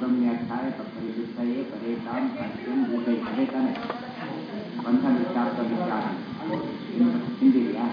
ಸುಬ್ರಹ್ಮ್ಯಾಖ್ಯಾಯ ತತ್ವವಿಶುದ್ಧಯೇ ಪರೇಶಾಂ ಸತ್ಯಂ ಭೂತೈ ಅದೇ ತಾನೆ ಬಂಧ ವಿಚಾರ ವಿಚಾರ ಹಿಂದಿದೆಯಾ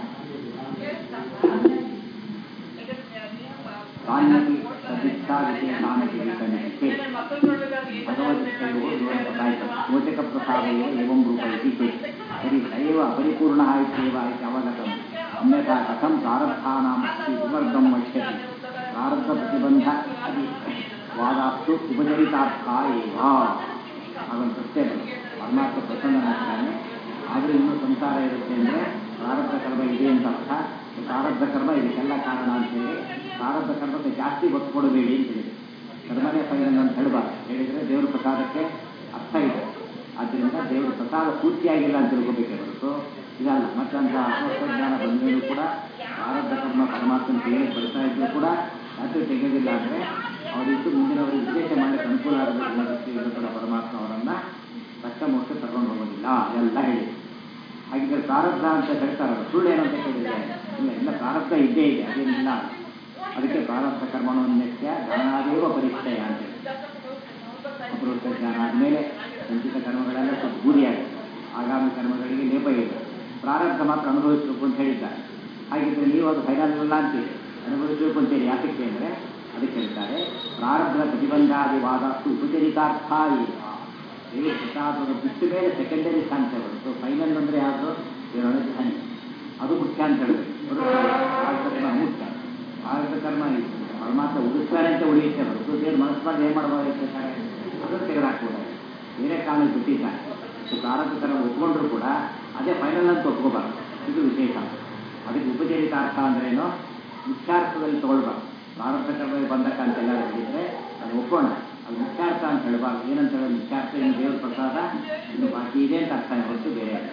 ತಾನ್ಯಪಿ ಸದಿಚ್ಛಾ ವಿಶೇಷಾನಪಿ ವಿಕನ್ಯತೆ ಭಗವದ್ಗೀತೆಯು ಗೊತ್ತಾಯಿತು ಕೋಚಕ ಪ್ರಸಾದಯೇ ಏವಂ ರೂಪ ಇತಿ ಚೇತ್ ತರ್हि स एव परिपूर्णः इत्येव इति अवगतम् अन्यथा कथं प्रारब्धानाम् अस्ति विवर्गं वक्ष्यति प्रारब्धप्रतिबन्ध इति वादास्तु उपचरितार्ಥ एव ಹಾಗೊಂದು ಪ್ರಶ್ನೆ ಬರುತ್ತೆ ಪರಮಾತ್ಮ ಪ್ರಸನ್ನನಾಗ್ತಾನೆ ಆದರೆ ಇನ್ನೂ ಸಂಸಾರ ಇರುತ್ತೆ ಅಂದರೆ ಪ್ರಾರಬ್ಧ ಕರ್ಮ ಇದೆ ಅಂತ ಅರ್ಥ ಪ್ರಾರಬ್ಧ ಕರ್ಮ ಇದಕ್ಕೆಲ್ಲ ಕಾರಣ ಅಂತ ಹೇಳಿ ಪ್ರಾರಬ್ಧ ಕರ್ಮಕ್ಕೆ ಜಾಸ್ತಿ ಒತ್ತು ಕೊಡಬೇಡಿ ಅಂತ ಹೇಳಿದೆ ಕರ್ಮನೇ ಫೈನಲ್ ಅಂತ ಹೇಳಬಾರ್ದು ಹೇಳಿದರೆ ದೇವರ ಪ್ರಸಾದಕ್ಕೆ ಅರ್ಥ ಇದೆ ಆದ್ದರಿಂದ ದೇವರ ಪ್ರಸಾದ ಪೂರ್ತಿಯಾಗಿಲ್ಲ ಅಂತ ತಿಳ್ಕೋಬೇಕೇ ಹೊರತು ಇದಲ್ಲ ಮತ್ತಂತ ಅಸ್ವಸ್ಥಜ್ಞಾನ ಬಂದ್ಮೇಲೂ ಕೂಡ ಪ್ರಾರಬ್ಧ ಕರ್ಮ ಪರಮಾತ್ಮನ ಕೈಯಲ್ಲಿ ಬರ್ತಾ ಇದ್ರು ಕೂಡ ಯಾಕೆ ತೆಗೆಯೋದಿಲ್ಲ ಅಂದರೆ ಅವರಿದ್ದು ಮುಂದಿನವರಿಗೆ ವಿಶೇಷ ಮಾಡಲಿಕ್ಕೆ ಅನುಕೂಲ ಆಗಬೇಕು ಅನ್ನೋ ದೃಷ್ಟಿಯಿಂದ ಕೂಡ ಪರಮಾತ್ಮ ಅವರನ್ನು ತಕ್ಕ ಮೋಕ್ಷ ತಗೊಂಡು ಹೋಗೋದಿಲ್ಲ ಎಲ್ಲ ಹೇಳಿ ಹಾಗಿದ್ರೆ ಪ್ರಾರಬ್ಧ ಅಂತ ಹೇಳ್ತಾರಲ್ಲ ಸುಳ್ಳು ಏನಂತ ಕೇಳಿದ್ರೆ ಇಲ್ಲ ಇಲ್ಲ ಪ್ರಾರಬ್ಧ ಇದ್ದೇ ಇದೆ ಅದೇನಿಲ್ಲ ಅದಕ್ಕೆ ಪ್ರಾರಬ್ಧ ಕರ್ಮಣೋನ್ಯಸ್ಯ ಜ್ಞಾನಾದೇವ ಪರಿಚಯ ಅಂತ ಹೇಳಿ ಅಪರೋಕ್ಷ ಜ್ಞಾನ ಆದಮೇಲೆ ಸಂಚಿತ ಕರ್ಮಗಳೆಲ್ಲ ಸ್ವಲ್ಪ ಗುರಿಯಾಗುತ್ತೆ ಆಗಾಮಿ ಕರ್ಮಗಳಿಗೆ ಲೇಪ ಇದೆ ಪ್ರಾರಬ್ಧ ಮಾತ್ರ ಅನುಭವಿಸಬೇಕು ಅಂತ ಹೇಳಿದ್ದಾರೆ ಹಾಗಿದ್ರೆ ನೀವು ಅದು ಫೈನಲ್ ಇಲ್ಲ ಅಂತೀರಿ ಅನುಭವಿಸಬೇಕು ಅಂತೇಳಿ ಯಾತಕ್ಕೆ ಅಂದರೆ ಅದಕ್ಕೆ ಹೇಳ್ತಾರೆ ಪ್ರಾರಬ್ಧ ಪ್ರತಿಬಂಧಾದಿವಾದಸ್ತು ಉಪಚರಿತಾರ್ಥ ಈಗ ಪ್ರಸಾದದ ಬಿಟ್ಟು ಮೇಲೆ ಸೆಕೆಂಡರಿ ಕಾನ್ಸೆ ಬರುತ್ತೆ ಫೈನಲ್ ಅಂದರೆ ಯಾವುದು ದೇವರೊಳಗೆ ಹನಿ ಅದು ಮುಖ್ಯ ಅಂತ ಹೇಳಬೇಕು ಪ್ರಾರಬ್ಧ ಕರ್ಮ ಮುಖ್ಯ ಪ್ರಾರಬ್ಧ ಕರ್ಮ ಪರಮಾತ್ಮ ಉಳಿಸ್ತಾರೆ ಅಂತ ಉಳಿಯುತ್ತೆ ಹೊರತು ದೇವ್ರ ಮನಸ್ಸು ಮಾಡಿ ಏನು ಮಾಡಬಾರ್ದು ಅದನ್ನು ತೆಗೆದುಹಾಕ್ಬೋದು ಬೇರೆ ಕಾಲಕ್ಕೆ ಬಿಟ್ಟಿದ್ದಾರೆ ಸೊ ಪ್ರಾರಬ್ಧ ಕರ್ಮ ಒಪ್ಕೊಂಡ್ರು ಕೂಡ ಅದೇ ಫೈನಲ್ ಅಂತ ಒಪ್ಕೋಬಾರ್ದು ಇದು ವಿಶೇಷ ಅದಕ್ಕೆ ಉಪಚರಿತ ಅರ್ಥ ಅಂದ್ರೇನು ಮುಖ್ಯಾರ್ಥದಲ್ಲಿ ತಗೊಳ್ಬಾರ್ದು ಪ್ರಾರಬ್ಧ ಕರ್ಮ ಬಂಧಕ ಅಂತ ಎಲ್ಲರೂ ಹೇಳಿದರೆ ಅದು ಒಪ್ಪೋಣ ಅದು ಮುಖ್ಯಾರ್ಥ ಅಂತ ಹೇಳಬಾರ್ದು ಏನಂತ ಹೇಳೋದು ಮುಖ್ಯಾರ್ಥ ಇನ್ನು ದೇವ್ರ ಪ್ರಸಾದ ಇನ್ನು ಬಾಕಿ ಇದೆ ಅಂತ ಅರ್ಥ ಹೊರತು ಬೇರೆ ಅಲ್ಲ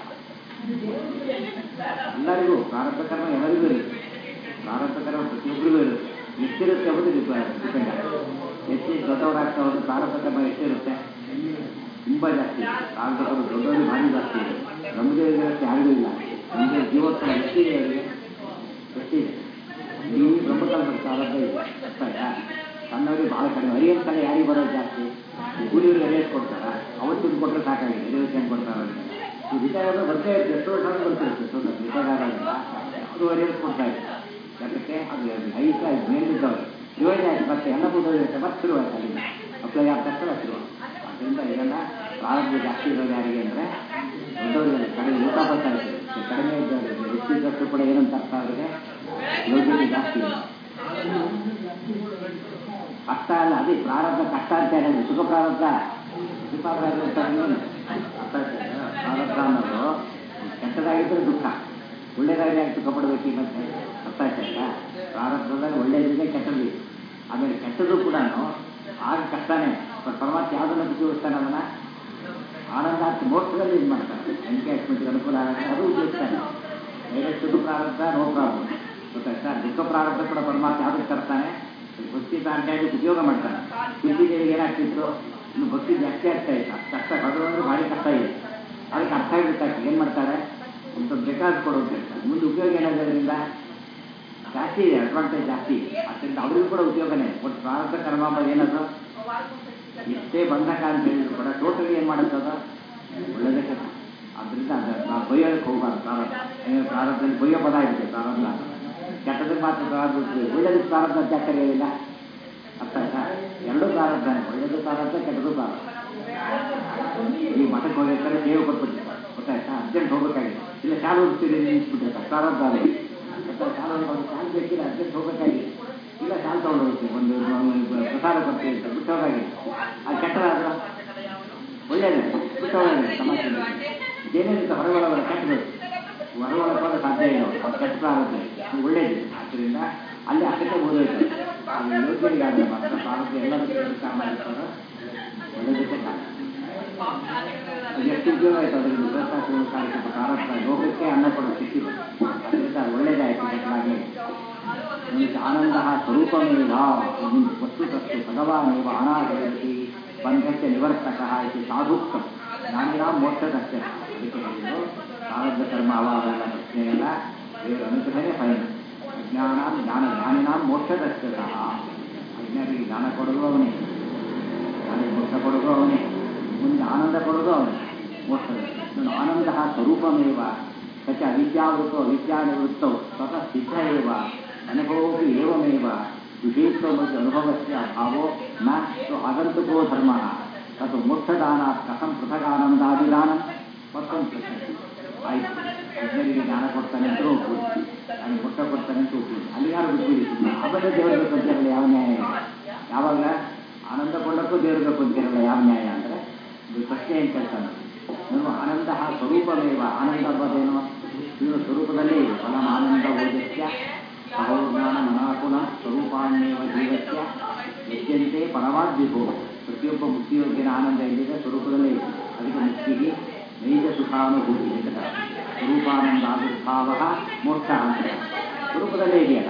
ಎಲ್ಲರಿಗೂ ಪ್ರಾರಬ್ಧ ಕರ್ಮ ಎಲ್ಲರಿಗೂ ಇರುತ್ತೆ ಪ್ರಾರಬ್ಧ ಕರ್ಮ ಪ್ರತಿಯೊಬ್ಬರಿಗೂ ಇರುತ್ತೆ ಎಷ್ಟಿರುತ್ತೆ ಅನ್ನೋದು ಡಿಪೆಂಡ್ ಆಗುತ್ತೆ ಎಷ್ಟು ದೊಡ್ಡವರಾಗ್ತಾ ಹೋದ್ರೆ ಪ್ರಾರಬ್ಧ ಕರ್ಮ ಎಷ್ಟಿರುತ್ತೆ ತುಂಬ ಜಾಸ್ತಿ ಪ್ರಾರಬ್ಧ ಕರ್ಮ ದೊಡ್ಡವರು ಭಾರಿ ಜಾಸ್ತಿ ಇದೆ ನಮ್ಮದೇವರಿಗೆ ಇರುತ್ತೆ ಯಾರಿಗೂ ಇಲ್ಲ ನಮಗೆ ಜೀವೋತ್ಸವ ಎಷ್ಟಿದೆ ಅವರಿಗೆ ಎಷ್ಟಿದೆ ನೀವು ಬ್ರಹ್ಮಕಲ್ಪ ಪ್ರಾರಬ್ಧ ಇದೆ ಅರ್ಥ ಆಯ್ತಾ ಸಣ್ಣವರಿಗೆ ಭಾಳ ಕಡಿಮೆ ಅರಿಯನ್ ಕಡೆ ಯಾರಿಗೆ ಬರೋದು ಜಾಸ್ತಿ ಕೂಲಿಯವ್ರಿಗೆ ಅರಿಯಸ್ ಕೊಡ್ತಾರ ಅವತ್ತು ಕೊಟ್ಟರೆ ಸಾಕಾಗಿದೆ ಅರಿಯಸ್ ಏನು ಕೊಡ್ತಾರೆ ಅವರಿಗೆ ಈ ರಿಟೈರ್ ಆದ್ರೆ ಬರ್ತಾ ಇರುತ್ತೆ ಎಷ್ಟೋ ವರ್ಷ ಬರ್ತಿರುತ್ತೆ ಎಷ್ಟೋ ರಿಟೈರ್ ಆದಾಗ ಅದು ಅರಿಯಸ್ ಕೊಡ್ತಾ ಇದೆ ಯಾಕಕ್ಕೆ ಅದು ಹೈಟ್ ಆಯ್ತು ಮೇಲಿದ್ದವರು ಯೋಜನೆ ಆಯ್ತು ಮತ್ತೆ ಎಲ್ಲ ಮುಗಿದೋಗಿರುತ್ತೆ ಮತ್ತೆ ಶುರುವಾಯ್ತು ಅಲ್ಲಿಂದ ಅಪ್ಲೈ ಆದ ತಕ್ಷಣ ಶುರು ಅದರಿಂದ ಇದೆಲ್ಲ ಪ್ರಾರಂಭ ಜಾಸ್ತಿ ಇರೋದು ಯಾರಿಗೆ ಅಂದರೆ ದೊಡ್ಡವರಿಗೆ ಕಡಿಮೆ ಊಟ ಬರ್ತಾ ಇರ್ತದೆ ಕಡಿಮೆ ಇದ್ದವರಿಗೆ ಹೆಚ್ಚಿದ್ದಷ್ಟು ಕೂಡ ಏನಂತ ಅರ್ಥ ಅವರಿಗೆ ಯೋಗ್ಯತೆ ಜಾಸ್ತಿ ಇದೆ ಕಷ್ಟ ಅಲ್ಲ ಅದೇ ಪ್ರಾರಬ್ಧ ಕಷ್ಟ ಅಂತ ಹೇಳಿದ್ರೆ ಸುಖ ಪ್ರಾರಬ್ಧ ಸುಖ ಪ್ರಾರಬ್ಧ ಅಂತ ಏನು? ಅರ್ಥ ಆಯ್ತಾ? ಪ್ರಾರಬ್ಧ ಅನ್ನೋದು ಕೆಟ್ಟದಾಗಿದ್ದರೆ ದುಃಖ ಒಳ್ಳೇದಾಗಿ ಯಾಕೆ ಸುಖ ಪಡಬೇಕು ಮತ್ತೆ ಅರ್ಥ ಆಯ್ತಾ ಪ್ರಾರಬ್ಧದಲ್ಲಿ ಒಳ್ಳೇದಿದೆ ಕೆಟ್ಟದಿದೆ ಆಮೇಲೆ ಕೆಟ್ಟದ್ದು ಕೂಡ ಆಗ ಕಷ್ಟನೇ ಬಟ್ ಪರಮಾತ್ಮ ಯಾವುದನ್ನು ಉಪಯೋಗಿಸ್ತಾನೆ ಅದನ್ನು ಆನಂದಾರ್ಥ ಮೋಕ್ಷದಲ್ಲಿ ಇದು ಮಾಡ್ತಾನೆ ಎನ್ಕೇಜ್ಮೆಂಟ್ಗೆ ಅನುಕೂಲ ಆಗುತ್ತೆ ಅದು ಉಪಯೋಗಿಸ್ತಾನೆ ಡೈರೆಕ್ಟ್ ಪ್ರಾರಬ್ಧ ನೋ ಪ್ರಾಬ್ಲಮ್ ಗೊತ್ತಾಯ್ತಾ ದುಃಖ ಪ್ರಾರಬ್ಧ ಕೂಡ ಪರಮಾತ್ಮ ಯಾವುದಕ್ಕೆ ತರ್ತಾನೆ ಭಕ್ತಿ ತಾಂತ್ಯಾಗಿ ಉಪಯೋಗ ಮಾಡ್ತಾನೆ ದೇವಿಗೆ ಏನಾಗ್ತಿತ್ತು ಇನ್ನು ಭಕ್ತಿ ಜಾಸ್ತಿ ಆಗ್ತಾ ಇತ್ತು ಕಷ್ಟ ಭಗವಂತರು ಭಾರಿ ಕಷ್ಟ ಇದೆ ಅದಕ್ಕೆ ಅರ್ಥ ಆಗಿಬಿಟ್ಟಾಕೆ ಏನು ಮಾಡ್ತಾರೆ ಒಂದು ಬೇಕಾದ ಕೊಡೋದು ಹೇಳ್ತಾರೆ ಮುಂದೆ ಉಪಯೋಗ ಏನಾಗಿದೆ ಅದರಿಂದ ಜಾಸ್ತಿ ಇದೆ ಅಡ್ವಾಂಟೇಜ್ ಜಾಸ್ತಿ ಇದೆ ಅದರಿಂದ ಅವರಿಗೂ ಕೂಡ ಉಪಯೋಗನೇ ಒಟ್ಟು ಪ್ರಾರಬ್ಧ ಕರ್ಮ ಅಂಬೋದು ಏನದು ಎಷ್ಟೇ ಬಂಧಕ ಅಂತ ಹೇಳಿದ್ರು ಕೂಡ ಟೋಟಲಿ ಏನು ಮಾಡುತ್ತದ ಒಳ್ಳೆಯದೇ ಕೆಲಸ ಆದ್ದರಿಂದ ಅದು ನಾವು ಬೈಯೋದಕ್ಕೆ ಹೋಗಬಾರ್ದು ಪ್ರಾರಂಭ ಏನಾದ್ರು ಪ್ರಾರಂಭದಲ್ಲಿ ಬೈಯೋ ಪದ ಆಗಿದೆ ಪ್ರಾರಂಭ ಕೆಟ್ಟದಕ್ಕೆ ಮಾತ್ರ ಪ್ರಾರಂಭ ಒಳ್ಳೆಯದಕ್ಕೆ ಪ್ರಾರಂಭ ಅಂತ ಯಾಕೆ ಕರೆಯೋದಿಲ್ಲ ಅರ್ಥ ಆಯ್ತಾ ಎರಡೂ ಪ್ರಾರಂಭನೇ ಒಳ್ಳೆಯದು ಪ್ರಾರಂಭ ಕೆಟ್ಟದ್ದು ಪ್ರಾರಂಭ ಈ ಮಠಕ್ಕೆ ಹೋಗಿರ್ತಾರೆ ಸೇವೆ ಕೊಟ್ಬಿಟ್ಟಿರ್ತಾರೆ ಗೊತ್ತಾಯ್ತಾ ಅರ್ಜೆಂಟ್ ಹೋಗ್ಬೇಕಾಗಿದೆ ಇಲ್ಲ ಶಾಲೆ ಹೋಗ್ತೀರಿ ನಿಲ್ಲಿಸ್ಬಿಟ್ಟಿರ್ತಾರೆ ಪ್ರಾರಂಭ ಅದೇ ಶಾಲೆ ಒಂದು ಶಾಲೆ ಬೇಕಿಲ್ಲ ಅರ್ಜೆಂಟ್ ಹೋಗ್ಬೇಕಾಗಿದೆ ಇಲ್ಲ ಶಾಲೆ ತೊಗೊಂಡು ಹೋಗ್ತೀವಿ ಒಂದು ಒಂದು ಪ್ರಸಾದ ಕೊಡ್ತೀವಿ ಅಂತ ಬಿಟ್ಟು ಹೋಗಾಗಿದೆ ಅದು ಕೆಟ್ಟದಾದ್ರೆ ಒಳ್ಳೆಯದೇ ಬಿಟ್ಟು ಹೋಗಿದೆ ಸಮಾಜದಲ್ಲಿ ಏನೇನಿತ್ತು ಹೊರಗೊಳಗಡೆ ಕೆಟ್ಟದು ಹೊರಗೊಳಗೆ ಹೋದ್ರೆ ಸಾಧ್ಯ ಇಲ್ಲ ಅದು ಕೆಟ್ಟ ಪ್ರಾರಂಭ ಅದು ಒಳ್ಳೇದು ಆದ್ದರಿಂದ ಅಲ್ಲಿ ಅಷ್ಟಕ್ಕೆ ಓದೋಯ್ತು ಅದು ಯೋಗ್ಯರಿಗೆ ಆದರೆ ಮಾತ್ರ ಪ್ರಾರಂಭ ಎಲ್ಲದಕ್ಕೆ ಸ್ವೀಕಾರ ಮಾಡಿರ್ತಾರೋ ಒಳ್ಳೆಯದಕ್ಕೆ ಕಾರಣ ಅದು ಎಷ್ಟು ಉಪಯೋಗ ಆಯಿತು ಅದರಿಂದ ಬೃಹಸ್ಪತಿ ಕಾರ್ಯಕ್ರಮ ಪ್ರಾರಂಭ ಲೋಕಕ್ಕೆ ಅನ್ನ ಕೊಡೋ ಸಿಕ್ಕಿದೆ ಅದರಿಂದ ಅದು ಒಳ್ಳೆಯದಾಯಿತು ಕೆಟ್ಟದಾಗಿ ನಮಗೆ ಆನಂದ ಸ್ವರೂಪಮೇವ ವಸ್ತುತಸ್ತು ಭಗವಾನೇವ ಅನಾಗತಿ ಬಂಧಕ್ಕೆ ನಿವರ್ತಕ ಇದು ಸಾಧುಕ್ತಂ ಜ್ಞಾನಿನಾಂ ಮೋಕ್ಷದಷ್ಟೇ ಅದಕ್ಕೆ ಹೇಳಿದ್ರು ಪ್ರಾರಬ್ಧ ಕರ್ಮ ಅವಾಗೆಲ್ಲ ಪ್ರಶ್ನೆ ಇಲ್ಲ ದೇವರ ಅನುಗ್ರಹನೇ ಫೈನ್ ಅಜ್ಞಾನ ಜ್ಞಾನ ಜ್ಞಾನಿನಾಂ ಮೋಕ್ಷದಷ್ಟೇ ಸಹ ಅಜ್ಞಾನಿಗೆ ಜ್ಞಾನ ಕೊಡಲು ಅವನೇ ಆನಂದ ಕೊಡೋದು ಅವನು ಮೋಕ್ಷದಲ್ಲಿ ನಾನು ಆನಂದ ಸ್ವರೂಪಮೇವ ಸಚ ಅವಿದ್ಯಾವೃತೋ ಅವಿದ್ಯಾನಿವೃತ್ತೋ ಸ್ವತಃ ಸಿದ್ಧ ಏವ ಅನುಭವೋಪಿ ಏವಮೇವ ವಿಶೇಷ ಮತ್ತು ಅನುಭವಸ್ಯ ಅಭಾವೋ ನ ಆಗಂತುಕೋ ಧರ್ಮ ತದು ಮೋಕ್ಷದಾನ ಕಥಂ ಪೃಥಗಾನಂದಾದಿದಾನ ಮತ್ತೊಂದು ಪ್ರಶ್ನೆ ಆಯ್ತು ಅಜ್ಞರಿಗೆ ಜ್ಞಾನ ಕೊಡ್ತಾನೆ ಅಂತ ಒಪ್ಪುದು ನಾನು ಮೋಕ್ಷ ಕೊಡ್ತಾನೆ ಅಂತ ಒಪ್ಪುದು ಅಲ್ಲಿ ಯಾರು ಬಿಟ್ಬಿಡಿ ಆಮೇಲೆ ದೇವರಿಗೆ ಬಂದಿರಲ್ಲ ಯಾವ ನ್ಯಾಯ ಇದೆ? ಯಾವಾಗ ಆನಂದ ಕೊಳ್ಳಕ್ಕೂ ದೇವರಿಗೆ ಬಂದಿರಲ್ಲ ಯಾವ ನ್ಯಾಯ ಅಂದರೆ ಇದು ಪ್ರಶ್ನೆ ಏನು ಕೇಳ್ತಾನೆ ನಾನು ಆನಂದ ಸ್ವರೂಪಮೇವ ಆನಂದ ಅನ್ನೋದೇನು ಇವನು ಸ್ವರೂಪದಲ್ಲೇ ಇದೆ ಫಲಂ ಆನಂದ ಓಜಸ್ಯ ಸಹೋಜ್ಞಾನ ಮನಾಕುಲ ಸ್ವರೂಪಾನ್ಯವ ಜೀವಸ್ಯ ಯಜ್ಞಂತೆ ಪರಮಾದ್ವಿಭೋ ಪ್ರತಿಯೊಬ್ಬ ಮುಕ್ತಿಯೋಗ್ಯನ ಆನಂದ ಎಲ್ಲಿದೆ ಸ್ವರೂಪದಲ್ಲೇ ಇದೆ ಅದಕ್ಕೆ ಮುಕ್ತಿಗೆ ನೈಜ ಸುಖಾನುಭೂತಿ ಅಂತ ಸ್ವರೂಪಾನಂದ ಆವಿರ್ಭಾವ ಮೋಕ್ಷ ಅಂತ ಸ್ವರೂಪದಲ್ಲೇ ಇದೆಯಲ್ಲ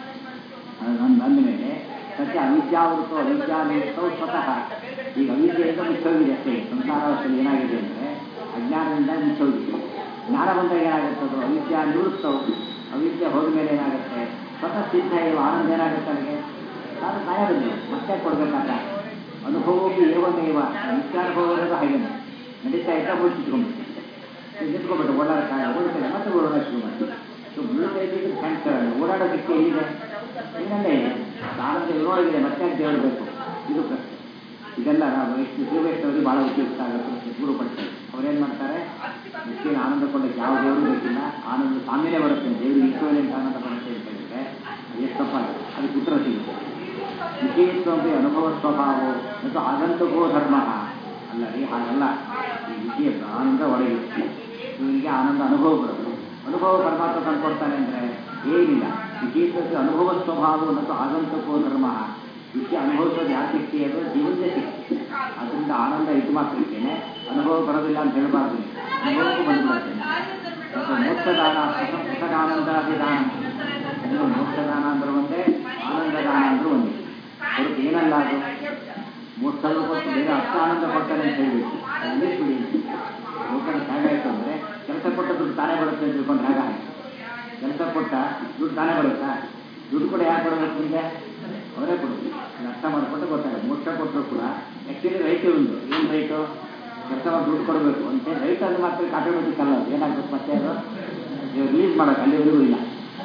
ನನ್ನ ಅಂದ ಮೇಲೆ ಸತ್ಯ ಅವಿದ್ಯಾವೃತೋ ಅವಿದ್ಯಾನಿವೃತ್ತವು ಸ್ವತಃ ಈಗ ಅವಿದ್ಯೆಯಿಂದ ಮುಚ್ಚೋಗಿದೆ ಅಷ್ಟೇ ಸಂಸಾರದಲ್ಲಿ ಏನಾಗಿದೆ ಅಂದರೆ ಅಜ್ಞಾನದಿಂದ ಮುಚ್ಚೋಗಿದೆ ಜ್ಞಾನ ಬಂದಾಗ ಏನಾಗುತ್ತದು ಅವಿದ್ಯಾ ನಿವೃತ್ತವು ಅವಿದ್ಯೆ ಹೋದ ಮೇಲೆ ಏನಾಗುತ್ತೆ ಸ್ವತಃ ಸಿದ್ಧ ಇವ ಆನಂದ ಏನಾಗುತ್ತೆ ನನಗೆ ನಾನು ತಯಾರಿದ್ದು ಮತ್ತೆ ಕೊಡಬೇಕಾದ ಅನುಭವಕ್ಕೆ ಏವಮೇವ ನಿತ್ಯಾನುಭವ ಇರೋದು ಹಾಗೇನೆ ನಡೀತಾ ಇದ್ದ ಮುಚ್ಚಿಟ್ಕೊಂಡ್ಬಿಟ್ಟು ನಿಂತ್ಕೊಂಡ್ಬಿಟ್ಟು ಓಡಾಡಕ್ಕಾಗ ಓಡ್ತೇನೆ ಮತ್ತೆ ಓಡಾಡ ಶುರು ಮಾಡಿ ಸೊ ಬೀಳ್ತಾ ಇದ್ದಿದ್ದು ಕ್ಯಾನ್ಸರ್ ಓಡಾಡೋದಕ್ಕೆ ಎಲ್ಲಿದೆ ಏನಲ್ಲೇ ಆನಂದ ಇರೋಗಿದೆ ಮತ್ತೆ ಅಂತ ಹೇಳ್ಬೇಕು ಇದು ಪ್ರಶ್ನೆ ಇದೆಲ್ಲ ನಾವು ಎಷ್ಟು ಶ್ರೀವೈಷ್ಣವರಿಗೆ ಭಾಳ ಉಪಯುಕ್ತ ಆಗುತ್ತೆ ಗುರು ಪಡ್ತಾರೆ ಅವ್ರೇನು ಮಾಡ್ತಾರೆ ಮುಖ್ಯ ಆನಂದ ಕೊಳ್ಳಕ್ಕೆ ಯಾವ ದೇವರು ಬೇಕಿಲ್ಲ ಆನಂದ ಸಾಮ್ಯನೇ ಬರುತ್ತೆ ದೇವರಿಗೆ ಈಕ್ವಲೆಂಟ್ ಆನಂದ ಬರುತ್ತೆ ಅಂತ ಹೇಳಿದ್ರೆ ಎಷ್ಟು ತಪ್ಪಾಗಿದೆ ಅದಕ್ಕೆ ಉತ್ತರ ಸಿಗುತ್ತೆ ವಿಷಯತ್ವಪಿ ಅನುಭವ ಸ್ವಭಾವ ಮತ್ತು ಆಗಂತಕೋ ಧರ್ಮ ಅಲ್ಲ ರೀ ಹಾಗಲ್ಲ ಈ ವಿಷಯ ಆನಂದ ಒಳಗಿರುತ್ತೆ ಇವನಿಗೆ ಆನಂದ ಅನುಭವ ಬರುತ್ತೆ ಅನುಭವ ಪರಮಾತ್ಮ ತಂದ್ಕೊಡ್ತಾನೆ ಅಂದರೆ ಏನಿಲ್ಲ ವಿಶೇಷತೆ ಅನುಭವ ಸ್ವಭಾವ ಮತ್ತು ಆಗಂತಕೋ ಧರ್ಮ ವಿಷಯ ಅನುಭವಿಸೋದು ಯಾವ ಶಕ್ತಿ ಅದು ಜೀವನದ ಶಕ್ತಿ ಅದರಿಂದ ಆನಂದ ಇದು ಮಾತ್ರಕ್ಕೇನೆ ಅನುಭವ ಬರೋದಿಲ್ಲ ಅಂತ ಹೇಳಬಾರ್ದು ಅನುಭವಕ್ಕೂ ಬಂದ್ಬಿಡುತ್ತೆ ಮತ್ತು ಮೋಕ್ಷದಾನ ಸುಖದಾನಂದಾದಿದಾನ ಅಂದ್ರೆ ಮೋಕ್ಷದಾನ ಅಂದ್ರೆ ಒಂದೇ ಆನಂದದಾನ ಅಂದ್ರೆ ಒಂದೇ ಹೊರತು ಏನಲ್ಲ ಅದು ಮೋಕ್ಷದ ಕೊಟ್ಟು ಬೇರೆ ಅಷ್ಟ ಆನಂದ ಕೊಡ್ತಾನೆ ಅಂತ ಹೇಳ್ಬೇಕು ಅಲ್ಲೇ ಸುಳಿ ಲೋಕದ ಹೇಗಾಯ್ತು ಅಂದರೆ ಕೆಲಸ ಕೊಟ್ಟ ದುಡ್ಡು ತಾನೇ ಬರುತ್ತೆ ಅಂತ ತಿಳ್ಕೊಂಡ್ರೆ ಹಾಗ ಕೆಲಸ ಕೊಟ್ಟ ದುಡ್ಡು ತಾನೇ ಬರುತ್ತಾ ದುಡ್ಡು ಕೂಡ ಯಾರು ಕೊಡಬೇಕು ನಿಮಗೆ ಅವರೇ ಕೊಡಬೇಕು ಇದು ಅರ್ಥ ಮಾಡಿಕೊಂಡು ಗೊತ್ತಾಗುತ್ತೆ ಮೋಕ್ಷ ಕೊಟ್ಟರು ಕೂಡ ಆ್ಯಕ್ಚುಲಿ ರೈಟ್ ಒಂದು ಏನು ರೈಟು ಕೆಲಸ ಮಾಡಿ ದುಡ್ಡು ಕೊಡಬೇಕು ಅಂತ ರೈಟ್ ಅದು ಮಾತ್ರ ಆಟೋಮೆಟಿಕ್ ಅಲ್ಲ ಅದು ಏನಾಗ್ಬೇಕು ಮತ್ತೆ ಅದು ನೀವು ರಿಲೀಸ್ ಮಾಡೋಕೆ ಅಲ್ಲಿವರೆಗೂ ಇಲ್ಲ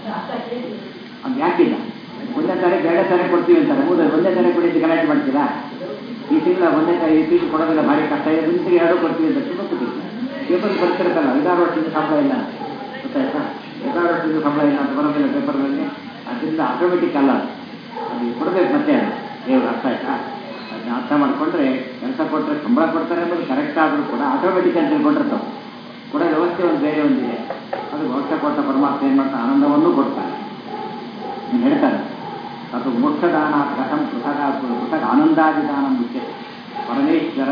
ಅದು ಯಾಕಿಲ್ಲ ಒಂದೇ ತಾರೀಕು ಎರಡೇ ತಾರೀಕು ಕೊಡ್ತೀವಿ ಅಂತಾರೆ ಹೌದು ಒಂದೇ ತಾರೀಕು ಕೊಡಿದ್ದು ಗಲಾಟೆ ಮಾಡ್ತೀರಾ ಈ ತಿಂಗಳ ಒಂದೇ ತಾರೀಕು ಈ ತಿಂಗಳು ಕೊಡೋದಿಲ್ಲ ಭಾರಿ ಕಷ್ಟ ಇದೆ ಮುಂಚೆಗೆ ಎರಡು ಕೊಡ್ತೀವಿ ಅಂತ ತುಂಬ ಕೊಡ್ತೀವಿ ಪೇಪರ್ ಬರ್ತಿರುತ್ತಲ್ಲ ಐದಾರು ವರ್ಷದಿಂದ ಸಂಬಳ ಇಲ್ಲ ಗೊತ್ತಾಯ್ತಾ ಐದಾರು ವರ್ಷದಿಂದ ಸಂಬಳ ಇಲ್ಲ ಅಂತ ಬರೋದಿಲ್ಲ ಪೇಪರ್ನಲ್ಲಿ ಅದರಿಂದ ಆಟೋಮೆಟಿಕ್ ಅಲ್ಲ ಅದು. ಅದು ಕೊಡಬೇಕು ಮತ್ತೆ ಅದು ದೇವ್ರು ಅರ್ಥ ಆಯ್ತಾ ಅದನ್ನ ಅರ್ಥ ಮಾಡಿಕೊಂಡ್ರೆ ಕೆಲಸ ಕೊಟ್ಟರೆ ಸಂಬಳ ಕೊಡ್ತಾರೆ ಅನ್ನೋದು ಕರೆಕ್ಟ್ ಆದರೂ ಕೂಡ ಆಟೋಮೆಟಿಕ್ ಅಂತ ತಿಳ್ಕೊಂಡಿರ್ತಾವೆ ಕೊಡೋ ವ್ಯವಸ್ಥೆ ಒಂದು ಬೇರೆ ಒಂದಿದೆ ಅದು ಮೋಕ್ಷ ಕೊಟ್ಟ ಪರಮಾತ್ಮ ಏನು ಮಾಡ್ತಾ ಆನಂದವನ್ನು ಕೊಡ್ತಾನೆ ನೀನು ಹೇಳ್ತಾರೆ ಅದು ಮೋಕ್ಷದಾನ ಕಥಂ ಪೃಥಗ ಪೃಥಗ್ ಆನಂದಾದಿದಾನ ಮುಖ್ಯ ಪರಮೇಶ್ವರ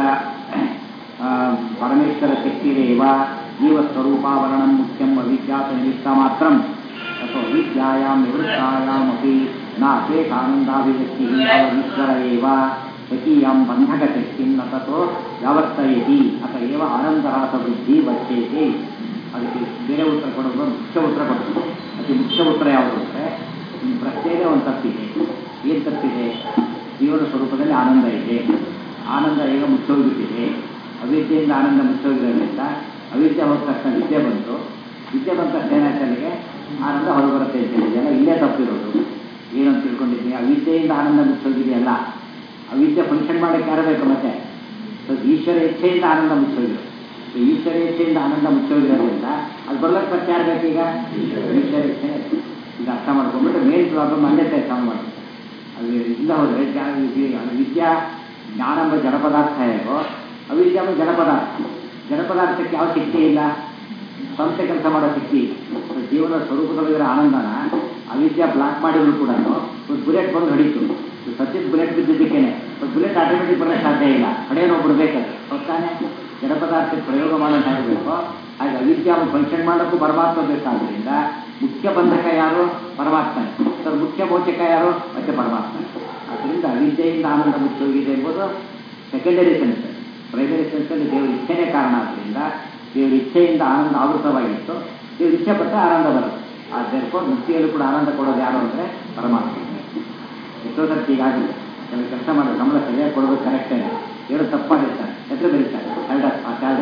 ಆ, ಪರಮೇಶ್ವರ ಶಕ್ತಿರೇವ ಜೀವಸ್ವರೂಪಾವರಣಂ ಮುಖ್ಯಂ ಅವಿದ್ಯಾತ ನಿಮಿತ್ತ ಮಾತ್ರ ಅಥವಾ ಅವಿದ್ಯಾಯಾಂ ನಿವೃತ್ತಾಯಾಮಪಿ ನಾಶೇಷಾನಂದಾಭಿವ್ಯಕ್ತಿ ಈಶ್ವರ ಏವ ಸ್ವಕೀಯಾಂ ಬಂಧಕಶಕ್ತಿಂ ನ ತಥೋ ಯಾವರ್ತಯತಿ ಅತ ಏವ ಆನಂದರಾಸ ವೃದ್ಧಿ ವಚ್ಚೇತಿ ಅದಕ್ಕೆ ಬೇರೆ ಉತ್ತರ ಕೊಡೋದು ಮುಖ್ಯ ಉತ್ತರ ಕೊಡೋದು ಅದಕ್ಕೆ ಮುಖ್ಯ ಉತ್ತರ ಯಾವುದು ಅಂದರೆ ನಿಮ್ಮ ಪ್ರಶ್ನೆಯಲ್ಲೇ ಒಂದು ತಪ್ಪಿದೆ ಏನು ತಪ್ಪಿದೆ ಜೀವನ ಸ್ವರೂಪದಲ್ಲಿ ಆನಂದ ಇದೆ ಆನಂದ ಈಗ ಮುಚ್ಚೋಗಿಬಿಟ್ಟಿದೆ ಅವಿದ್ಯೆಯಿಂದ ಆನಂದ ಮುಚ್ಚೋಗಿರೋದ್ರಿಂದ ಅವಿದ್ಯೆ ಹೋದ ತಕ್ಷಣ ವಿದ್ಯೆ ಬಂತು ವಿದ್ಯೆ ಬಂದ ತಕ್ಷಣ ಏನಾಯ್ತು ಅಲ್ಲಿಗೆ ಆನಂದ ಹೊರಗೆ ಬರುತ್ತೆ ಅಂತ ಹೇಳಿದೆಯಲ್ಲ ಇಲ್ಲೇ ತಪ್ಪಿರೋದು ಏನಂತ ತಿಳ್ಕೊಂಡಿದ್ದೀನಿ ಅವಿದ್ಯೆಯಿಂದ ಆನಂದ ಮುಚ್ಚೋಗಿದೆಯಲ್ಲ ಅವಿದ್ಯೆ ಫಂಕ್ಷನ್ ಮಾಡೋಕ್ಕೆ ಯಾರು ಬೇಕು ಮತ್ತೆ ಸೊ ಈಶ್ವರ ಇಚ್ಛೆಯಿಂದ ಆನಂದ ಮುಚ್ಚೋಗಿರೋ ಸೊ ಈಶ್ವರ ಇಚ್ಛೆಯಿಂದ ಆನಂದ ಮುಚ್ಚೋಗಿರೋದ್ರಿಂದ ಅದು ಬರ್ಲಕ್ಕೆ ಮತ್ತೆ ಯಾರು ಬೇಕೀಗ ಈಶ್ವರ ಇಚ್ಛೆ ಇದು ಅರ್ಥ ಮಾಡ್ಕೊಂಡ್ಬಿಟ್ಟು ಮೇನ್ ಪ್ರಾಬ್ಲಮ್ ಅಲ್ಲೇ ಸಾಲ್ವ್ ಮಾಡಿ ಅದು ಇಲ್ಲ ಹೋದರೆ ಅದು ವಿದ್ಯಾ ಜ್ಞಾನ ಎಂಬ ಜಡ ಪದಾರ್ಥ ಹೇಗೋ ಅವಿದ್ಯೆ ಎಂಬ ಜಡ ಪದಾರ್ಥ ಜಡ ಪದಾರ್ಥಕ್ಕೆ ಯಾವ ಶಕ್ತಿ ಇಲ್ಲ ಸ್ವಂತ ಕೆಲಸ ಮಾಡೋ ಶಕ್ತಿ ಇಲ್ಲ. ಜೀವನ ಸ್ವರೂಪದಲ್ಲಿರೋ ಆನಂದನ ಅವಿದ್ಯೆ ಬ್ಲಾಕ್ ಮಾಡಿದ್ರು ಕೂಡ ಒಂದು ಬುಲೆಟ್ ಬಂದು ಹೊಡೀತು ಸತ್ಯದ ಬುಲೆಟ್ ಬಿದ್ದಿದ್ದಕ್ಕೇನೆ ಒಂದು ಬುಲೆಟ್ ಆಟೋಮೆಟಿಕ್ ಬರೋಕ್ಕೆ ಸಾಧ್ಯ ಇಲ್ಲ ಹೊಡೆಯೋನೊಬ್ರು ಬೇಕದು ಹೊತ್ತಾನೆ ಜಡ ಪದಾರ್ಥಕ್ಕೆ ಪ್ರಯೋಗ ಮಾಡೋದು ಹೇಗಬೇಕು ಹಾಗೆ ಅವಿದ್ಯೆ ಅವನು ಫಂಕ್ಷನ್ ಮಾಡೋಕ್ಕೂ ಪರಮಾತ್ಮ ಬೇಕಾದ್ರಿಂದ ಮುಖ್ಯ ಬಂಧಕ ಯಾರು ಪರಮಾತ್ಮ ಸರ್ ಮುಖ್ಯ ಮೋಚಕ ಯಾರು ಮತ್ತೆ ಪರಮಾತ್ಮ ಆದ್ದರಿಂದ ಅವಿದ್ಯೆಯಿಂದ ಆನಂದ ಮುಚ್ಚೋಗಿದೆ ಎಂಬುದು ಸೆಕೆಂಡರಿ ಸೆನ್ಸ್ ಪ್ರೈಮರಿ ಸೆನ್ಸಲ್ಲಿ ದೇವರ ಇಚ್ಛೆನೇ ಕಾರಣ ಆದ್ದರಿಂದ ದೇವರ ಇಚ್ಛೆಯಿಂದ ಆನಂದ ಆವೃತವಾಗಿತ್ತು ದೇವರ ಇಚ್ಛೆ ಪಟ್ಟ ಆನಂದ ಬರುತ್ತೆ ಆದ್ದರಿಂದ ಮುಕ್ತಿಯಲ್ಲೂ ಕೂಡ ಆನಂದ ಕೊಡೋದು ಯಾರು ಅಂದರೆ ಪರಮಾತ್ಮ ಎಷ್ಟೋ ಸರ್ತಿ ಈಗಾಗಲೇ ಕೆಲವು ಕೆಲಸ ಮಾಡೋ ಸಂಬಳ ಸರಿಯಾಗಿ ಕೊಡೋದು ಕರೆಕ್ಟೇ ದೇವರು ತಪ್ಪಾಗಿರ್ತಾರೆ ಹೆಸರು ಬರೀತಾರೆ ಎರಡ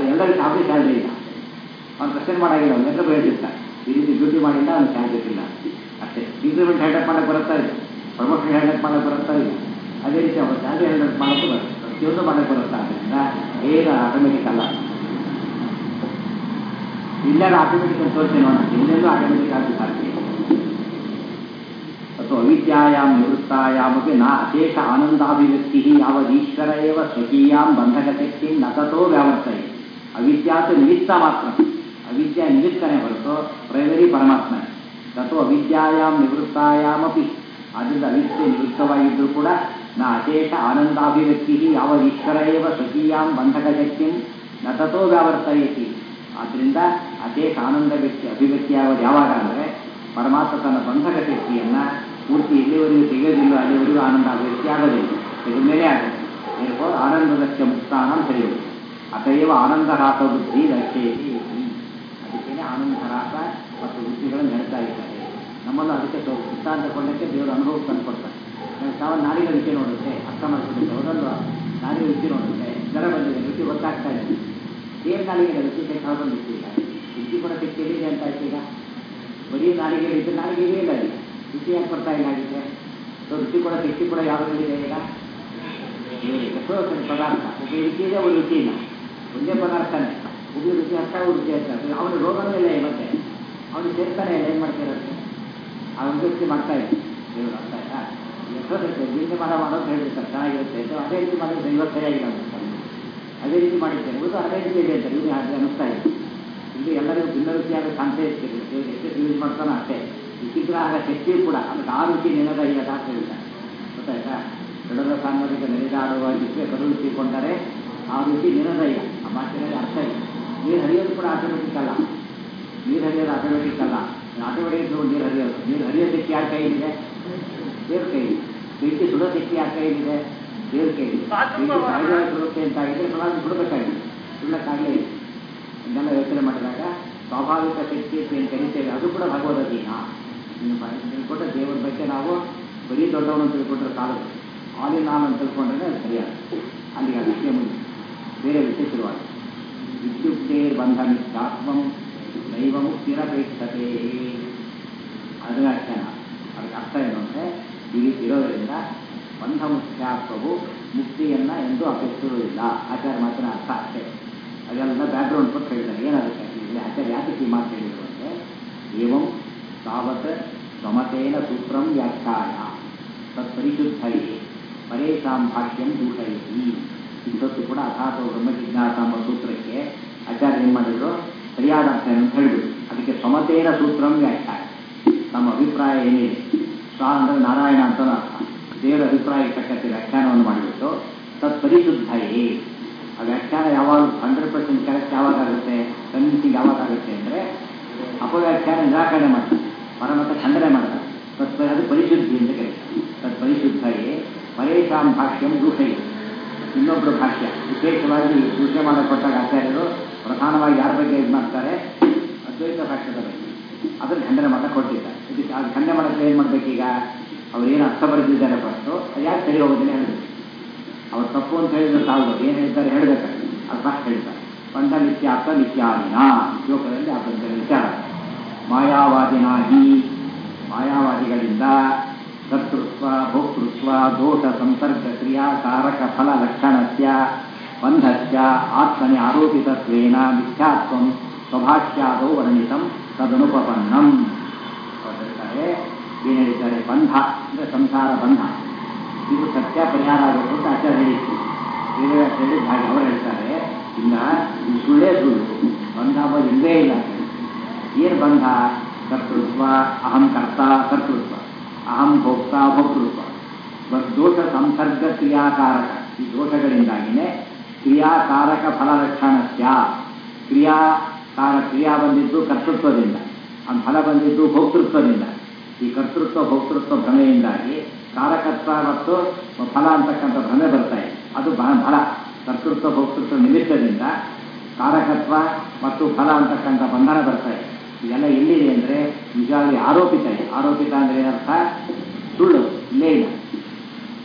ಅದು ಎಲ್ಲರಿಗೂ ಸ್ಯಾಲ್ರಿ ಸ್ಯಾಲ್ರಿ ಇಲ್ಲ ಅವ್ನು ಪ್ರಶ್ನೆ ಮಾಡಾಗಿಲ್ಲ ಅವ್ನು ಎಲ್ಲರೂ ಹೇಳ್ತಿರ್ತಾರೆ ಈ ರೀತಿ ಡ್ಯೂಟಿ ಮಾಡಿಲ್ಲ ಅವ್ನು ಸ್ಯಾಲ್ರಿ ಇಲ್ಲ ಅಷ್ಟೇ ಇಂಕ್ರಿಮೆಂಟ್ ಹ್ಯಾಂಡಪ್ ಮಾಡಕ್ಕೆ ಬರುತ್ತಾ ಇಲ್ಲ ಪ್ರಮೋಷನ್ ಹ್ಯಾಂಡಪ್ ಮಾಡಕ್ಕೆ ಬರುತ್ತಾ ಇಲ್ಲ ಅದೇ ರೀತಿ ಅವ್ರು ಸ್ಯಾಲ್ರಿ ಹ್ಯಾಂಡಪ್ ಮಾಡೋಕ್ಕೂ ಬರುತ್ತೆ ಪ್ರತಿಯೊಂದು ಮಾಡಕ್ಕೆ ಬರುತ್ತಾ ಅದರಿಂದ ಏನು ಆಟೋಮೆಟಿಕ್ ಅಲ್ಲ ಇಲ್ಲೆಲ್ಲ ಆಟೋಮೆಟಿಕ್ ಅಂತ ತೋರಿಸಿ ನೋಡೋಣ ಎಲ್ಲೆಲ್ಲೂ ಆಟೋಮೆಟಿಕ್ ಆಗಿ ಸಾಧ್ಯ ಅಥವಾ ಅವಿದ್ಯಾಯಾಂ ನಿವೃತ್ತಾಯಾಮಪಿ ನ ಅಶೇಷ ಆನಂದಾಭಿವ್ಯಕ್ತಿ ಯಾವದೀಶ್ವರ ಏವ ಸ್ವಕೀಯಾಂ ಬಂಧಕಶಕ್ತಿ ನತತೋ ವ್ಯಾವರ್ತಯೆ ಅವಿದ್ಯಾತ್ ನಿಮಿತ್ತ ಮಾತ್ರ ಅವಿದ್ಯಾ ನಿಮಿತ್ತನೇ ಹೊರತು ಪ್ರೈಮರಿ ಪರಮಾತ್ಮ ತಥೋ ಅವಿದ್ಯಾಯಾಂ ನಿವೃತ್ತಾಯಾಮಪಿ ಆದ್ದರಿಂದ ಅವಿದ್ಯೆ ನಿವೃತ್ತವಾಗಿದ್ದರೂ ಕೂಡ ನ ಅಶೇಷ ಆನಂದಾಭಿವ್ಯಕ್ತಿ ಯಾವದೀಶ್ವರ ಏವ ಸ್ವಕೀಯಾಂ ಬಂಧಕಶಕ್ತಿ ನತತೋ ವ್ಯಾವರ್ತಯತಿ ಆದ್ದರಿಂದ ಅಶೇಷ ಆನಂದ ವ್ಯಕ್ತಿ ಅಭಿವ್ಯಕ್ತಿಯಾಗೋದು ಯಾವಾಗ ಅಂದರೆ ಪರಮಾತ್ಮ ತನ್ನ ಬಂಧಕ ಶಕ್ತಿಯನ್ನು ಪೂರ್ತಿ ಎಲ್ಲಿವರೆಗೂ ತೆಗೆಯೋದಿಲ್ಲ ಅಲ್ಲಿವರೆಗೂ ಆನಂದ ಅಭಿವ್ಯಕ್ತಿ ಆಗೋದಿಲ್ಲ ತೆಗೆದ ಮೇಲೆ ಆಗುತ್ತೆ ಏನೋ ಆನಂದದಕ್ಕೆ ಮುಕ್ತಾನ ಅಂತ ಹೇಳುವುದು ಅತಯವ ಆನಂದರಾಸ ಬುದ್ಧಿ ಲಕ್ಷ್ಯೇತಿ ಅದಕ್ಕೇನೆ ಆನಂದರಾಸ ಮತ್ತು ಬುದ್ಧಿಗಳನ್ನು ನಡೀತಾ ಇದ್ದಾರೆ ನಮ್ಮನ್ನು ಅದಕ್ಕೆ ಸೊ ಸಿದ್ಧಾಂತ ಕೊಳ್ಳಕ್ಕೆ ದೇವರು ಅನುಭವ ತಂದುಕೊಡ್ತಾರೆ ತಾವು ನಾಡಿನ ರುಚಿ ನೋಡುತ್ತೆ ಅರ್ಥ ಮಾಡ್ಕೊಂಡಿದ್ದೆ ಒಂದೊಂದು ನಾಡಿನ ರುಚಿ ನೋಡುತ್ತೆ ಜ್ವರ ಬಂದಿದೆ ರುಚಿ ಗೊತ್ತಾಗ್ತಾ ಇದೆ ಏನು ನಾಲಿಗೆ ರುಚಿ ಬೇಕಾದ್ರೆ ಇಲ್ಲ ರುಚಿ ಕೂಡ ಸಿಕ್ಕಿದೆ ಅಂತ ಆಯ್ತು ಈಗ ಬರೀ ನಾಲಿಗೆ ಇದ್ದು ನಾಲಿಗೆ ಇದೆ ಇಲ್ಲ ಈಗ ರುಚಿ ಯಾಕೆ ಬರ್ತಾ ಇಲ್ಲ ಆಗಿದೆ ಸೊ ರುಚಿ ಕೂಡ ಶಕ್ತಿ ಕೂಡ ಯಾವುದರಲ್ಲಿದೆ ಈಗ ಎಷ್ಟೋ ಪದಾರ್ಥ ಒಬ್ಬ ರುಚಿ ಇದೆ ಒಂದು ರುಚಿ ಇಲ್ಲ ಒಂದೇ ಪದಾರ್ಥನೇ ಒಬ್ಬ ರುಚಿ ಹತ್ತ ರುಚಿ ಹತ್ತ ಅವನು ರೋಗನೂ ಇಲ್ಲ ಮತ್ತೆ ಅವನು ಸೇರ್ತಾನೆ ಇಲ್ಲ ಏನು ಮಾಡ್ತಿರೋದು ಆ ಒಂದು ವ್ಯಕ್ತಿ ಮಾಡ್ತಾ ಇದೆ ದೇವರು ಅರ್ಥ ಆಯ್ತಾ ಎಷ್ಟೋ ನಿಂದೆ ಮಾಡ ಮಾಡೋದು ಹೇಳಿರ್ತಾರೆ ಚೆನ್ನಾಗಿರುತ್ತೆ ಸೊ ಅದೇ ರೀತಿ ಮಾಡಿದ್ರೆ ಇವತ್ತು ಸರಿಯಾಗಿಲ್ಲ ಅಂತ ಅದೇ ರೀತಿ ಮಾಡಿದ್ದೇನೆ ಇದು ಅದೇ ರೀತಿ ಇದೆ ಅಂತ ಇವ್ರು ಹಾಗೆ ಅನಿಸ್ತಾ ಇದೆ ಇಲ್ಲಿ ಎಲ್ಲರಿಗೂ ಭಿನ್ನ ರುಚಿಯಾದ ಕಾಣ್ತಾ ಇರ್ತೀವಿ ದೇವ್ರು ಎಷ್ಟು ಯೂಸ್ ಮಾಡ್ತಾನೋ ಅಷ್ಟೇ ವಿಚಿಗ್ರಹ ಶಕ್ತಿಯೂ ಕೂಡ ಅದಕ್ಕೆ ಆ ರುಚಿ ನೆನದ ಇಲ್ಲ ಅಂತ ಹೇಳ್ತಾರೆ ಗೊತ್ತಾಯ್ತಾ ದೃಢದ ಸಾಂಗತಿಕ ನೆನೆದಾಡುವ ಜಿಪ್ಪೆ ಕರು ಕೊಂಡರೆ ಆ ರುಚಿ ನೆನದ ಇಲ್ಲ ಆ ಮಾತಿನಲ್ಲಿ ಅರ್ಥ ಇಲ್ಲ ನೀರು ಹರಿಯೋದು ಕೂಡ ಆಟೋಮೆಟಿಕ್ ಅಲ್ಲ ನೀರು ಹರಿಯೋದು ಆಟೋಮೆಟಿಕ್ ಅಲ್ಲ ಆಟೋಮೆಟಿಕ್ ನೀರು ಹರಿಯೋದು ನೀರು ಹರಿಯೋ ಶಕ್ತಿ ಯಾರ ಕೈಲಿದೆ ದೇವ್ರ ಕೈಲಿ ಬೆಂಕಿ ಸುಡೋ ಶಕ್ತಿ ಯಾರ ಕೈಲಿದೆ ದೇವ್ರ ಕೈಲಿ ಬೆಂಕಿ ಸುಡುತ್ತೆ ಅಂತ ಆಗಿದ್ರೆ ಸುಡಾಗಿ ಸುಡಬೇಕಾಗಿದೆ ಸುಳ್ಳಕ್ಕಾಗಲೇ ಇಲ್ಲ ಇದನ್ನೆಲ್ಲ ಯೋಚನೆ ಮಾಡಿದಾಗ ಸ್ವಾಭಾವಿಕ ಶಕ್ತಿ ಅಂತ ಏನು ಕರಿತೇವೆ ಅದು ಕೂಡ ಭಗವದಧೀನ ಇನ್ನು ತಿಳ್ಕೊಂಡ ದೇವರ ಬಗ್ಗೆ ನಾವು ಬರೀ ದೊಡ್ಡವನು ತಿಳ್ಕೊಂಡ್ರೆ ಸಾಲದು ಆಲ್ ಇನ್ ಆಲ್ ಅಂತ ತಿಳ್ಕೊಂಡ್ರೆ ಅದು ಸರಿಯಾದ ಅಲ್ಲಿಗೆ ಆ ವಿಷಯ ಮುಂದೆ ಬೇರೆ ವಿಷಯ ಶುರುವಾಗಿ ವಿದ್ಯುಕ್ತೇ ಬಂಧ ಮಿಥ್ಯಾತ್ಮಂ ದೈವ ಮುಕ್ತಿರಪೇಕ್ಷತೆ ಅದು ವ್ಯಾಖ್ಯಾನ ಅದಕ್ಕೆ ಅರ್ಥ ಏನು ಅಂದರೆ ಈ ರೀತಿ ಇರೋದರಿಂದ ಬಂಧ ಮುಖ್ಯಾತ್ವವು ಮುಕ್ತಿಯನ್ನ ಎಂದು ಅಪೇಕ್ಷಿಸುವುದಿಲ್ಲ ಆಚಾರ್ಯ ಮಾತಿನ ಅರ್ಥ ಅಷ್ಟೇ ಅದೆಲ್ಲ ಬ್ಯಾಕ್ಗ್ರೌಂಡ್ ಕೊಟ್ಟು ಹೇಳ್ತಾರೆ ಏನಾಗುತ್ತೆ ಇಲ್ಲಿ ಆಚಾರ್ಯ ಯಾಕೆ ಈ ಮಾತು ಹೇಳಿದರು ಅಂದರೆ ಏವಂ ತಾವತ್ ಸ್ವಮತೇನ ಸೂತ್ರಂ ವ್ಯಾಖ್ಯಾನ ತತ್ಪರಿಶುದ್ಧೈ ಪರೇಶಾಂ ಭಾಷ್ಯಂ ದೂಷಯಿಸಿ ಇಷ್ಟೊತ್ತು ಕೂಡ ಅಥಾತ ಬ್ರಹ್ಮ ಜಿಜ್ಞಾಸ ಎಂಬ ಸೂತ್ರಕ್ಕೆ ಆಚಾರ್ಯ ಏನು ಮಾಡಿದ್ರು ಸರಿಯಾದ ಅರ್ಥ ಅಂತ ಹೇಳಿದ್ರು ಅದಕ್ಕೆ ಸ್ವಮತೇನ ಸೂತ್ರಂ ವ್ಯಾಖ್ಯಾನ ನಮ್ಮ ಅಭಿಪ್ರಾಯ ಏನಿದೆ ಸ್ವ ಅಂದರೆ ನಾರಾಯಣ ಅಂತ ಅರ್ಥ ದೇವರ ಅಭಿಪ್ರಾಯಕ್ಕೆ ತಕ್ಕಂತೆ ವ್ಯಾಖ್ಯಾನವನ್ನು ಮಾಡಿಬಿಟ್ಟು ತತ್ಪರಿಶುದ್ಧಯೇ ಆ ವ್ಯಾಖ್ಯಾನ ಯಾವಾಗ ಹಂಡ್ರೆಡ್ ಪರ್ಸೆಂಟ್ ಕರೆಕ್ಟ್ ಯಾವಾಗ ಆಗುತ್ತೆ ಕನ್ವಿನ್ಸಿಂಗ್ ಯಾವಾಗ ಆಗುತ್ತೆ ಅಂದರೆ ಅಪವ್ಯಾಖ್ಯಾನ ನಿರಾಕರಣೆ ಮಾಡ್ತಾರೆ ಪರಮತ ಖಂಡನೆ ಮಾಡ್ತಾರೆ ತತ್ ಅದು ಪರಿಶುದ್ಧಿ ಅಂತ ಕರೀತಾರೆ ತತ್ ಪರಿಶುದ್ಧಯೇ ಪರೇಶಾಂ ಭಾಷ್ಯಂ ದೂಷಯಿ ಇನ್ನೊಬ್ಬರು ಭಾಷ್ಯ ವಿಶೇಷವಾಗಿ ದೂಷಣೆ ಮಾಡಲ್ಪಟ್ಟಾಗ ಆಚಾರ್ಯರು ಪ್ರಧಾನವಾಗಿ ಯಾರ ಬಗ್ಗೆ ಇದು ಮಾಡ್ತಾರೆ ಅದ್ವೈತ ಭಾಷ್ಯದ ಬಗ್ಗೆ ಅದನ್ನು ಖಂಡನೆ ಮಾಡಕ್ಕೆ ಕೊಟ್ಟಿದ್ದಾರೆ ಇದಕ್ಕೆ ಅದು ಖಂಡನೆ ಮಾಡೋಕ್ಕೆ ಏನು ಮಾಡಬೇಕೀಗ ಅವ್ರು ಏನು ಅರ್ಥ ಬರೆದಿದ್ದಾರೆ ಫಸ್ಟು ಅದು ಯಾಕೆ ಸರಿ ಹೋಗೋದಿಲ್ಲ ಹೇಳಬೇಕು ಅವ್ರು ತಪ್ಪು ಅಂತ ಹೇಳಿದ್ರೆ ಸಾಲದು ಏನು ಹೇಳ್ತಾರೆ ಹೇಳಬೇಕಾಗಿ ಅದು ಫಸ್ಟ್ ಹೇಳ್ತಾರೆ ಬಂಧ ನಿತ್ಯಾರ್ಥ ನಿತ್ಯಾದಿನ ಶ್ಲೋಕದಲ್ಲಿ ಆ ಬಂಧದ ವಿಚಾರ ಮಾಯಾವಾದಿನಾಗಿ ಮಾಯಾವಾದಿಗಳಿಂದ ಕರ್ತೃತ್ವ ಭೋಕ್ತೃತ್ವ ದೋಷ ಸಂಸರ್ಗ ಕ್ರಿಯಾಕಾರಕ ಫಲ ಲಕ್ಷಣಸ್ಯ ಬಂಧಸ್ಯ ಆತ್ಮನಿ ಆರೋಪಿತತ್ವೇನ ಮಿಥ್ಯಾತ್ವಂ ಸ್ವಭಾಷ್ಯಾದೋ ವರ್ಣಿತಂ ತದನುಪಪನ್ನಂ ಅವ್ರು ಹೇಳ್ತಾರೆ ಏನು ಹೇಳಿದ್ದಾರೆ ಬಂಧ ಅಂದರೆ ಸಂಸಾರ ಬಂಧ ಇದು ಸತ್ಯ ಪರಿಹಾರ ಆಗಬೇಕು ಅಂತ ಆಚಾರ್ಯ ಹೇಳಿತ್ತು ಬೇರೆ ಹೇಳಿದ ಹಾಗೆ ಅವರು ಹೇಳ್ತಾರೆ ಇಲ್ಲ ಇದು ಸುಳ್ಳೇ ಸುಳ್ಳು ಬಂಧ ಅಂಬೋದು ಇಲ್ಲವೇ ಇಲ್ಲ ಅಂತ ಹೇಳಿ. ಏನು ಬಂಧ ಕರ್ತೃತ್ವ ಅಹಂ ಕರ್ತ ಕರ್ತೃತ್ವ ಅಹಂ ಭೋಕ್ತ ಭೋಕ್ತೃತ್ವ ಬಸ್ ದೋಷ ಸಂಸರ್ಗ ಕ್ರಿಯಾಕಾರಕ ಈ ದೋಷಗಳಿಂದಾಗಿನೇ ಕ್ರಿಯಾಕಾರಕ ಫಲಲಕ್ಷಣಸ್ಯ ಕ್ರಿಯಾಕಾರ ಕ್ರಿಯಾ ಬಂದಿದ್ದು ಕರ್ತೃತ್ವದಿಂದ ಆ ಫಲ ಬಂದಿದ್ದು ಭೋಕ್ತೃತ್ವದಿಂದ ಈ ಕರ್ತೃತ್ವ ಭೋಕ್ತೃತ್ವ ಭ್ರಮೆಯಿಂದಾಗಿ ಕಾರಕತ್ವ ಮತ್ತು ಫಲ ಅಂತಕ್ಕಂಥ ಭ್ರಮೆ ಬರ್ತಾ ಇದೆ ಅದು ಬ- ಫಲ ಕರ್ತೃತ್ವ ಭೋಕ್ತೃತ್ವ ನಿಮಿತ್ತದಿಂದ ಕಾರಕತ್ವ ಮತ್ತು ಫಲ ಅಂತಕ್ಕಂಥ ಬಂಧನ ಬರ್ತಾ ಇದೆ ಇದೆಲ್ಲ ಎಲ್ಲಿದೆ ಅಂದರೆ ನಿಜವಾಗಿ ಆರೋಪಿತ ಇದೆ ಆರೋಪಿತ ಅಂದರೆ ಏನರ್ಥ ಸುಳ್ಳು ಇಲ್ಲೇ ಇಲ್ಲ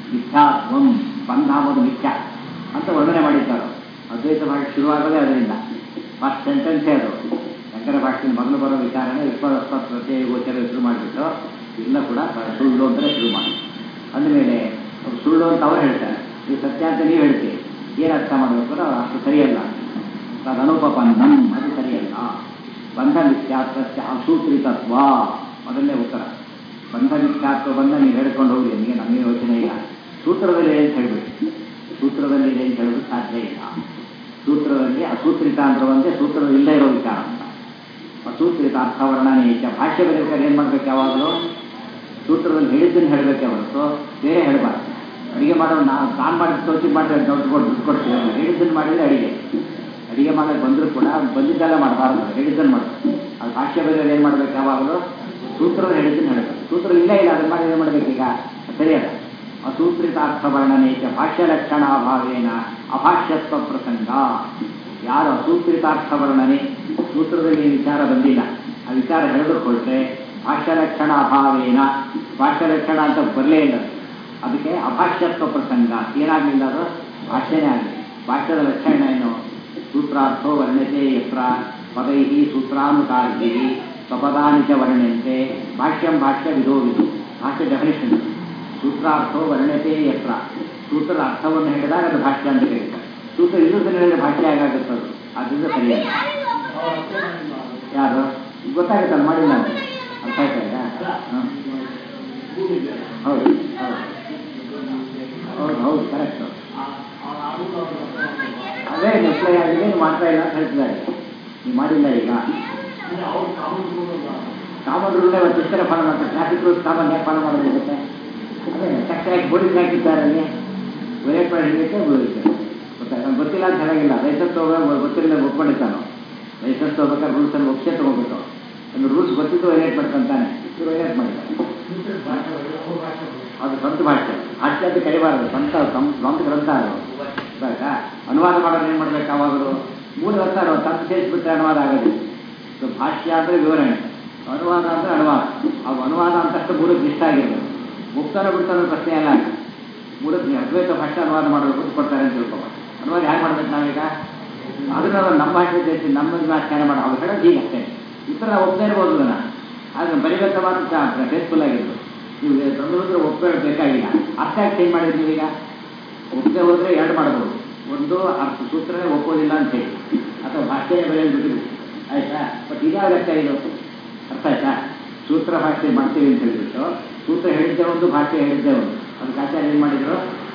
ಮಿಥ್ಯಾತ್ವಂ ಬಂಧ ಅನ್ನೋದು ಮಿಥ್ಯ ಅಂತ ವರ್ಣನೆ ಮಾಡಿದ್ದಾರೆ ಅದ್ವೈತ ಮಾಡಿ ಶುರುವಾಗೋದೇ ಅದರಿಂದ ಫಸ್ಟ್ ಸೆಂಟೆನ್ಸೇ ಅದು ಶಂಕರ ಭಾಷೆಯಲ್ಲಿ ಮೊದಲು ಬರೋ ವಿಚಾರನೇ ವಿಶ್ವದಸ್ತ ಪ್ರತ್ಯಯ ಗೋಚರ ಶುರು ಮಾಡಿಬಿಟ್ಟು ಇಲ್ಲ ಕೂಡ ಸುಳ್ಳು ಅಂತಲೇ ಶುರು ಮಾಡಿ ಅಂದಮೇಲೆ ಅವ್ರು ಸುಳ್ಳು ಅಂತ ಅವ್ರು ಹೇಳ್ತಾರೆ ನೀವು ಸತ್ಯ ಅಂತ ನೀವು ಹೇಳ್ತೀರಿ ಏನು ಅರ್ಥ ಮಾಡಬೇಕು ಅವ್ರು ಅಷ್ಟು ಸರಿಯಲ್ಲ ಅದು ಅನುಪಪನ್ನಂ ಅದು ಸರಿಯಲ್ಲ ಬಂಧ ಮಿಥ್ಯಾತ್ವಸ್ಯ ಅಸೂತ್ರಿತತ್ವ ಮೊದಲನೇ ಉತ್ತರ ಬಂಧ ಮಿಥ್ಯಾತ್ವ ಬಂಧ ನೀವು ಹೇಳ್ಕೊಂಡು ಹೋಗಿ ನಿಮಗೆ ನಮಗೆ ಯೋಚನೆ ಇಲ್ಲ ಸೂತ್ರದಲ್ಲಿ ಏನು ಹೇಳಬೇಕು ಸೂತ್ರದಲ್ಲಿ ಏನು ಹೇಳೋದು ಸಾಧ್ಯ ಇಲ್ಲ ಸೂತ್ರದಲ್ಲಿ ಅಸೂತ್ರಿತ ಅಂದ್ರೆ ಒಂದೇ ಸೂತ್ರದಲ್ಲಿ ಇಲ್ಲೇ ಇರೋ ವಿಚಾರ ಅಂತ ಅಸೂತ್ರಿತ ಅರ್ಥವರ್ಣನೆ ಇಚ್ಛ ಭಾಷೆ ಬರೀಬೇಕಾದ್ರೆ ಏನು ಮಾಡ್ಬೇಕು ಯಾವಾಗಲೂ ಸೂತ್ರದಲ್ಲಿ ಹೇಳಿದ್ದನ್ನು ಹೇಳಬೇಕೆ ಹೊರತು ಬೇರೆ ಹೇಳಬಾರ್ದು ಅಡಿಗೆ ಮಾಡೋ ನಾವು ತಾನು ಮಾಡಿದ ತೋಚಿ ಮಾಡಿದ್ರೆ ದುಡ್ಡು ಕೊಟ್ಟು ದುಡ್ಡು ಕೊಡ್ತೀವಿ ಹೇಳಿದ್ದನ್ನು ಮಾಡಿದ್ರೆ ಅಡಿಗೆ ಅಡಿಗೆ ಮಾಡೋಕ್ಕೆ ಬಂದರೂ ಕೂಡ ಬಂದಿದ್ದೆಲ್ಲ ಮಾಡಬಾರ್ದು ಹೇಳಿದ್ದನ್ನು ಮಾಡಬೇಕು ಅದು ಭಾಷೆ ಬರೆಯೋರು ಏನು ಮಾಡ್ಬೇಕು ಯಾವಾಗಲೂ ಸೂತ್ರದ ಹೇಳಿದ್ದನ್ನು ಹೇಳಬೇಕು ಸೂತ್ರ ಇಲ್ಲ ಇಲ್ಲ ಅದನ್ನು ಮಾಡಿ ಏನು ಮಾಡಬೇಕೀಗ ಸರಿಯಲ್ಲ ಅಸೂತ್ರಿತಾರ್ಥ ವರ್ಣನೆ ಭಾಷ್ಯ ಲಕ್ಷಣ ಅಭಾವೇನ ಅಭಾಷ್ಯತ್ವ ಪ್ರಸಂಗ ಯಾರು ಅಸೂತ್ರಿತಾರ್ಥ ವರ್ಣನೆ ಸೂತ್ರದಲ್ಲಿ ವಿಚಾರ ಬಂದಿಲ್ಲ ಆ ವಿಚಾರ ಹೇಳಿದುಕೊಳ್ತೆ ಭಾಷ್ಯ ಲಕ್ಷಣ ಅಭಾವೇನ ಭಾಷ್ಯ ಲಕ್ಷಣ ಅಂತ ಬರಲೇ ಇಲ್ಲ ಅದಕ್ಕೆ ಅಭಾಷ್ಯತ್ವ ಪ್ರಸಂಗ ಏನಾಗಲಿಲ್ಲ ಅದು ಭಾಷ್ಯನೇ ಆಗಲಿ ಭಾಷ್ಯದ ಲಕ್ಷಣ ಏನು ಸೂತ್ರಾರ್ಥೋ ವರ್ಣ್ಯತೆ ಯತ್ರ ಪದೈ ಸೂತ್ರಾನುಕಾರ್ಯೈ ಸ್ವಪದಾನಿ ಚ ವರ್ಣ್ಯಂತೆ ಭಾಷ್ಯಂ ಭಾಷ್ಯ ವಿಧೋ ವಿಧು ಭಾಷ್ಯ ಡೆಫಿನೇಷನ್ ಸೂತ್ರಾರ್ಥೋ ವರ್ಣ್ಯತೆ ಯತ್ರ ಸೂತ್ರದ ಅರ್ಥವನ್ನು ಹೇಳಿದಾಗ ಅದು ಭಾಷ್ಯ ಅಂತ ಕರೀತಾರೆ ಸೂತ್ರ ಇನ್ನೊಂದು ಹೇಳಿದ್ರೆ ಭಾಷ್ಯ ಆಗಾಗುತ್ತೆ ಅದು ಅದರಿಂದ ಸರಿಯಾಗಿ ಯಾರು ಗೊತ್ತಾಗುತ್ತಲ್ಲ ಮಾಡಿಲ್ಲ ಅಂತ ಅರ್ಥ ಆಯ್ತಾ ಈಗ ಹಾಂ ಹೌದು ಹೌದು ಹೌದು ಕರೆಕ್ಟ್ ಅದೇ ಡಿಸ್ಪ್ಲೇ ಆಗಿದೆ ನೀವು ಮಾಡ್ತಾ ಇಲ್ಲ ಅಂತ ಹೇಳ್ತಿದ್ದಾರೆ ನೀವು ಮಾಡಿಲ್ಲ ಈಗ ಕಾಮನ್ ರೂಲ್ನೇ ಒಂದು ಇಷ್ಟರ ಫಾಲೋ ಮಾಡ್ತಾರೆ ಟ್ರಾಫಿಕ್ ರೂಲ್ಸ್ ಕಾಮನ್ ಯಾಕೆ ಫಾಲೋ ಮಾಡೋದಿರುತ್ತೆ ಅದೇ ತಕ್ಷಣ ಪೊಲೀಸ್ ಹಾಕಿದ್ದಾರೆ ಅಲ್ಲಿ ವೇಟ್ ಮಾಡಿ ಹಿಡಿಯಕ್ಕೆ ಬೀಳುತ್ತೆ ಗೊತ್ತಾ ನಂಗೆ ಗೊತ್ತಿಲ್ಲ ಅಂತ ಹೇಳೋಂಗಿಲ್ಲ ಲೈಸೆನ್ಸ್ ತಗೋಬೇಕು ಗೊತ್ತಿಲ್ಲ ಒಪ್ಕೊಂಡಿರ್ತಾನೋ ಲೈಸೆನ್ಸ್ ತಗೋಬೇಕಾದ್ರೆ ರೂಲ್ಸನ್ನು ಒಪ್ಸೇ ತಗೋಬೇಕು ಒಂದು ರೂಲ್ಸ್ ಗೊತ್ತಿದ್ದು ವೈಲೇಟ್ ಮಾಡ್ಕೊಂತಾನೆ ಇವರು ವೈಲೇಟ್ ಮಾಡಿದ್ದಾರೆ ಅದು ಸ್ವಂತ ಭಾಷೆ ಭಾಷೆ ಅಂತ ಕರಿಬಾರದು ಸ್ವಂತ ಸ್ವಂತ ಗ್ರಂಥ ಅದು ಆಯ್ತಾ ಅನುವಾದ ಮಾಡೋದು ಏನು ಮಾಡ್ಬೇಕು ಯಾವಾಗಲೂ ಮೂರು ಅರ್ಥ ತಂದು ಸೇರಿಸ್ಬಿಟ್ರೆ ಅನುವಾದ ಆಗೋದಿಲ್ಲ ಸೊ ಭಾಷ್ಯ ಅಂದರೆ ವಿವರಣೆ ಅನುವಾದ ಅಂದರೆ ಅನುವಾದ ಅವು ಅನುವಾದ ಅಂತಷ್ಟು ಮೂರಕ್ಕೆ ಇಷ್ಟ ಆಗಿರ್ಬೇಕು ಮುಕ್ತಾನ ಬಿಡ್ತಾನೋ ಪ್ರಶ್ನೆ ಎಲ್ಲ ಮೂರಕ್ಕೆ ಅದ್ವೈತ ಭಾಷೆ ಅನುವಾದ ಮಾಡಬೇಕು ಕೊಡ್ತಾರೆ ಅಂತ ತಿಳ್ಕೊಬ ಅನುವಾದ ಹ್ಯಾಂಗೆ ಮಾಡ್ಬೇಕು ನಾವೀಗ ಅದನ್ನ ನಮ್ಮ ಭಾಷೆ ಸೇರಿಸಿ ನಮ್ಮ ವ್ಯಾಖ್ಯಾನ ಮಾಡೋ ಅವ್ರು ಹೇಳೋದು ಈಗ ಅಷ್ಟೇ ಈ ಥರ ನಾವು ಒಪ್ಪದೇ ಇರ್ಬೋದು ಅದನ್ನು ಆದರೆ ಬರಿಬೇಕಾದ ಮಾತ್ರ ಫೇಸ್ಫುಲ್ ಆಗಿದ್ದು ನೀವು ತಂದು ಒಪ್ಪಬೇಕಾಗಿಲ್ಲ ಅರ್ಥ ಯಾಕೆ ಚೇಂಜ್ ಮಾಡಿದ್ರಿ ಈಗ ಒಪ್ಪದೆ ಹೋದರೆ ಎರಡು ಮಾಡ್ಬೋದು ಒಂದು ಅರ್ಥ ಸೂತ್ರನೇ ಒಪ್ಪೋದಿಲ್ಲ ಅಂತ ಹೇಳಿ ಅಥವಾ ಭಾಷೆಯ ಬೆಳೆಯೋದು ಬಿಟ್ಟು ಆಯ್ತಾ ಬಟ್ ಇದಾಗ ಲೆಕ್ಕ ಇದು ಅರ್ಥ ಆಯ್ತಾ ಸೂತ್ರ ಭಾಷೆ ಮಾಡ್ತೀವಿ ಅಂತ ಹೇಳಿಬಿಟ್ಟು ಸೂತ್ರ ಹೇಳಿದ್ದೆ ಒಂದು ಭಾಷೆ ಹೇಳಿದ್ದೆ ಒಂದು ಅದಕ್ಕೆ ಆಚಾರ್ಯ ಏನು ಮಾಡಿದ್ರು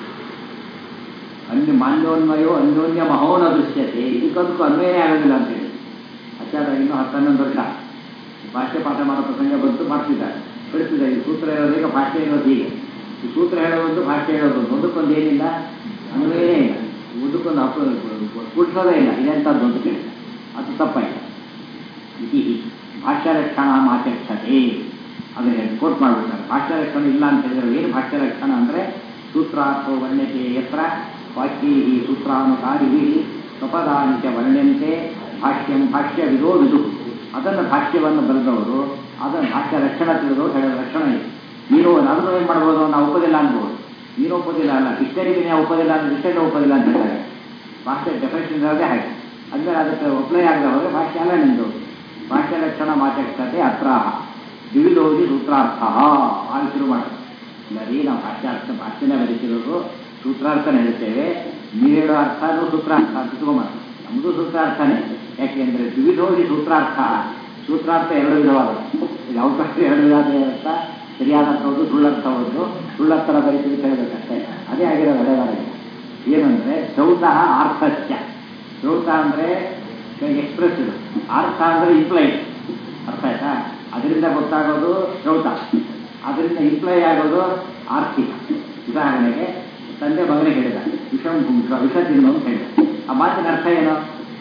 ಅನ್ಯ ಮಾನ್ಯೋನ್ಮಯೋ ಅನ್ಯೋನ್ಯ ಮಹೋನ ದೃಶ್ಯತೆ ಇದಕ್ಕೊಂದಕ್ಕೂ ಅನ್ವಯನೇ ಆಗೋದಿಲ್ಲ ಅಂತೇಳಿ ಆಚಾರ್ಯ ಇನ್ನೂ ಹತ್ತು ಹನ್ನೊಂದು ವರ್ಷ ಭಾಷೆ ಪಾಠ ಮಾಡೋ ಪ್ರಸಂಗ ಬಂತು ಮಾಡ್ತಿದ್ದಾರೆ ಕಳಿಸಿದ್ದಾರೆ ಈ ಸೂತ್ರ ಹೇಳೋದು ಈಗ ಭಾಷೆ ಹೇಳೋದು ಹೀಗೆ ಈ ಸೂತ್ರ ಹೇಳೋದು ಭಾಷೆ ಹೇಳೋದು ಒಂದಕ್ಕೊಂದು ಏನಿಲ್ಲ ಅನ್ವಯನೇ ಇಲ್ಲ ಒಂದಕ್ಕೊಂದು ಅಪ ಕೂಡಿಸೋದೇ ಇಲ್ಲ ಇದೆಂಥದ್ದು ಅಂತ ಕೇಳಿ ಅದು ತಪ್ಪಾಯ್ತು ಇತಿ ಭಾಷ್ಯರಕ್ಷಣ ಮಾಚಕ್ಷತೆ ಅದನ್ನ ಕೋಟ್ ಮಾಡಿಬಿಡ್ತಾರೆ ಭಾಷ್ಯರಕ್ಷಣ ಇಲ್ಲ ಅಂತ ಹೇಳಿದ್ರೆ ಏನು ಭಾಷ್ಯರಕ್ಷಣ ಅಂದರೆ ಸೂತ್ರಾರ್ಥೋ ವರ್ಣ್ಯತೆ ಯತ್ರ ವಾಕ್ಯೈ ಸೂತ್ರಾನುಕಾರಿ ಸ್ವಪದಾನಿ ಚ ವರ್ಣ್ಯಂತೆ ಭಾಷ್ಯಂ ಭಾಷ್ಯ ವಿಧೋ ವಿದು ಅದನ್ನು ಭಾಷ್ಯವನ್ನು ಬರೆದವರು ಅದನ್ನು ಭಾಷ್ಯ ರಕ್ಷಣ ತಿಳಿದವರು ಹೇಳೋ ರಕ್ಷಣ ಇದೆ ನೀನು ಅದನ್ನು ಏನು ಮಾಡ್ಬೋದು ನಾವು ಒಪ್ಪೋದಿಲ್ಲ ಅನ್ಬೋದು ನೀನು ಒಪ್ಪೋದಿಲ್ಲ ಅಲ್ಲ ಡಿಕ್ಷನರಿಗೆ ನೀವು ಒಪ್ಪೋದಿಲ್ಲ ಅಂದ್ರೆ ಡಿಕ್ಷನರಿ ಒಪ್ಪೋದಿಲ್ಲ ಅಂತ ಹೇಳ್ತಾರೆ ಭಾಷೆ ಡೆಫಿನೇಷನ್ ಇರೋದೇ ಹಾಗೆ ಅಂದರೆ ಅದಕ್ಕೆ ಅಪ್ಲೈ ಆಗದೆ ಹೋದರೆ ಭಾಷೆ ಅಲ್ಲ ನಿಂದು ಭಾಷೆ ಲಕ್ಷಣ ಮಾತಕ್ಷತೆ ಅತ್ರ ವಿವಿಧೋದಿ ಸೂತ್ರಾರ್ಥ ಆಗಿ ಶುರು ಮಾಡೋದು ಬರೀ ನಾವು ಭಾಷಾರ್ಥ ಭಾಷೆನೇ ಬರೀತಿರೋದು ಸೂತ್ರಾರ್ಥನೇ ಹೇಳ್ತೇವೆ ನೀವು ಹೇಳೋ ಅರ್ಥನೂ ಸೂತ್ರಾರ್ಥ ಅಂತ ತಗೊಂಬಾರ್ದು ನಮ್ಮದು ಸೂತ್ರಾರ್ಥನೇ ಯಾಕೆಂದರೆ ವಿವಿಧೋದಿ ಸೂತ್ರಾರ್ಥ ಸೂತ್ರಾರ್ಥ ಎರಡು ವಿಧವಾದ ಇದು ಅವಕಾಶ ಎರಡು ವಿಧ ಅಂತ ಸರಿಯಾದ ಅರ್ಥ ಒಂದು ಸುಳ್ಳರ್ಥ ಒಂದು ಸುಳ್ಳರ್ಥನ ಬರೀತೀವಿ ಅಂತ ಹೇಳಬೇಕಷ್ಟೇ ಅದೇ ಆಗಿರೋದು ಹಳೆದಾರಿಗೆ ಏನಂದರೆ ಚೌತಃ ಆರ್ಥಶ್ಚ ಚೌತ ಅಂದರೆ ಎಕ್ಸ್ಪ್ರೆಸ್ ಇದು ಅರ್ಥ ಅಂದರೆ ಇಂಪ್ಲೈಡ್ ಅರ್ಥ ಆಯ್ತಾ ಅದರಿಂದ ಗೊತ್ತಾಗೋದು ಶ್ರೌತ ಅದರಿಂದ ಇಂಪ್ಲೈ ಆಗೋದು ಆರ್ಥಿಕ ಉದಾಹರಣೆಗೆ ತಂದೆ ಮಗನಿಗೆ ಹೇಳಿದ ವಿಷಂ ಭುಂಸ ವಿಷ ತಿನ್ನು ಅಂತ ಹೇಳಿದ ಆ ಮಾತಿನ ಅರ್ಥ ಏನು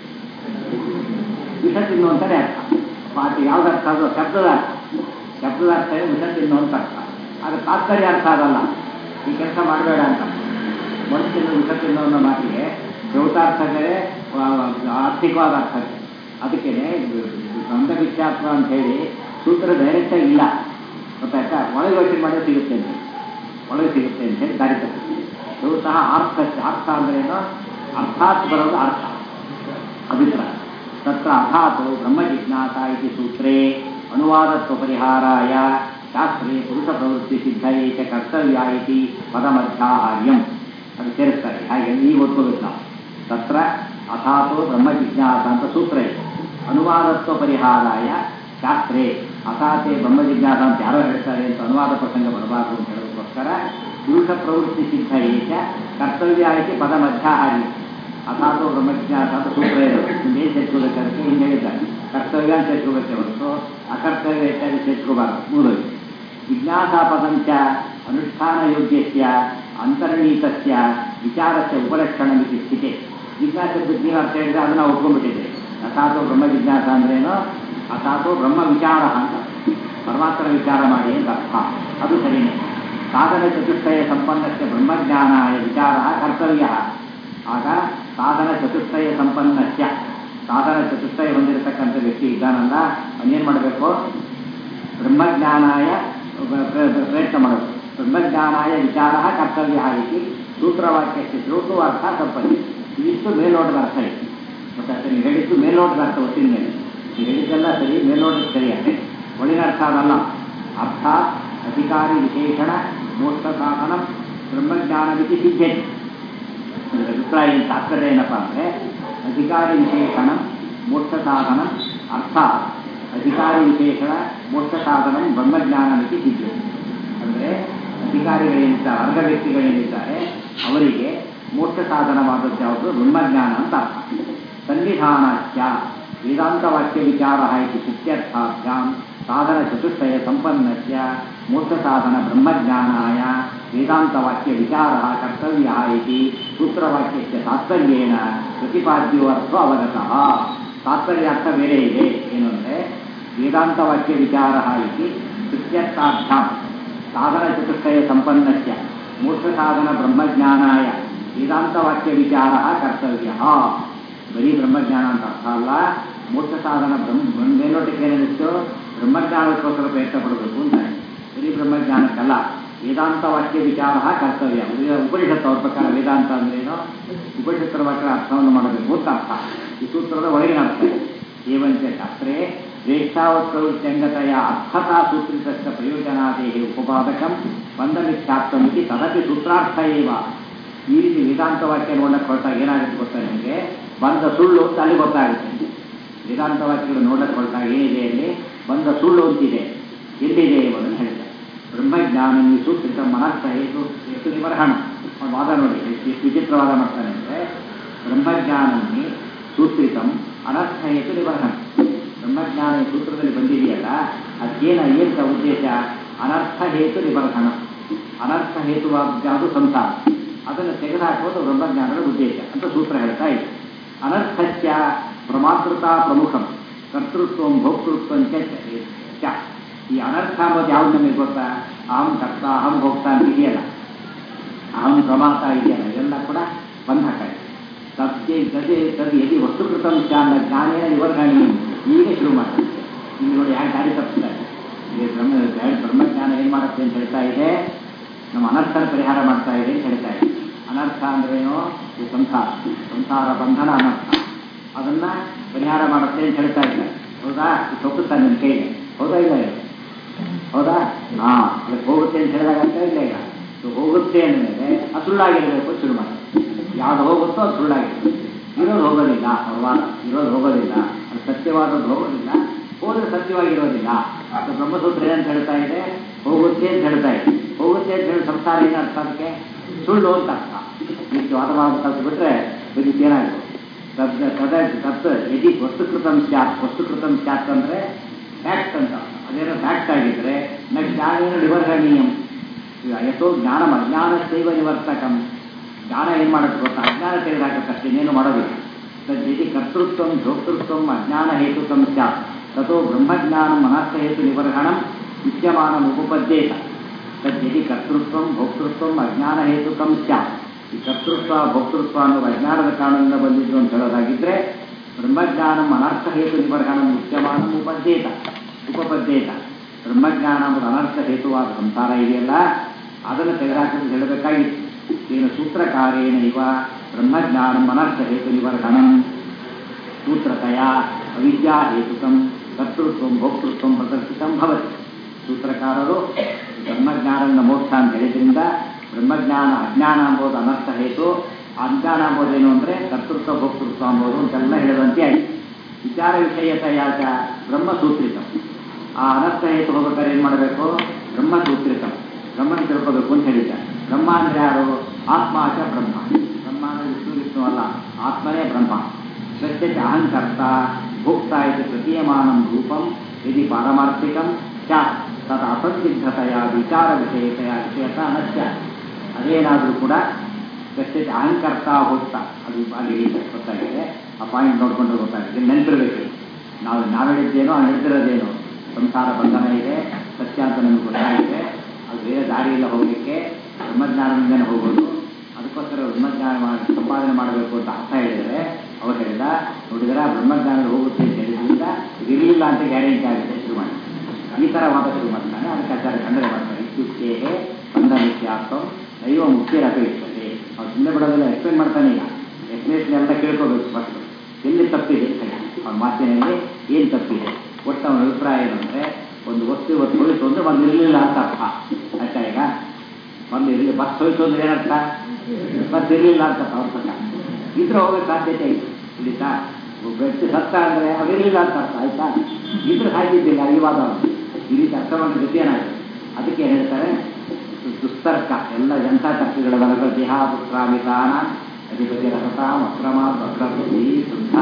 ವಿಷ ತಿನ್ನು ಅಂತಲೇ ಅರ್ಥ ಮಾತು ಯಾವ್ದು ಅರ್ಥ ಅದು ಶಬ್ದದ ಅರ್ಥ ಶಬ್ದದ ಅರ್ಥ ಏನು ವಿಷ ತಿನ್ನು ಅಂತ ಅರ್ಥ ಅದು ತಾತ್ಪರ್ಯ ಅರ್ಥ ಅದಲ್ಲ ಈ ಕೆಲಸ ಮಾಡಬೇಡ ಅಂತ ಮನುಷ್ಯನ ವಿಷ ತಿನ್ನು ಅನ್ನೋ ಮಾತಿಗೆ ಶ್ರೌತಾರ್ಥ ಬೇರೆ ಆರ್ಥಿಕವಾದ ಅರ್ಥ ಇದೆ ಅದಕ್ಕೆ ಸಂತವಿಖ್ಯಾತ್ವ ಅಂತ ಹೇಳಿ ಸೂತ್ರ ಡೈರೆಕ್ಟಾಗಿ ಇಲ್ಲ ಗೊತ್ತಾಯ್ತಾ ಒಳಗೆ ಯೋಚನೆ ಮಾಡಿದ್ರೆ ಸಿಗುತ್ತೆ ಅಂತ ಒಳಗೆ ಸಿಗುತ್ತೆ ಅಂತ ಹೇಳಿ ದಾರಿ ತಪ್ಪು ಇವು ಸಹ ಅರ್ಥ ಅರ್ಥ ಅಂದ್ರೆ ಏನು ಅರ್ಥಾತ್ ಬರೋದು ಅರ್ಥ ಅಭಿಪ್ರಾಯ ತತ್ರ ಅಥಾತೋ ಬ್ರಹ್ಮಜಿಜ್ಞಾಸ ಇತಿ ಸೂತ್ರೇ ಅನುವಾದತ್ವಪರಿಹಾರಾಯ ಶಾಸ್ತ್ರೇ ಪುರುಷ ಪ್ರವೃತ್ತಿ ಸಿದ್ಧಯೇ ಚ ಕರ್ತವ್ಯ ಇತಿ ಪದಮಧ್ಯಾಹಾರ್ಯಂ ಅದು ಸೇರಿಸ್ತಾರೆ ಹಾಗೆ ಈಗ ಓದ್ಕೋಬೇಕು ನಾವು ತತ್ರ ಅಥಾತೋ ಬ್ರಹ್ಮಜಿಜ್ಞಾಸ ಅಂತ ಸೂತ್ರ ಇದೆ ಅನುವಾದತ್ವ ಪರಿಹಾರಾಯ ಶಾಸ್ತ್ರೇ ಅಥಾತೆ ಬ್ರಹ್ಮಜಿಜ್ಞಾಸ ಅಂತ ಯಾರೋ ಹೇಳ್ತಾರೆ ಅಂತ ಅನುವಾದ ಪ್ರಸಂಗ ಬರಬಾರದು ಅಂತ ಹೇಳೋದಕ್ಕೋಸ್ಕರ ಪುರುಷ ಪ್ರವೃತ್ತಿ ಸಿದ್ಧಯೇ ಚ ಕರ್ತವ್ಯ ಇತಿ ಪದಮಧ್ಯಾಹಾರ್ಯಂ ಅಥಾತೋ ಬ್ರಹ್ಮಜ್ಞಾತ ಅಂತ ಸೂತ್ರ ಇರೋದು ಹಿಂದೆ ಸೇರ್ಕೋಬೇಕಂತ ಹಿಂಗೆ ಹೇಳಿದ್ದಾರೆ ಕರ್ತವ್ಯ ಅಂತ ಸೇರ್ಕೋಬೇಕೆ ಹೊರತು ಅಕರ್ತವ್ಯ ಇತ್ಯಾದಿ ಸೇರ್ಕೋಬಾರದು ಮೂರದು ಜಿಜ್ಞಾಸಾ ಪದಂಚ ಅನುಷ್ಠಾನ ಯೋಗ್ಯಸ್ಯ ಅಂತರ್ಣೀತಸ್ಯ ವಿಚಾರಸ್ಯ ಉಪಲಕ್ಷಣ ಮಿತಿ ಸ್ಥಿತಿ ಜಿಜ್ಞಾಸದ್ದು ನೀವು ಅರ್ಥ ಹೇಳಿದ್ರೆ ಅದನ್ನ ನಾವು ಒಪ್ಕೊಂಡ್ಬಿಟ್ಟಿದ್ದೇವೆ ಅಥಾತೋ ಬ್ರಹ್ಮ ಜಿಜ್ಞಾಸ ಅಂದ್ರೇನು ಅಥಾತೋ ಬ್ರಹ್ಮ ವಿಚಾರ ಅಂತ ಪರಮಾತ್ಮನ ವಿಚಾರ ಮಾಡಿ ಅಂತ ಅರ್ಥ ಅದು ಸರಿಯೇ ಸಾಧನ ಚತುಷ್ಟಯ ಸಂಪನ್ನಸ್ಯ ಬ್ರಹ್ಮಜ್ಞಾನಾಯ ವಿಚಾರ ಕರ್ತವ್ಯ ಆಗ ಸಾಧನ ಚತುಷ್ಟಯ ಸಂಪನ್ನಸ್ಯ ಸಾಧನ ಚತುಷ್ಟಯ ಹೊಂದಿರತಕ್ಕಂಥ ವ್ಯಕ್ತಿ ಇದ್ದಾನಲ್ಲ ಅವನೇನು ಮಾಡಬೇಕು ಬ್ರಹ್ಮಜ್ಞಾನಾಯ ಪ್ರಯತ್ನ ಮಾಡಬೇಕು ಬ್ರಹ್ಮಜ್ಞಾನಾಯ ವಿಚಾರ ಕರ್ತವ್ಯ ಇತಿ ಸೂತ್ರವಾಕ್ಯಕ್ಕೆ ಶ್ರೋತು ಅರ್ಥ ಸಂಪತ್ತಿ ಇದಿಷ್ಟು ಮೇಲ್ನೋಟದ ಅರ್ಥ ಇದೆ ಮತ್ತೆ ಅಷ್ಟೇ ನೀವು ಹೇಳಿದ್ದು ಮೇಲ್ನೋಟದ ಅರ್ಥ ಒತ್ತಿನ ಮೇಲೆ ನೀವು ಹೇಳಿದ್ದೆಲ್ಲ ಸರಿ ಮೇಲ್ನೋಟದ ಸರಿ ಅಷ್ಟೇ ಒಳಗಿನ ಅರ್ಥ ಅದಲ್ಲ ಅರ್ಥ ಅಧಿಕಾರಿ ವಿಶೇಷಣ ಮೋಕ್ಷ ಸಾಧನ ಬ್ರಹ್ಮಜ್ಞಾನವಿತಿ ಸಿದ್ಧತೆ ಅದರ ಅಭಿಪ್ರಾಯ ಏನು ತಾತ್ಪರ್ಯ ಏನಪ್ಪ ಅಂದರೆ ಅಧಿಕಾರಿ ವಿಶೇಷಣ ಮೋಕ್ಷ ಸಾಧನ ಅರ್ಥ ಅಧಿಕಾರಿ ವಿಶೇಷಣ ಮೋಕ್ಷ ಸಾಧನ ಬ್ರಹ್ಮಜ್ಞಾನಕ್ಕೆ ಸಿದ್ಧ ಅಂದರೆ ಅಧಿಕಾರಿಗಳೇನಿದ್ದಾರೆ ವರ್ಗ ವ್ಯಕ್ತಿಗಳೇನಿದ್ದಾರೆ ಅವರಿಗೆ ಮೋಕ್ಷ ಸಾಧನವಾದದ್ದು ಯಾವುದು ಬ್ರಹ್ಮಜ್ಞಾನ ಅಂತ ಅರ್ಥ ಸನ್ನಿಧಾನಸ್ಯ ವೇದಾಂತವಾಕ್ಯ ವಿಚಾರ ಇತಿ ಸಿದ್ಧ್ಯರ್ಥಾಭ್ಯಾಂ ಸಾಧನ ಚತುಷ್ಟಯ ಸಂಪನ್ನಸ್ಯ ಮೋಕ್ಷ ಸಾಧನ ಬ್ರಹ್ಮಜ್ಞಾನಾಯ ವೇದಾಂತವಾಕ್ಯ ವಿಚಾರ ಕರ್ತವ್ಯ ಇತಿ ಸೂತ್ರವಾಕ್ಯಕ್ಕೆ ತಾತ್ಪರ್ಯೇಣ ಪ್ರತಿಪಾದ್ಯೋ ಅರ್ಥ ಅವಗತಃ ತಾತ್ಪರ್ಯ ಅರ್ಥ ಬೇರೆ ಇದೆ ಏನು ಅಂದರೆ ವೇದಾಂತವಾಕ್ಯ ವಿಚಾರ ಇತಿ ಕೃತ್ಯರ್ಥಾಭ್ಯಾಂ ಸಾಧನ ಚತುಷ್ಟಯ ಸಂಪನ್ನಸ್ಯ ಮೋಕ್ಷ ಸಾಧನ ಬ್ರಹ್ಮಜ್ಞಾನಾಯ ವೇದಾಂತವಾಕ್ಯ ವಿಚಾರ ಕರ್ತವ್ಯ ಬರೀ ಬ್ರಹ್ಮಜ್ಞಾನ ಅಂತ ಅರ್ಥ ಅಲ್ಲ ಮೋಕ್ಷ ಸಾಧನ ಬ್ರಹ್ಮ ಮೇಲ್ನೋಟಕ್ಕೆ ಏನಿತ್ತು ಬ್ರಹ್ಮಜ್ಞಾನಕ್ಕೋಸ್ಕರ ಪ್ರಯತ್ನ ಪಡಬೇಕು ಅಂತ ಬರೀ ಬ್ರಹ್ಮಜ್ಞಾನಕ್ಕಲ್ಲ ವೇದಾಂತ ವಾಕ್ಯ ವಿಚಾರ ಕರ್ತವ್ಯ ಉಪನಿಷತ್ತು ಅವ್ರ ಪ್ರಕಾರ ವೇದಾಂತ ಅಂದ್ರೇನು ಉಪನಿಷತ್ತರ ವಾಕ್ಯ ಅರ್ಥವನ್ನು ಮಾಡಬೇಕು ಅಂತ ಅರ್ಥ ಈ ಸೂತ್ರದ ಒಳಗಿನ ಅರ್ಥ ಏವಂತೆ ಶಾಸ್ತ್ರೇ ಶ್ರೇಷ್ಠಾವತ್ಪ್ರವೃತ್ತಿಯಂಗತೆಯ ಅರ್ಥತಾ ಸೂತ್ರಿತಸ್ಥ ಪ್ರಯೋಜನಾದೇ ಉಪಪಾದಕಂ ಬಂಧಮಿತ್ಯಾಪ್ತಮಿತಿ ತದಪಿ ಸೂತ್ರಾರ್ಥ ಏವ ಈ ರೀತಿ ವೇದಾಂತ ವಾಕ್ಯ ನೋಡಕ್ಕೆ ಹೊರಟಾಗ ಏನಾಗುತ್ತೆ ಗೊತ್ತಾ ನಿಮಗೆ ಬಂದ ಸುಳ್ಳು ಅಂತ ಅಲ್ಲಿ ಗೊತ್ತಾಗುತ್ತೆ ವೇದಾಂತ ವಾಕ್ಯಗಳು ನೋಡಕ್ಕೆ ಹೊರಟಾಗ ಏನಿದೆ ಅಲ್ಲಿ ಬಂದ ಸುಳ್ಳು ಅಂತಿದೆ ಎಲ್ಲಿದೆ ಎಂಬುದನ್ನು ಹೇಳ್ತಾರೆ ಬ್ರಹ್ಮಜ್ಞಾನ ಸೂತ್ರಿತ ಮನಸ್ಸ ಹೇತು ಎಷ್ಟು ನಿವರ್ಹಣ ವಾದ ನೋಡಿ ಎಷ್ಟು ವಿಚಿತ್ರವಾದ ಮಾಡ್ತಾನೆ ಅಂದರೆ ಬ್ರಹ್ಮಜ್ಞಾನನ್ನಿ ಸೂತ್ರಿತಂ ಅನರ್ಥ ಹೇತು ನಿವರ್ಹಣ ಬ್ರಹ್ಮಜ್ಞಾನ ಸೂತ್ರದಲ್ಲಿ ಬಂದಿದೆಯಲ್ಲ ಅದಕ್ಕೇನ ಏಕ ಉದ್ದೇಶ ಅನರ್ಥ ಹೇತು ನಿವರ್ಹಣ ಅನರ್ಥ ಹೇತುವಾದ ಯಾವುದು ಸಂಸಾರ ಅದನ್ನು ತೆಗೆದುಹಾಕುವುದು ಬ್ರಹ್ಮಜ್ಞಾನದ ಉದ್ದೇಶ ಅಂತ ಸೂತ್ರ ಹೇಳ್ತಾ ಇದೆ ಅನರ್ಥಸ್ಯ ಪ್ರಮಾತೃತಾ ಪ್ರಮುಖಂ ಕರ್ತೃತ್ವ ಭೋಕ್ತೃತ್ವ ಚ ಈ ಅನರ್ಥ ಅನ್ನೋದು ಯಾವ್ದು ನಮಗೆ ಗೊತ್ತಾ ಅಹಂ ಕರ್ತ ಅಹಂ ಭೋಕ್ತ ಅಂತ ಇದೆಯಲ್ಲ ಅಹಂ ಪ್ರಮಾತ ಇದೆಯಲ್ಲ ಇವೆಲ್ಲ ಕೂಡ ಬಂಧಕ ತದ್ದೇ ಗದೆ ತದ್ ಯದಿ ವಸ್ತುಕೃತ ಜ್ಞಾನ ಜ್ಞಾನೇನ ನಿವರ್ಗಣಿ ಈಗ ಶುರು ಮಾಡ್ತಾರೆ ಈಗ ನೋಡಿ ಯಾಕೆ ದಾರಿ ತಪ್ಪಿಸ್ತಾರೆ ಈಗ ಬ್ರಹ್ಮ ಬ್ರಹ್ಮಜ್ಞಾನ ಏನು ಮಾಡುತ್ತೆ ಅಂತ ಹೇಳ್ತಾ ಇದೆ ನಮ್ಮ ಅನರ್ಥನ ಪರಿಹಾರ ಮಾಡ್ತಾ ಇದೆ ಅಂತ ಹೇಳ್ತಾ ಇದೆ ಅನರ್ಥ ಅಂದ್ರೇನು ಈ ಸಂಸಾರ ಸಂಸಾರ ಬಂಧನ ಅನರ್ಥ ಅದನ್ನ ಪರಿಹಾರ ಮಾಡುತ್ತೆ ಅಂತ ಹೇಳ್ತಾ ಇದ್ದಾರೆ ಹೌದಾ ಇದು ತಪ್ಪುತ್ತಾ ನನ್ನ ಕೈಗೆ ಹೌದಾ ಇಲ್ಲ ಇದು ಹೌದಾ ಹಾ ಅದಕ್ಕೆ ಹೋಗುತ್ತೆ ಅಂತ ಹೇಳಿದಾಗ ಅಂತ ಇಲ್ಲ ಈಗ ಇದು ಹೋಗುತ್ತೆ ಅಂದಮೇಲೆ ಅದು ಸುಳ್ಳಾಗಿರಬೇಕು ಶುರು ಮಾಡಿ ಯಾವ್ದು ಹೋಗುತ್ತೋ ಅದು ಸುಳ್ಳಾಗಿರುತ್ತೆ ಇರೋದು ಹೋಗೋದಿಲ್ಲ ಪರವಾದ ಇರೋದು ಹೋಗೋದಿಲ್ಲ ಅದು ಸತ್ಯವಾದದ್ದು ಹೋಗೋದಿಲ್ಲ ಹೋದ್ರೆ ಸತ್ಯವಾಗಿರೋದಿಲ್ಲ ಅದು ಬ್ರಹ್ಮಸೂತ್ರ ಏನಂತ ಹೇಳ್ತಾ ಇದೆ ಹೋಗುತ್ತೆ ಅಂತ ಹೇಳ್ತಾ ಇದೆ ಹೋಗುತ್ತೆ ಅಂತ ಹೇಳಿ ಸಂಸಾರ ಏನು ಅರ್ಥ ಅದಕ್ಕೆ ಸುಳ್ಳು ಅಂತ ಅರ್ಥ ಇಷ್ಟು ವಾದವಾದ ಕಲ್ತ್ಬಿಟ್ರೆ ಇದಕ್ಕೆ ಏನಾಗುತ್ತೆ ತದ್ ತದ ತತ್ ಯದಿ ವಸ್ತುಕೃತಂ ಸ್ಯಾತ್ ವಸ್ತುಕೃತಂ ಸ್ಯಾತ್ ಅಂದರೆ ಫ್ಯಾಕ್ಟ್ ಅಂತ ಅದೇನೋ ಫ್ಯಾಕ್ಟ್ ಆಗಿದ್ರೆ ನೆಕ್ಸ್ಟ್ ಜ್ಞಾನೇನ ನಿವರ್ಗಣೀಯಂ ಯಥೋ ಜ್ಞಾನ ಅಜ್ಞಾನಸ್ಥೈವ ನಿವರ್ತಕಂ ಜ್ಞಾನ ಏನು ಮಾಡೋದು ಗೊತ್ತಾ ಅಜ್ಞಾನ ತೆಗೆದುಹಾಕಕ್ಕಷ್ಟೇ ಇನ್ನೇನು ಮಾಡೋದಿಲ್ಲ ತದ್ಯದಿ ಕರ್ತೃತ್ವ ಭೋಕ್ತೃತ್ವ ಅಜ್ಞಾನ ಹೇತುಕಂ ಸ್ಯಾತ್ ತಥೋ ಬ್ರಹ್ಮಜ್ಞಾನ ಮನಸ್ಸ ಹೇತು ನಿವರ್ಹಣಂ ವಿದ್ಯಮಾನ ಉಪಪದ್ಯೇತ ತದ್ಯದಿ ಕರ್ತೃತ್ವ ಭೋಕ್ತೃತ್ವ ಅಜ್ಞಾನ ಹೇತುಕಂ ಸ್ಯಾತ್ ಈ ಕರ್ತೃತ್ವ ಭೋಕ್ತೃತ್ವ ಅನ್ನೋದು ಅಜ್ಞಾನದ ಕಾರಣದಿಂದ ಬಂದಿದ್ದು ಅಂತ ಹೇಳೋದಾಗಿದ್ರೆ ಬ್ರಹ್ಮಜ್ಞಾನ ಅನರ್ಥ ಹೇತು ನಿವರ್ಹಣ ಮುಖ್ಯಮಾನ ಉಪದ್ಯೇತ ಉಪಪದ್ಯೇತ ಬ್ರಹ್ಮಜ್ಞಾನ ಅನ್ನೋದು ಅನರ್ಥ ಹೇತುವಾದ ಸಂಸಾರ ಇದೆಯಲ್ಲ ಅದನ್ನು ತೆಗೆದುಹಾಕಲು ಹೇಳಬೇಕಾಗಿತ್ತು ಏನು ಸೂತ್ರಕಾರೇಣ ಇವ ಬ್ರಹ್ಮಜ್ಞಾನ ಅನರ್ಥ ಹೇತು ನಿವರ್ಹಣ ಸೂತ್ರತಯ ಅವಿದ್ಯಾ ಹೇತುಕಂ ಕರ್ತೃತ್ವ ಭೋಕ್ತೃತ್ವ ಪ್ರದರ್ಶಿತಂ ಭವತಿ ಸೂತ್ರಕಾರರು ಬ್ರಹ್ಮಜ್ಞಾನನ ಮೋಕ್ಷ ಅಂತ ಹೇಳಿದ್ರಿಂದ ಬ್ರಹ್ಮಜ್ಞಾನ ಅಜ್ಞಾನ ಅಂಬೋದು ಅನರ್ಥ ಹೇತು ಅಜ್ಞಾನ ಅಂಬೋದೇನು ಅಂದರೆ ಕರ್ತೃತ್ವ ಭೋಕ್ತೃತ್ವ ಅಂಬೋದು ಅಂತೆಲ್ಲ ಹೇಳಿದಂತೆ ಆಯಿತು ವಿಚಾರ ವಿಷಯತೆಯಾಚ ಬ್ರಹ್ಮಸೂತ್ರಿತ ಆ ಅನರ್ಥ ಹೇತು ಹೋಗ್ಬೇಕಾದ್ರೆ ಏನು ಮಾಡಬೇಕು ಬ್ರಹ್ಮಸೂತ್ರಿತ ಬ್ರಹ್ಮನ ತಿಳ್ಕೋಬೇಕು ಅಂತ ಹೇಳಿದ್ದಾರೆ ಬ್ರಹ್ಮ ಅಂದರೆ ಯಾರು ಆತ್ಮ ಆಚ ಬ್ರಹ್ಮ ಬ್ರಹ್ಮ ಅಂದರೆ ವಿಷ್ಣು ವಿಷ್ಣು ಅಲ್ಲ ಆತ್ಮನೇ ಬ್ರಹ್ಮ ಸತ್ಯ ಅಹಂಕರ್ತ ಭೋಕ್ತ ಇದು ಪ್ರತೀಯಮಾನಂ ರೂಪಂ ಯದಿ ಪಾರಮಾರ್ಥಿಕಂ ಚ ತದ ಅಸಂದಿಗ್ಧತೆಯ ವಿಚಾರ ವಿಷಯತೆಯ ವಿಷಯತ ಅನಸ್ಯ ಅದೇನಾದರೂ ಕೂಡ ಸತ್ಯ ಅಹಂಕರ್ತ ಭೋಕ್ತ ಅದು ಅಲ್ಲಿ ಗೊತ್ತಾಗಿದೆ ಆ ಪಾಯಿಂಟ್ ನೋಡ್ಕೊಂಡ್ರೆ ಗೊತ್ತಾಗಿದೆ ನೆನಪಿರಬೇಕು ನಾವು ನಾವು ಹೇಳಿದ್ದೇನೋ ಅವ್ನು ಹೇಳ್ತಿರೋದೇನೋ ಸಂಸಾರ ಬಂಧನ ಇದೆ ಸತ್ಯ ಅಂತ ನಮ್ಗೆ ಗೊತ್ತಾಗಿದೆ ಅದು ಬೇರೆ ದಾರಿಯಿಂದ ಹೋಗಲಿಕ್ಕೆ ಬ್ರಹ್ಮಜ್ಞಾನದಿಂದನೇ ಹೋಗೋದು ಅದಕ್ಕೋಸ್ಕರ ಬ್ರಹ್ಮಜ್ಞಾನ ಮಾಡಿ ಸಂಪಾದನೆ ಮಾಡಬೇಕು ಅಂತ ಅರ್ಥ ಹೇಳಿದರೆ ಅವ್ರು ಹೇಳಿದ ನೋಡಿದರೆ ಬ್ರಹ್ಮಜ್ಞಾನ ಹೋಗುತ್ತೆ ಅಂತ ಹೇಳಿದ್ರಿಂದ ಇರಲಿಲ್ಲ ಅಂತ ಗ್ಯಾರಂಟಿ ಆಗುತ್ತೆ ಶುರು ಮಾಡಿ ಈ ಥರ ವಾದ ಶುರು ಮಾಡ್ತಾನೆ ಅದಕ್ಕೆ ಆಚಾರ್ಯ ಖಂಡನೆ ಮಾಡ್ತಾರೆ ಇತ್ಯುಕ್ತೇ ಬಂಧ ಮಿಥ್ಯಾತ್ವ ದೈವ ಮುಕ್ತಿರ ಅಪೇಕ್ಷತೆ ಅವ್ರು ಸುಮ್ಮನೆ ಬಿಡೋದೆಲ್ಲ ಎಕ್ಸ್ಪ್ಲೇನ್ ಮಾಡ್ತಾನೆ ಈಗ ಎಕ್ಸ್ಪ್ಲೇಷನ್ ಎಲ್ಲ ಕೇಳ್ಕೋಬೇಕು ಫಸ್ಟ್ ಎಲ್ಲಿ ತಪ್ಪಿದೆ ಅವ್ನ ಮಾತಿನಲ್ಲಿ ಏನು ತಪ್ಪಿದೆ ಒಟ್ಟು ಅವನ ಅಭಿಪ್ರಾಯ ಏನಂದರೆ ಒಂದು ವಸ್ತು ಇವತ್ತು ಹೋಯಿತು ಅಂದರೆ ಒಂದು ಇರಲಿಲ್ಲ ಅಂತ ಅರ್ಥ ಆಯ್ತಾ ಈಗ ಒಂದು ಇರಲಿ ಬಸ್ ಹೋಯ್ತು ಅಂದ್ರೆ ಏನರ್ಥ ಬಸ್ ಇರಲಿಲ್ಲ ಅಂತ ಅವ್ರ ಪ್ರಕಾರ ಇದ್ರೆ ಹೋಗೋ ಸಾಧ್ಯತೆ ಇದೆ ತಿಳಿತಾ ಒಬ್ಬ ವ್ಯಕ್ತಿ ಸತ್ತ ಅಂದರೆ ಅವಿರಲಿಲ್ಲ ಅಂತ ಅರ್ಥ ಆಯ್ತಾ ಇದ್ರೆ ಹಾಗಿದ್ದಿಲ್ಲ ಈ ವಾದ ಈ ರೀತಿ ಅರ್ಥ ಮಾಡಿದ ಗತಿ ಏನಾಗಿದೆ ಅದಕ್ಕೆ ಏನು ಹೇಳ್ತಾರೆ ದುಸ್ತರ್ಕ ಎಲ್ಲ ಎಂಥ ತರ್ಕಗಳ ಬರಗಳು ದೇಹಾಪುತ್ರಾಮಿತಾನ ಅಧಿಪತಿ ರಸತಾಂ ಅಕ್ರಮ ಪ್ರಕೃತಿ ಶುದ್ಧ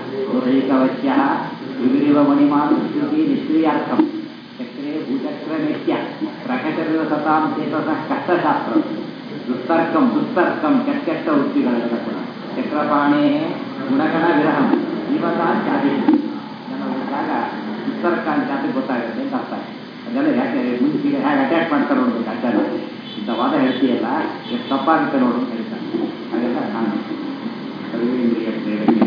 ರೋಧೈಕವಶ್ಯ ವಿವಿರಿವ ಮಣಿಮಾನ್ ಶ್ರುತಿ ನಿಷ್ಕ್ರಿಯಾರ್ಥಂ ಚಕ್ರೆ ಭೂಚಕ್ರ ನಿತ್ಯ ಪ್ರಕಟರಿವ ಸತಾಂ ಚೇತಸ ಕಷ್ಟಶಾಸ್ತ್ರ ದುಸ್ತರ್ಕಂ ದುಸ್ತರ್ಕಂ ಕೆಟ್ಟ ವೃತ್ತಿಗಳೆಲ್ಲ ಕೂಡ ಚಕ್ರಪಾಣೇ ಗುಣಗಣ ವಿರಹಂ ಇವತ ಚಾದಿ ಎಲ್ಲ ಜಾಗ ದುಸ್ತರ್ಕ ಅಂತ ಅದಕ್ಕೆ ಗೊತ್ತಾಗುತ್ತೆ ಅಂತ ಅರ್ಥ ಅದೆಲ್ಲ ಯಾಕೆ ಮುಂಚಿಗೆ ಹೇಗೆ ಅಟ್ಯಾಕ್ ಮಾಡ್ತಾರೆ ನೋಡ್ಬೇಕು ಆಚಾರ್ಯ ಇಂಥ ವಾದ ಹೇಳ್ತೀಯಲ್ಲ ಎಷ್ಟು ತಪ್ಪಾಗುತ್ತೆ ನೋಡು ಅಂತ ಹೇಳ್ತಾರೆ ಹಾಗೆಲ್ಲ ನಾನು ಸರ್ವೇಂದ್ರಿಯ ಪ್ರೇರಣೆ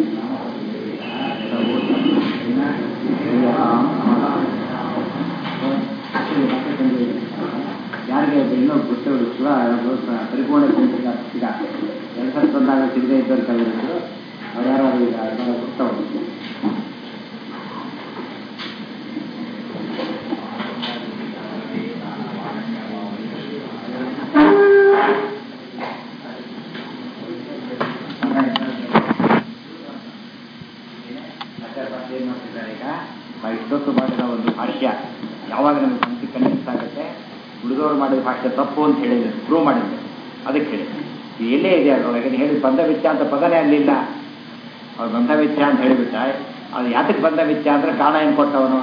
ಯಾರಿಗೆ ಇನ್ನೂ ಗೊತ್ತವರು ಸುಳ ಪರಿಪೂರ್ಣ ಚಿಂತಿಕ ಈಗ ಎರಡು ಸಲ ಬಂದಾಗ ಸಿಗದೆ ಇದ್ದರು ಕಲಿದ್ರು ಅವ್ರು ಯಾರು ಈಗ ಅದೆಲ್ಲ ಗೊತ್ತವರು ಏನು ಮಾಡ್ತಿದ್ದಾರೆ ಈಗ ನಾವು ಇಷ್ಟೊತ್ತು ಮಾಡಿದ ಒಂದು ಭಾಷ್ಯ ಯಾವಾಗ ನಮಗೆ ಸಂತಿ ಕನ್ವಿನ್ಸ್ ಆಗುತ್ತೆ ಉಳಿದವರು ಮಾಡಿದ ಭಾಷ್ಯ ತಪ್ಪು ಅಂತ ಹೇಳಿದ್ರು ಪ್ರೂವ್ ಮಾಡಿದ್ರು ಅದಕ್ಕೆ ಹೇಳಿ ಇದು ಎಲ್ಲೇ ಇದೆ ಅದರೊಳಗೆ ಹೇಳಿ ಬಂಧ ವಿಚ್ಯ ಅಂತ ಪದನೇ ಅಲ್ಲಿಲ್ಲ ಅವ್ರು ಬಂಧ ವಿಚ್ಯ ಅಂತ ಹೇಳಿಬಿಟ್ಟ ಅದು ಯಾತಕ್ಕೆ ಬಂಧ ವಿಚ್ಯ ಅಂದರೆ ಕಾರಣ ಏನು ಕೊಟ್ಟವನು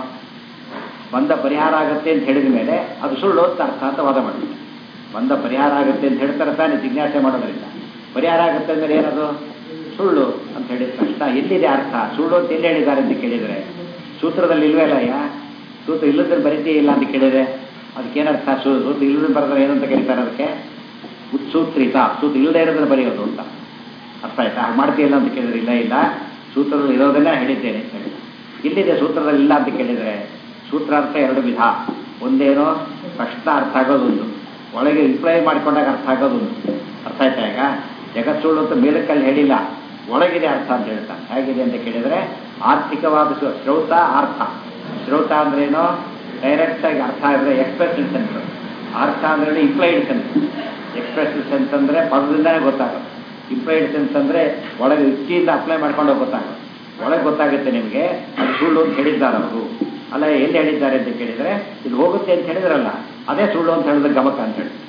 ಬಂಧ ಪರಿಹಾರ ಆಗುತ್ತೆ ಅಂತ ಹೇಳಿದ ಮೇಲೆ ಅದು ಸುಳ್ಳು ಅಂತ ಅರ್ಥ ಅಂತ ವಾದ ಮಾಡಿದ್ರು ಬಂಧ ಪರಿಹಾರ ಆಗುತ್ತೆ ಅಂತ ಹೇಳ್ತಾರೆ ತಾನೇ ಜಿಜ್ಞಾಸೆ ಮಾಡೋದ್ರಿಂದ ಪರಿಹಾರ ಆಗುತ್ತೆ ಅಂದರೆ ಏನದು ಸುಳ್ಳು ಅಂತ ಹೇಳಿದ ತಕ್ಷಣ ಎಲ್ಲಿದೆ ಅರ್ಥ ಸುಳ್ಳು ಅಂತ ಎಲ್ಲಿ ಹೇಳಿದ್ದಾರೆ ಅಂತ ಕೇಳಿದರೆ ಸೂತ್ರದಲ್ಲಿ ಇಲ್ವೇ ಇಲ್ಲ ಅಯ್ಯ ಸೂತ್ರ ಇಲ್ಲದ್ರೆ ಬರೀತೇ ಇಲ್ಲ ಅಂತ ಕೇಳಿದರೆ ಅದಕ್ಕೇನರ್ಥ ಸೂ ಸೂತ್ರ ಇಲ್ಲದ್ರೆ ಬರೆದ್ರೆ ಏನಂತ ಕರೀತಾರೆ ಅದಕ್ಕೆ ಉತ್ಸೂತ್ರಿತ ಸೂತ್ರ ಇಲ್ಲದೆ ಇರೋದನ್ನ ಬರೆಯೋದು ಅಂತ ಅರ್ಥ ಆಯ್ತಾ ಹಾಗೆ ಮಾಡ್ತೀಯಲ್ಲ ಅಂತ ಕೇಳಿದ್ರೆ ಇಲ್ಲ ಇಲ್ಲ ಸೂತ್ರದಲ್ಲಿ ಇರೋದನ್ನೇ ಹೇಳಿದ್ದೇನೆ ಅಂತ ಹೇಳಿ ಇಲ್ಲಿದೆ ಸೂತ್ರದಲ್ಲಿ ಇಲ್ಲ ಅಂತ ಕೇಳಿದರೆ ಸೂತ್ರಾರ್ಥ ಎರಡು ವಿಧ ಒಂದೇನೋ ಕಷ್ಟ ಅರ್ಥ ಆಗೋದೊಂದು ಒಳಗೆ ಇಂಪ್ಲೈ ಮಾಡಿಕೊಂಡಾಗ ಅರ್ಥ ಆಗೋದೊಂದು ಅರ್ಥ ಆಯ್ತಾ ಈಗ ಜಗತ್ ಸುಳ್ಳು ಅಂತ ಮೇಲಕ್ಕಲ್ಲಿ ಹೇಳಿಲ್ಲ ಒಳಗಿದೆ ಅರ್ಥ ಅಂತ ಹೇಳ್ತಾನೆ ಹೇಗಿದೆ ಅಂತ ಕೇಳಿದರೆ ಆರ್ಥಿಕವಾದ ಸು- ಶ್ರೌತ ಅರ್ಥ ಶ್ರೌತ ಅಂದ್ರೇನು ಡೈರೆಕ್ಟ್ ಆಗಿ ಅರ್ಥ ಆದರೆ ಎಕ್ಸ್ಪ್ರೆಸ್ಡ್ ಸೆನ್ಸ್ ಅರ್ಥ ಅಂದ್ರೆ ಇಂಪ್ಲೈಡ್ ಸೆನ್ಸ್ ಎಕ್ಸ್ಪ್ರೆಸ್ಡ್ ಸೆನ್ಸ್ ಅಂದರೆ ಪದದಿಂದನೇ ಗೊತ್ತಾಗೋದು ಇಂಪ್ಲೈಡ್ ಸೆನ್ಸ್ ಅಂದರೆ ಒಳಗೆ ಯುಕ್ತಿಯಿಂದ ಅಪ್ಲೈ ಮಾಡ್ಕೊಂಡು ಗೊತ್ತಾಗೋದು ಒಳಗೆ ಗೊತ್ತಾಗುತ್ತೆ ನಿಮಗೆ ಅದು ಸುಳ್ಳು ಅಂತ ಹೇಳಿದ್ದಾರೆ ಅವರು ಅಲ್ಲ ಎಲ್ಲಿ ಹೇಳಿದ್ದಾರೆ ಅಂತ ಕೇಳಿದರೆ ಇದು ಹೋಗುತ್ತೆ ಅಂತ ಹೇಳಿದ್ರಲ್ಲ ಅದೇ ಸುಳ್ಳು ಅಂತ ಹೇಳಿದ್ರೆ ಗಮಕ ಅಂತ ಹೇಳಿ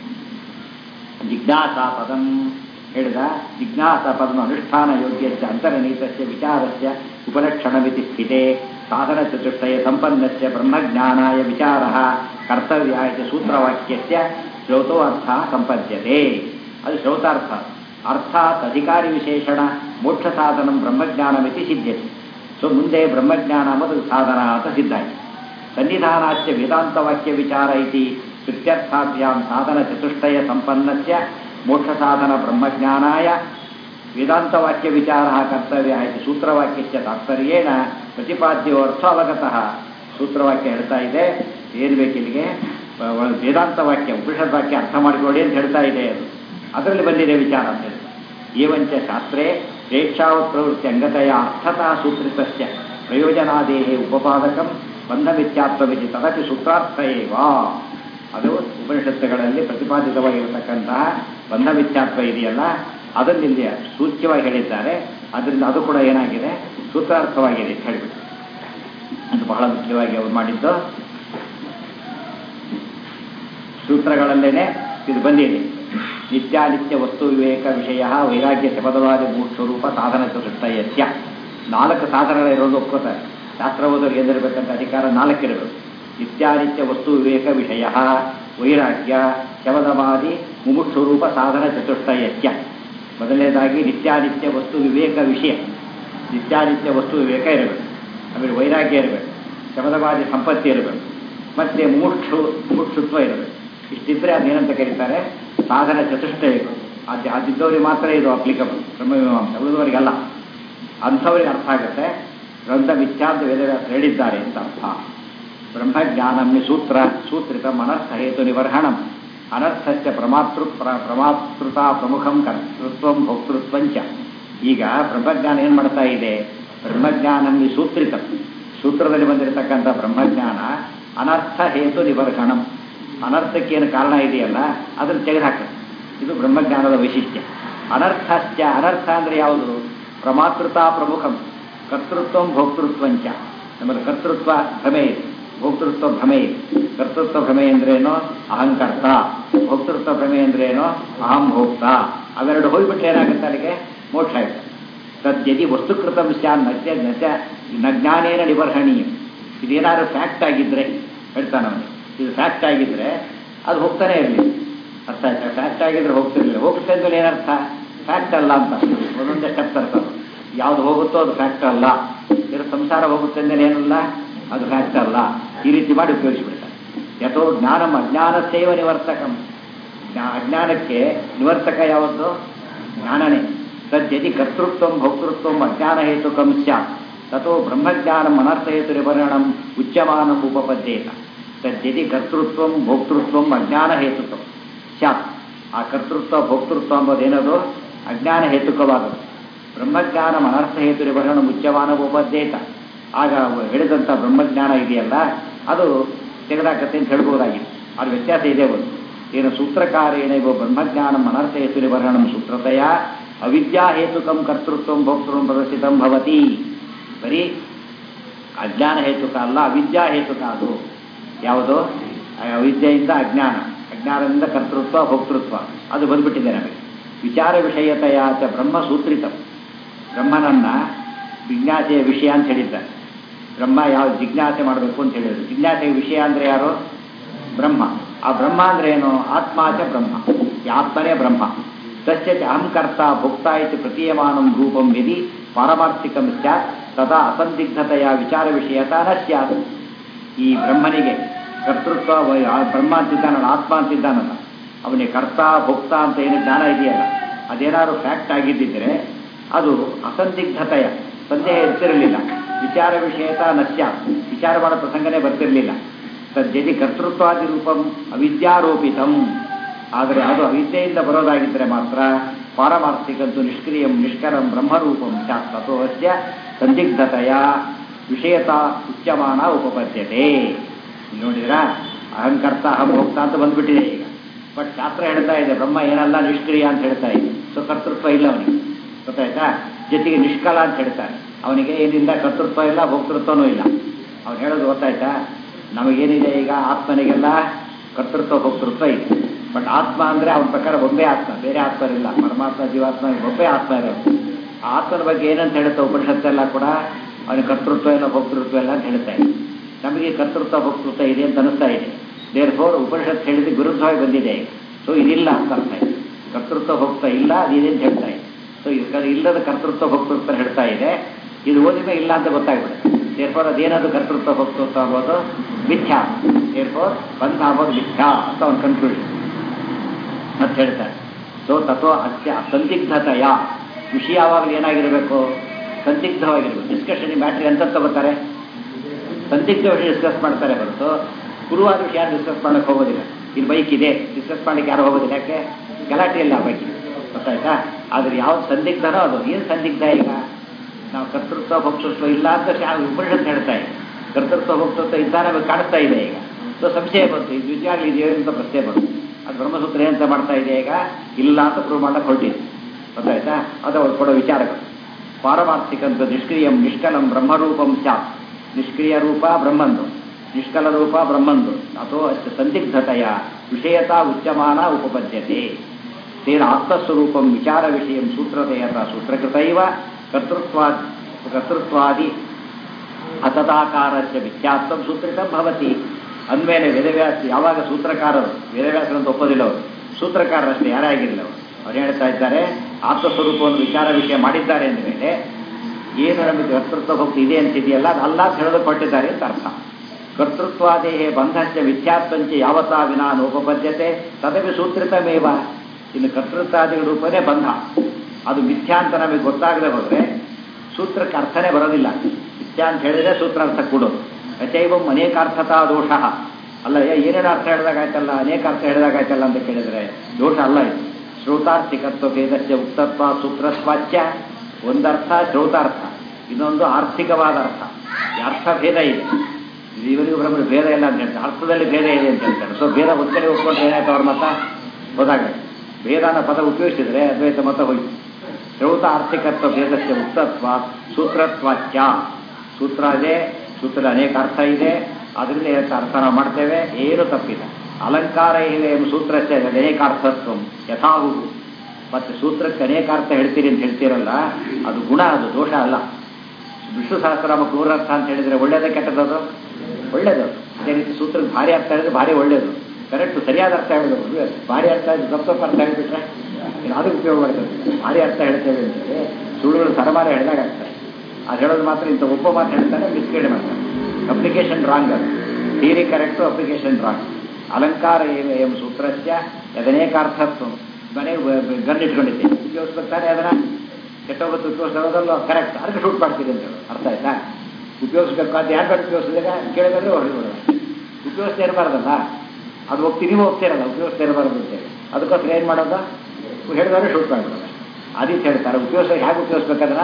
ಜಿಜ್ಞಾಸ ಪದಂ ಹೇಳಿದ ಜಿಜ್ಞಾಸ ಪದಂ ಅನುಷ್ಠಾನ ಯೋಗ್ಯಸ್ಯ ಅಂತರ್ನೀತಸ್ಯ ವಿಚಾರಸ್ಯ ಉಪಲಕ್ಷಣವಿತಿ ಸ್ಥಿತೆ ಸಾಧನ ಚತುಷ್ಟಯ ಸಂಪನ್ನಸ್ಯ ಬ್ರಹ್ಮಜ್ಞಾನಾಯ ವಿಚಾರ ಕರ್ತವ್ಯ ಇತಿ ಸೂತ್ರವಾಕ್ಯಸ್ಯ ಶ್ರೌತೋ ಅರ್ಥ ಸಂಪದ್ಯತೆ ಅದು ಶ್ರೌತಾರ್ಥ ಅರ್ಥಾತ್ ಅಧಿಕಾರಿ ವಿಶೇಷಣ ಮೋಕ್ಷ ಸಾಧನ ಬ್ರಹ್ಮಜ್ಞಾನಮಿತಿ ಸಿದ್ಧ್ಯತೆ ಸೊ ಮುಂದೆ ಬ್ರಹ್ಮಜ್ಞಾನ ಅನ್ನೋದು ಸಾಧನ ಅಂತ ಸಿದ್ಧ ಆಯ್ತು ಸನ್ನಿಧಾನಾಚ್ಯ ವೇದಾಂತವಾಕ್ಯ ವಿಚಾರ ಇತಿ ಕೃತ್ಯರ್ಥಾಭ್ಯಾಂ ಸಾಧನ ಚತುಷ್ಟಯ ಸಂಪನ್ನಸ್ಯ ಮೋಕ್ಷ ಸಾಧನ ಬ್ರಹ್ಮಜ್ಞಾನಾಯ ವೇದಾಂತವಾಕ್ಯ ವಿಚಾರ ಕರ್ತವ್ಯ ಇತಿ ಸೂತ್ರವಾಕ್ಯಸ್ಯ ತಾತ್ಪರ್ಯೇಣ ಪ್ರತಿಪಾದ್ಯೋ ಅರ್ಥ ಅವಗತಃ ಸೂತ್ರವಾಕ್ಯ ಹೇಳ್ತಾ ಇದೆ ಏನು ಬೇಕಿಲ್ಲಿಗೆ ವೇದಾಂತ ವಾಕ್ಯ ಉಪನಿಷತ್ ವಾಕ್ಯ ಅರ್ಥ ಮಾಡಿಕೊಳ್ಳಿ ಅಂತ ಹೇಳ್ತಾ ಇದೆ ಅದು ಅದರಲ್ಲಿ ಬಂದಿದೆ ವಿಚಾರ ಅಂತ ಹೇಳ್ತಾರೆ ಏವಂಚ ಶಾಸ್ತ್ರೇ ಪ್ರೇಕ್ಷಾವತ್ ಪ್ರವೃತ್ತಿ ಅಂಗತೆಯ ಅರ್ಥತಾ ಸೂತ್ರಿತಸ್ಯ ಪ್ರಯೋಜನಾದೇಹ ಉಪಪಾದಕಂ ಬಂಧಮಿತ್ಯಾತ್ವವಿಧಿ ತದಪಿ ಸೂತ್ರಾರ್ಥ ಏವ ಅದು ಉಪನಿಷತ್ತುಗಳಲ್ಲಿ ಪ್ರತಿಪಾದಿತವಾಗಿರತಕ್ಕಂತಹ ಬಂಧಮಿತ್ಯಾತ್ವ ಇದೆಯಲ್ಲ ಅದನ್ನು ಇಲ್ಲಿ ಸೂಚ್ಯವಾಗಿ ಹೇಳಿದ್ದಾರೆ ಅದರಿಂದ ಅದು ಕೂಡ ಏನಾಗಿದೆ ಸೂತ್ರಾರ್ಥವಾಗಿದೆ ಅಂತ ಹೇಳಿಬಿಟ್ಟು ಅದು ಬಹಳ ಮುಖ್ಯವಾಗಿ ಅವರು ಮಾಡಿದ್ದು ಸೂತ್ರಗಳಲ್ಲೇನೆ ಇದು ಬಂದಿದೆ ನಿತ್ಯಾನಿತ್ಯ ವಸ್ತು ವಿವೇಕ ವಿಷಯ ವೈರಾಗ್ಯ ಶಪದವಾದ ಮೂರ್ಛರೂಪ ಸಾಧನ ಚತುಷ್ಟಯತ್ಯ ನಾಲ್ಕು ಸಾಧನಗಳಿರೋದು ಒಪ್ಕೋತಾರೆ ಶಾಸ್ತ್ರ ಓದೋರು ಏನಿರಬೇಕಂತ ಅಧಿಕಾರ ನಾಲ್ಕಿರಬೇಕು ನಿತ್ಯಾನಿತ್ಯ ವಸ್ತು ವಿವೇಕ ವಿಷಯ ವೈರಾಗ್ಯ ಶವದವಾದಿ ಮುಮುಕ್ಷುರೂಪ ಸಾಧನ ಚತುಷ್ಟಯತ್ಯ ಮೊದಲನೇದಾಗಿ ನಿತ್ಯಾನಿತ್ಯ ವಸ್ತು ವಿವೇಕ ವಿಷಯ ನಿತ್ಯಾನಿತ್ಯ ವಸ್ತು ವಿವೇಕ ಇರಬೇಕು ಆಮೇಲೆ ವೈರಾಗ್ಯ ಇರಬೇಕು ಶಮದವಾದಿ ಸಂಪತ್ತಿ ಇರಬೇಕು ಮತ್ತೆ ಮುಮುಕ್ಷು ಮುಮುಕ್ಷುತ್ವ ಇರಬೇಕು ಇಷ್ಟಿದ್ರೆ ಅದೇನಂತ ಕರೀತಾರೆ ಸಾಧನ ಚತುಷ್ಟಯಗಳು ಅದು ಅದಿದ್ದವರಿಗೆ ಮಾತ್ರ ಇದು ಅಪ್ಲಿಕಬಲ್ ಬ್ರಹ್ಮಮೀಮಾಂಸ ಉಳಿದವರಿಗಲ್ಲ ಅಂಥವರಿಗೆ ಅರ್ಥ ಆಗುತ್ತೆ ಗ್ರಂಥ ಮಿಥ್ಯಾರ್ಥ ವೇದವ್ಯಾಸ ಹೇಳಿದ್ದಾರೆ ಅಂತ ಅರ್ಥ ಬ್ರಹ್ಮಜ್ಞಾನಂ ಸೂತ್ರ ಸೂತ್ರಿತ ಅನರ್ಥ ಹೇತು ನಿವರ್ಹಣಂ ಅನರ್ಥಸ್ಯ ಪ್ರಮಾತೃ ಪ್ರ ಪ್ರಮಾತೃತ ಪ್ರಮುಖಂ ಕರ್ತೃತ್ವ ಭೋಕ್ತೃತ್ವಂಚ ಈಗ ಬ್ರಹ್ಮಜ್ಞಾನ ಏನು ಮಾಡ್ತಾ ಇದೆ ಬ್ರಹ್ಮಜ್ಞಾನಂ ಸೂತ್ರಿತ ಸೂತ್ರದಲ್ಲಿ ಬಂದಿರತಕ್ಕಂಥ ಬ್ರಹ್ಮಜ್ಞಾನ ಅನರ್ಥ ಹೇತು ನಿವರ್ಹಣಂ ಅನರ್ಥಕ್ಕೆ ಏನು ಕಾರಣ ಇದೆಯಲ್ಲ ಅದನ್ನು ತೆಗೆದುಹಾಕುತ್ತೆ ಇದು ಬ್ರಹ್ಮಜ್ಞಾನದ ವೈಶಿಷ್ಟ್ಯ ಅನರ್ಥಶ್ಚ ಅನರ್ಥ ಅಂದರೆ ಯಾವುದು ಪ್ರಮಾತೃತ ಪ್ರಮುಖಂ ಕರ್ತೃತ್ವ ಭೋಕ್ತೃತ್ವಂಚ ನಮ್ಮಲ್ಲಿ ಕರ್ತೃತ್ವ ಭ್ರಮೆ ಇದೆ ಭೋಕ್ತೃತ್ವ ಭ್ರಮೆ ಇದೆ ಕರ್ತೃತ್ವ ಭ್ರಮೆ ಅಂದ್ರೇನು ಅಹಂಕರ್ತ ಭೋಕ್ತೃತ್ವ ಭ್ರಮೆ ಅಂದ್ರೇನು ಅಹಂ ಭೋಕ್ತ ಅವೆರಡು ಹೋಗ್ಬಿಟ್ರೆ ಏನಾಗುತ್ತೆ ಅಲ್ಲಿಗೆ ಮೋಕ್ಷ ಆಗುತ್ತೆ ತದ್ಯದಿ ವಸ್ತುಕೃತ ಸ್ಯಾನ್ ನತ್ಯ ನತ್ಯ ನ ಜ್ಞಾನೇನ ನಿಬರ್ಹಣೀಯ ಇದೇನಾದ್ರು ಫ್ಯಾಕ್ಟ್ ಆಗಿದ್ರೆ ಹೇಳ್ತಾನೆ ಅವನು ಇದು ಫ್ಯಾಕ್ಟ್ ಆಗಿದ್ರೆ ಅದು ಹೋಗ್ತಾನೆ ಇರಲಿ ಅರ್ಥ ಆಯ್ತಾ ಫ್ಯಾಕ್ಟ್ ಆಗಿದ್ರೆ ಹೋಗ್ತಿರ್ಲಿಲ್ಲ ಹೋಗುತ್ತೆ ಅಂದ್ರೆ ಏನರ್ಥ ಫ್ಯಾಕ್ಟ್ ಅಲ್ಲ ಅಂತ ಒಂದೊಂದೇ ಸ್ಟೆಪ್ ತರ್ತಾರೆ ಯಾವ್ದು ಹೋಗುತ್ತೋ ಅದು ಫ್ಯಾಕ್ಟ್ ಅಲ್ಲ ಇರೋ ಸಂಸಾರ ಹೋಗುತ್ತೆ ಅಂದ್ರೆ ಏನಲ್ಲ ಅದು ಫ್ಯಾಕ್ಟ್ ಅಲ್ಲ ಈ ರೀತಿ ಮಾಡಿ ಉಪಯೋಗಿಸ್ಬಿಡ್ತಾರೆ ಯಥೋ ಜ್ಞಾನಂ ಅಜ್ಞಾನಸ್ಸೇವ ನಿವರ್ತಕಂ ಜ್ಞಾ- ಅಜ್ಞಾನಕ್ಕೆ ನಿವರ್ತಕ ಯಾವತ್ತು ಜ್ಞಾನನೇ ತದ್ಯದಿ ಕರ್ತೃತ್ವ ಭೋಕ್ತೃತ್ವ ಅಜ್ಞಾನ ಹೇತು ಕಂ ಸ್ಯಾತ್ ತಥೋ ಬ್ರಹ್ಮಜ್ಞಾನಂ ಅನರ್ಥ ಹೇತು ನಿವರಣಂ ಉಚ್ಯಮಾನಂ ಉಪಪದ್ಯೇತ ತದ್ಯದಿ ಕರ್ತೃತ್ವ ಭೋಕ್ತೃತ್ವ ಅಜ್ಞಾನ ಹೇತುತ್ವ ಸ್ಯಾತ್ ಆ ಕರ್ತೃತ್ವ ಭೋಕ್ತೃತ್ವ ಎಂಬುದೇನದು ಅಜ್ಞಾನ ಹೇತುಕವಾದದ್ದು ಬ್ರಹ್ಮಜ್ಞಾನ ಅನರ್ಥ ಹೇತು ನಿವರಣ ಮುಚ್ಯಮಾನ ಉಪದ್ಯೇತ ಆಗ ಹೇಳಿದಂಥ ಬ್ರಹ್ಮಜ್ಞಾನ ಇದೆಯಲ್ಲ ಅದು ತೆಗೆದಾಕತ್ತೆ ಅಂತ ಹೇಳ್ಬೋದಾಗಿತ್ತು ಅದು ವ್ಯತ್ಯಾಸ ಇದೆ ಒಂದು ಏನು ಸೂತ್ರಕಾರೇಣ ಇವ ಬ್ರಹ್ಮಜ್ಞಾನ ಅನರ್ಥ ಹೇತು ನಿವರಣಂ ಸೂತ್ರತೆಯ ಅವಿದ್ಯಾ ಹೇತುಕಂ ಕರ್ತೃತ್ವ ಭೋಕ್ತೃ ಪ್ರದರ್ಶಿತಂ ಭವತಿ ಬರೀ ಅಜ್ಞಾನ ಹೇತುಕ ಅಲ್ಲ ಅವಿದ್ಯಾ ಹೇತುಕ ಅದು ಯಾವುದು ಆ ಅವಿದ್ಯೆಯಿಂದ ಅಜ್ಞಾನ ಅಜ್ಞಾನದಿಂದ ಕರ್ತೃತ್ವ ಭೋಕ್ತೃತ್ವ ಅದು ಬಂದ್ಬಿಟ್ಟಿದೆ ನಮಗೆ ವಿಚಾರ ವಿಷಯತೆಯ ಚ ಬ್ರಹ್ಮ ಸೂತ್ರಿತ ಬ್ರಹ್ಮನನ್ನ ಜಿಜ್ಞಾಸೆಯ ವಿಷಯ ಅಂತ ಹೇಳಿದ್ದಾರೆ ಬ್ರಹ್ಮ ಯಾವ ಜಿಜ್ಞಾಸೆ ಮಾಡಬೇಕು ಅಂತ ಹೇಳಿದ್ರು ಜಿಜ್ಞಾಸೆಯ ವಿಷಯ ಅಂದ್ರೆ ಯಾರು ಬ್ರಹ್ಮ ಆ ಬ್ರಹ್ಮ ಅಂದ್ರೆ ಏನು ಆತ್ಮಾಚ ಬ್ರಹ್ಮ ಈ ಆತ್ಮನೇ ಬ್ರಹ್ಮ ತಸ್ಯ ಚ ಅಹಂಕರ್ತ ಭೋಕ್ತ ಇತಿ ಪ್ರತೀಯಮಾನಂ ರೂಪಂ ಯದಿ ಪಾರಮಾರ್ಥಿಕಂ ಸ್ಯಾತ್ ತದಾ ಅಸಂದಿಗ್ಧತೆಯ ವಿಚಾರ ವಿಷಯತ ನ ಸ್ಯಾತ್ ಈ ಬ್ರಹ್ಮನಿಗೆ ಕರ್ತೃತ್ವ ವೈ- ಆ ಬ್ರಹ್ಮ ಅಂತಿದ್ದಾನಲ್ಲ ಆತ್ಮ ಅಂತಿದ್ದಾನಲ್ಲ ಅವನಿಗೆ ಕರ್ತ ಭೋಕ್ತ ಅಂತ ಏನು ಜ್ಞಾನ ಇದೆಯಲ್ಲ ಅದೇನಾದ್ರು ಫ್ಯಾಕ್ಟ್ ಆಗಿದ್ದಿದ್ರೆ ಅದು ಅಸಂದಿಗ್ಧತೆಯ ಸಂದೇಹ ಇರ್ತಿರಲಿಲ್ಲ ವಿಚಾರ ವಿಷಯತ ನಶ್ಯ ವಿಚಾರ ಮಾಡೋ ಪ್ರಸಂಗನೇ ಬರ್ತಿರಲಿಲ್ಲ ತದ್ಯದಿ ಕರ್ತೃತ್ವಾದಿ ರೂಪಂ ಅವಿದ್ಯಾರೋಪಿತಂ ಆದರೆ ಅದು ಅವಿದ್ಯೆಯಿಂದ ಬರೋದಾಗಿದ್ದರೆ ಮಾತ್ರ ಪಾರಮಾರ್ಥಿಕಂತು ನಿಷ್ಕ್ರಿಯಂ ನಿಷ್ಕರಂ ಬ್ರಹ್ಮರೂಪಂ ಸ್ಯಾತ್ ತಥೋ ಅಸ್ಯ ಸಂದಿಗ್ಧತೆಯ ವಿಷಯತ ಉಚ್ಯಮಾನ ಉಪಪದ್ಯತೆ ಇಲ್ಲಿ ನೋಡಿದ್ರಾ ಅಹಂಕರ್ತ ಅಹಂ ಭೋಕ್ತ ಅಂತ ಬಂದ್ಬಿಟ್ಟಿದೆ ಈಗ ಬಟ್ ಶಾಸ್ತ್ರ ಹೇಳ್ತಾ ಇದೆ ಬ್ರಹ್ಮ ಏನಲ್ಲ ನಿಷ್ಕ್ರಿಯ ಅಂತ ಹೇಳ್ತಾ ಇದೆ ಸೊ ಕರ್ತೃತ್ವ ಇಲ್ಲ ಅವನಿಗೆ ಗೊತ್ತಾಯ್ತಾ ಜೊತೆಗೆ ನಿಷ್ಕಲ ಅಂತ ಹೇಳ್ತಾರೆ ಅವನಿಗೆ ಏನಿಲ್ಲ ಕರ್ತೃತ್ವ ಇಲ್ಲ ಭೋಕ್ತೃತ್ವನೂ ಇಲ್ಲ ಅವ್ನು ಹೇಳೋದು ಗೊತ್ತಾಯ್ತಾ ನಮಗೇನಿದೆ ಈಗ ಆತ್ಮನಿಗೆಲ್ಲ ಕರ್ತೃತ್ವ ಭೋಕ್ತೃತ್ವ ಇದೆ ಬಟ್ ಆತ್ಮ ಅಂದರೆ ಅವನ ಪ್ರಕಾರ ಒಬ್ಬೇ ಆತ್ಮ ಬೇರೆ ಆತ್ಮ ಇಲ್ಲ ಪರಮಾತ್ಮ ಜೀವಾತ್ಮ ಒಬ್ಬೇ ಆತ್ಮ ಇರೋದು ಆ ಆತ್ಮನ ಬಗ್ಗೆ ಏನಂತ ಹೇಳುತ್ತೆ ಉಪನಿಷತ್ತೆಲ್ಲ ಕೂಡ ಅವನಿಗೆ ಕರ್ತೃತ್ವ ಇಲ್ಲ ಭೋಕ್ತೃತ್ವ ಇಲ್ಲ ಅಂತ ಹೇಳ್ತಾ ಇದೆ ನಮಗೆ ಕರ್ತೃತ್ವ ಭೋಕ್ತೃತ್ವ ಇದೆ ಅಂತ ಅನಿಸ್ತಾ ಇದೆ ದೇರ್ ಫೋರ್ ಉಪನಿಷತ್ ಹೇಳಿದ ವಿರುದ್ಧವಾಗಿ ಬಂದಿದೆ ಸೊ ಇದಿಲ್ಲ ಅಂತ ಅರ್ಥ ಇದೆ ಕರ್ತೃತ್ವ ಭೋಕ್ತ ಇಲ್ಲ ಅದಿದೆ ಅಂತ ಹೇಳ್ತಾ ಇದೆ ಸೊ ಇಲ್ಲದ ಕರ್ತೃತ್ವ ಭೋಕ್ತೃತ್ವ ಹೇಳ್ತಾ ಇದೆ ಇದು ಓದಿದ್ರೆ ಇಲ್ಲ ಅಂತ ಗೊತ್ತಾಗ್ಬಿಡುತ್ತೆ ದೇರ್ ಫೋರ್ ಅದೇನದು ಕರ್ತೃತ್ವ ಭೋಕ್ತೃತ್ವ ಆಗೋದು ಮಿಥ್ಯಾ ದೇರ್ ಫೋರ್ ಬಂದ್ ಆಗೋದು ಮಿಥ್ಯಾ ಅಂತ ಅವ್ನ ಕನ್ಕ್ಲೂಷನ್ ಅಂತ ಹೇಳ್ತಾರೆ ಸೊ ತತ್ವ ಅತ್ಯ ಸಂದಿಗ್ಧತೆಯ ವಿಷಯ ಯಾವಾಗಲೂ ಏನಾಗಿರಬೇಕು ಸಂದಿಗ್ಧವಾಗಿರ್ಬೇಕು ಡಿಸ್ಕಷನ್ ಮ್ಯಾಟ್ರಿ ಅಂತ ತಗೋತಾರೆ ಸಂದಿಗ್ಧ ವಿಷಯ ಡಿಸ್ಕಸ್ ಮಾಡ್ತಾರೆ ಹೊರತು ಗುರುವಾದ ವಿಷಯ ಡಿಸ್ಕಸ್ ಮಾಡಕ್ಕೆ ಹೋಗೋದಿಲ್ಲ ಇಲ್ಲಿ ಬೈಕ್ ಇದೆ ಡಿಸ್ಕಸ್ ಮಾಡಲಿಕ್ಕೆ ಯಾರು ಹೋಗೋದಿಲ್ಲ ಯಾಕೆ ಗಲಾಟೆ ಇಲ್ಲ ಆ ಬೈಕ್ ಗೊತ್ತಾಯ್ತಾ ಆದ್ರೆ ಯಾವ್ದು ಸಂದಿಗ್ಧನೋ ಅದು ಏನು ಸಂದಿಗ್ಧ ಈಗ ನಾವು ಕರ್ತೃತ್ವ ಭಕ್ತೃತ್ವ ಇಲ್ಲ ಅಂತ ಶಾ ಉಪನಿಷತ್ ಹೇಳ್ತಾ ಇದೆ ಕರ್ತೃತ್ವ ಭಕ್ತೃತ್ವ ಇದ್ದ ನಮಗೆ ಕಾಣಿಸ್ತಾ ಇದೆ ಈಗ ಸೊ ಸಂಶಯ ಬಂತು ಇದು ನಿಜವಾಗ್ಲಿ ಇದೆಯೋ ಅಂತ ಪ್ರಶ್ನೆ ಬಂತು ಅದು ಬ್ರಹ್ಮಸೂತ್ರ ಏನಂತ ಮಾಡ್ತಾ ಇದೆ ಈಗ ಇಲ್ಲ ಅಂತ ಪ್ರೂವ್ ಮಾಡಕ್ಕೆ ಹೊರಟಿದೆ ಗೊತ್ತಾಯ್ತಾ ಅದು ಅವ್ರು ಕೊಡೋ ವಿಚಾರಗಳು ಪಾರಮಾರ್ಥಿಕಂತ ನಿಷ್ಕ್ರಿಯಂ ನಿಷ್ಕಲಂ ಬ್ರಹ್ಮರೂಪಂ ಸ್ಯಾತ್ ನಿಷ್ಕ್ರಿಯ ರೂಪ ಬ್ರಹ್ಮಂದು ನಿಷ್ಕಲ ರೂಪ ಬ್ರಹ್ಮಂದು ಅಥೋ ಅಷ್ಟು ಸಂದಿಗ್ಧತೆಯ ವಿಷಯತಾ ಉಚ್ಯಮಾನ ಉಪಪದ್ಯತೆ ತೇನ ಆತ್ಮಸ್ವರೂಪಂ ವಿಚಾರ ವಿಷಯಂ ಸೂತ್ರತೆಯತ ಸೂತ್ರಕೃತೈವ ಕರ್ತೃತ್ವಾ ಕರ್ತೃತ್ವಾದಿ ಅತದಾಕಾರಸ್ಯ ಮಿಥ್ಯಾತ್ವಂ ಸೂತ್ರಿತಂ ಭವತಿ ಅಂದಮೇಲೆ ವೇದವ್ಯಾಸ ಯಾವಾಗ ಸೂತ್ರಕಾರರು ವೇದವ್ಯಾಸರಂತ ಒಪ್ಪೋದಿಲ್ಲ ಅವರು ಸೂತ್ರಕಾರರಷ್ಟೇ ಯಾರೇ ಆಗಿರಲಿಲ್ಲ ಅವರು ಅವ್ರು ಹೇಳ್ತಾ ಇದ್ದಾರೆ ಆತ್ಮಸ್ವರೂಪವನ್ನು ವಿಚಾರ ವಿಷಯ ಮಾಡಿದ್ದಾರೆ ಅಂದ ಮೇಲೆ ಏನು ನಮಗೆ ಕರ್ತೃತ್ವ ಭಕ್ತಿ ಇದೆ ಅಂತಿದೆಯಲ್ಲ ಅದು ಅಲ್ಲ ಅಂತ ಹೇಳೋದು ಕೊಟ್ಟಿದ್ದಾರೆ ಅಂತ ಅರ್ಥ ಕರ್ತೃತ್ವಾದೇಹೇ ಬಂಧಶ್ಚ ಮಿಥ್ಯಾತ್ವಂಚ ಯಾವತಾ ವಿನಾ ನೋಪಬದ್ಧತೆ ತದಪಿ ಸೂತ್ರಿತಮೇವ ಇನ್ನು ಕರ್ತೃತ್ವಾದಿಗಳ ರೂಪನೇ ಬಂಧ ಅದು ಮಿಥ್ಯಾ ಅಂತ ನಮಗೆ ಗೊತ್ತಾಗದೆ ಹೋದರೆ ಸೂತ್ರಕ್ಕೆ ಅರ್ಥನೇ ಬರೋದಿಲ್ಲ ಮಿಥ್ಯಾ ಅಂತ ಹೇಳಿದ್ರೆ ಸೂತ್ರ ಅರ್ಥ ಕೊಡೋದು ಯಥೈವಂ ಅನೇಕಾರ್ಥತಾ ದೋಷ ಅಲ್ಲ ಏನೇನು ಅರ್ಥ ಹೇಳಿದಾಗಾಯ್ತಲ್ಲ ಅನೇಕ ಅರ್ಥ ಹೇಳಿದಾಗಾಯ್ತಲ್ಲ ಅಂತ ಕೇಳಿದ್ರೆ ದೋಷ ಅಲ್ಲ ಇದು ಶ್ರೋತಾರ್ಥಿಕತ್ವ ಭೇದಸ್ಯ ಉಕ್ತತ್ವ ಸೂತ್ರಸ್ವಾಚ್ಯ ಒಂದರ್ಥ ಶ್ರೋತಾರ್ಥ ಇನ್ನೊಂದು ಆರ್ಥಿಕವಾದ ಅರ್ಥ ಈ ಅರ್ಥ ಭೇದ ಇದೆ ಇವರಿಗೂ ಬ್ರಹ್ಮ ಭೇದ ಇಲ್ಲ ಅಂತ ಹೇಳ್ತಾರೆ ಅರ್ಥದಲ್ಲಿ ಭೇದ ಇದೆ ಅಂತ ಹೇಳ್ತಾರೆ ಸೊ ಭೇದ ಒಂದು ಕಡೆ ಒಪ್ಕೊಂಡ್ರೆ ಏನಾಯ್ತು ಅವ್ರ ಮತ ಹೋದಾಗ ಭೇದಾನ ಪದ ಉಪಯೋಗಿಸಿದ್ರೆ ಅದ್ವೈತ ಮತ ಹೋಯ್ತು ಶ್ರೌತ ಆರ್ಥಿಕತ್ವ ಭೇದಸ್ಯ ಉಕ್ತತ್ವ ಸೂತ್ರತ್ವಾಚ್ಯ ಸೂತ್ರ ಇದೆ ಸೂತ್ರದ ಅನೇಕ ಅರ್ಥ ಇದೆ ಅದರಿಂದ ಎಷ್ಟು ಅರ್ಥ ನಾವು ಮಾಡ್ತೇವೆ ಏನು ತಪ್ಪಿಲ್ಲ ಅಲಂಕಾರ ಇದೆ ಎಂಬ ಸೂತ್ರಕ್ಕೆ ಅನೇಕ ಅರ್ಥತ್ವ ಯಥಾಹು ಮತ್ತೆ ಸೂತ್ರಕ್ಕೆ ಅನೇಕ ಅರ್ಥ ಹೇಳ್ತೀರಿ ಅಂತ ಹೇಳ್ತೀರಲ್ಲ ಅದು ಗುಣ ಅದು ದೋಷ ಅಲ್ಲ ವಿಷ್ಣು ಸಹಸ್ರನಾಮ ಕ್ರೂರರ್ಥ ಅಂತ ಹೇಳಿದ್ರೆ ಒಳ್ಳೇದೇ ಕೆಟ್ಟದದು ಒಳ್ಳೇದು ಅದೇ ರೀತಿ ಸೂತ್ರಕ್ಕೆ ಭಾರಿ ಅರ್ಥ ಹೇಳಿದ್ರೆ ಭಾರಿ ಒಳ್ಳೇದು ಕರೆಕ್ಟ್ ಸರಿಯಾದ ಅರ್ಥ ಹೇಳಿದ್ರು ಭಾರಿ ಅರ್ಥ ಹೇಳಿದ್ರೆ ತಪ್ಪು ತಪ್ಪು ಅರ್ಥ ಹೇಳಿಬಿಟ್ರೆ ಅದು ಉಪಯೋಗ ಮಾಡ್ತದೆ ಭಾರಿ ಅರ್ಥ ಹೇಳ್ತೇವೆ ಅಂತೇಳಿ ಸುಳ್ಳುಗಳು ಸರಮಾರ ಹೇಳಿದಾಗ ಆಗ್ತದೆ ಅದು ಹೇಳೋದು ಮಾತ್ರ ಇಂಥ ಒಬ್ಬ ಮಾತು ಹೇಳ್ತಾರೆ ಮಿಸ್ಗೈಡ್ ಮಾಡ್ತಾರೆ ಅಪ್ಲಿಕೇಶನ್ ರಾಂಗ್ ಅದು ಥಿಯರಿ ಕರೆಕ್ಟು ಅಪ್ಲಿಕೇಶನ್ ರಾಂಗ್ ಅಲಂಕಾರ ಏವ ಎಂಬ ಸೂತ್ರಸ್ಯ ಯದನೇಕಾರ್ಥತ್ವ ಮನೆ ಗನ್ ಇಟ್ಕೊಂಡಿದ್ದೆ ಉಪಯೋಗಿಸ್ಬೇಕಾದ್ರೆ ಅದನ್ನ ಕೆಟ್ಟೋಗುತ್ತೆ ಉಪಯೋಗಿಸೋದಲ್ಲ ಕರೆಕ್ಟ್ ಅದಕ್ಕೆ ಶೂಟ್ ಮಾಡ್ತೀರಿ ಅಂತ ಹೇಳೋದು ಅರ್ಥ ಆಯ್ತಾ ಉಪಯೋಗಿಸ್ಬೇಕು ಅದು ಯಾರು ಬೇಡ ಉಪಯೋಗಿಸಿದಾಗ ಕೇಳಿದ್ರೆ ಹೊರಗೆ ಉಪಯೋಗಿಸ್ತಾ ಇರಬಾರ್ದಲ್ಲ ಅದು ಹೋಗ್ತೀನಿ ನೀವು ಹೋಗ್ತೀರಲ್ಲ ಉಪಯೋಗಿಸ್ತಾ ಇರಬಾರ್ದು ಅಂತೇಳಿ ಅದಕ್ಕೋಸ್ಕರ ಏನು ಮಾಡೋದು ಹೇಳಿದ್ರೆ ಶೂಟ್ ಮಾಡ್ಬಿಡೋದು ಅದಕ್ಕೆ ಹೇಳ್ತಾರೆ ಉಪಯೋಗಿಸ ಹೇಗೆ ಉಪಯೋಗಿಸ್ಬೇಕಾದ್ರೆ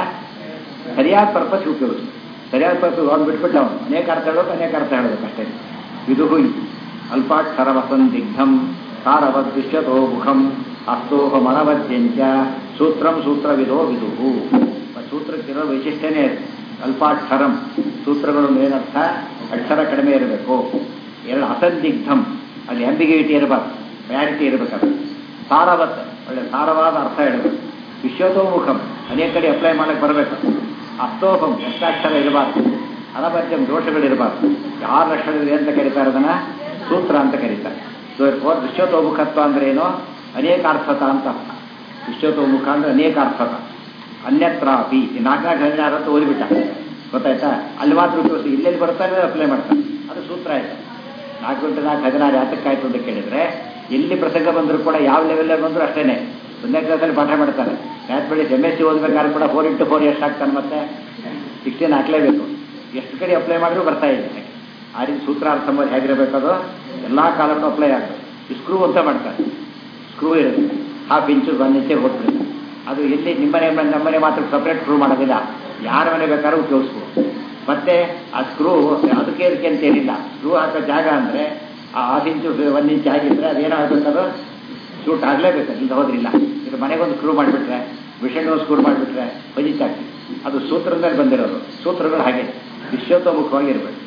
ಸರಿಯಾದ ಪರ್ಪಸ್ಗೆ ಉಪಯೋಗಿಸ್ಬೇಕು ಸರಿಯಾದ ಪರ್ಪಸ್ ಅವ್ನು ಬಿಟ್ಬಿಟ್ಟು ಅವನು ಅನೇಕ ಅರ್ಥ ಹೇಳೋದು ಅನೇಕ ಅರ್ಥ ಹೇಳೋದು ಅಷ್ಟೇ ಇದು ಅಲ್ಪಾಕ್ಷರ ವಸಂದಿಗ್ಧಂ ಸಾರವದ್ ವಿಶ್ವತೋ ಮುಖಂ ಅಸ್ತೋಹ ಮನವದ್ಯಂಚ ಸೂತ್ರಂ ಸೂತ್ರವಿದೋ ವಿದುಹು ಸೂತ್ರಕ್ಕಿರೋ ವೈಶಿಷ್ಟ್ಯನೇ ಅಲ್ಪಾಕ್ಷರಂ ಸೂತ್ರಗಳು ಏನರ್ಥ ಅಕ್ಷರ ಕಡಿಮೆ ಇರಬೇಕು ಎರಡು ಅಸಂದಿಗ್ಧಂ ಅಲ್ಲಿ ಅಂಬಿಗಿವಿಟಿ ಇರಬಾರ್ದು ವ್ಯಾರಿಟಿ ಇರಬೇಕದು ಸಾರವತ್ ಒಳ್ಳೆ ಸಾರವಾದ ಅರ್ಥ ಹೇಳಬೇಕು ವಿಶ್ವತೋಮುಖಂ ಅನೇಕ ಕಡೆ ಅಪ್ಲೈ ಮಾಡಕ್ಕೆ ಬರಬೇಕು ಅಸ್ತೋಹಂ ಎಷ್ಟಾಕ್ಷರ ಇರಬಾರ್ದು ಅನಬದ್ಯಂ ದೋಷಗಳಿರಬಾರ್ದು ಯಾರು ಲಕ್ಷಣಗಳು ಅಂತ ಕರೀತಾರೆ ಅದನ್ನ ಸೂತ್ರ ಅಂತ ಕರೀತಾರೆ ಫೋರ್ ವಿಶ್ವತೋಮುಖತ್ವ ಅಂದ್ರೆ ಏನು ಅನೇಕಾರ್ಥತ ಅಂತ ಅರ್ಥ ವಿಶ್ವತೋಮುಖ ಅಂದ್ರೆ ಅನೇಕಾರ್ಥತ ಅನ್ಯತ್ರಾಪಿ ನಾಲ್ಕು ನಾಲ್ಕು ಹದಿನಾರು ಅಂತ ಓದಿಬಿಟ್ಟ ಗೊತ್ತಾಯ್ತಾ ಅಲ್ಲಿ ಮಾತ್ರ ಉಪಯೋಗಿಸಿ ಇಲ್ಲೆಲ್ಲಿ ಬರ್ತಾರೆ ಅಪ್ಲೈ ಮಾಡ್ತಾರೆ ಅದು ಸೂತ್ರ ಆಯ್ತು ನಾಲ್ಕು ಗಂಟೆ ನಾಲ್ಕು ಹದಿನಾರು ಯಾತಕ್ಕಾಯ್ತು ಅಂತ ಕೇಳಿದ್ರೆ ಎಲ್ಲಿ ಪ್ರಸಂಗ ಬಂದರೂ ಕೂಡ ಯಾವ ಲೆವೆಲ್ಲಲ್ಲಿ ಬಂದರೂ ಅಷ್ಟೇನೆ ಒಂದನೇ ಕ್ಲಾಸಲ್ಲಿ ಪಾಠ ಮಾಡ್ತಾರೆ ಮ್ಯಾಥಮೆಟಿಕ್ಸ್ ಎಮ್ ಎಸ್ ಸಿ ಓದಬೇಕಾದ್ರೆ ಕೂಡ ಫೋರ್ ಇಂಟು ಫೋರ್ ಎಷ್ಟು ಆಗ್ತಾನೆ ಮತ್ತೆ ಸಿಕ್ಸ್ಟೀನ್ ಹಾಕಲೇಬೇಕು ಎಷ್ಟು ಕಡೆ ಅಪ್ಲೈ ಮಾಡಿದ್ರು ಬರ್ತಾ ಇದೆ ಆ ರೀತಿ ಸೂತ್ರಾರ್ಥ ಎಂಬುದು ಹೇಗಿರಬೇಕದು ಎಲ್ಲ ಕಾಲಕ್ಕೂ ಅಪ್ಲೈ ಆಗ್ತದೆ ಈ ಸ್ಕ್ರೂ ಅಂತ ಮಾಡ್ತಾರೆ ಸ್ಕ್ರೂ ಇರುತ್ತೆ ಹಾಫ್ ಇಂಚು ಒನ್ ಇಂಚೆ ಹೋಗ್ಬಿಡುತ್ತೆ ಅದು ಎಲ್ಲಿ ನಿಮ್ಮನೆ ನಮ್ಮನೆ ಮಾತ್ರ ಸಪ್ರೇಟ್ ಸ್ಕ್ರೂ ಮಾಡೋದಿಲ್ಲ ಯಾರ ಮನೆ ಬೇಕಾದ್ರೂ ಉಪಯೋಗಿಸ್ಬೋದು ಮತ್ತೆ ಆ ಸ್ಕ್ರೂ ಅದಕ್ಕೆ ಇದಕ್ಕೆ ಅಂತ ಏನಿಲ್ಲ ಸ್ಕ್ರೂ ಹಾಕೋ ಜಾಗ ಅಂದರೆ ಆ ಹಾಫ್ ಇಂಚು ಒನ್ ಇಂಚ್ ಆಗಿದ್ರೆ ಅದೇನಾಗಬೇಕದು ಶೂಟ್ ಆಗಲೇಬೇಕು ಇಲ್ಲ ಹೋದ್ರಿಲ್ಲ ಇದು ಮನೆಗೊಂದು ಸ್ಕ್ರೂ ಮಾಡಿಬಿಟ್ರೆ ವಿಷಯಗೊಂದು ಸ್ಕ್ರೂ ಮಾಡಿಬಿಟ್ರೆ ಹೊಜಿತಾಗ್ತದೆ ಅದು ಸೂತ್ರದಲ್ಲಿ ಬಂದಿರೋದು ಸೂತ್ರಗಳು ಹಾಗೆ ವಿಶ್ವತೋಮುಖವಾಗಿರ್ಬೇಕು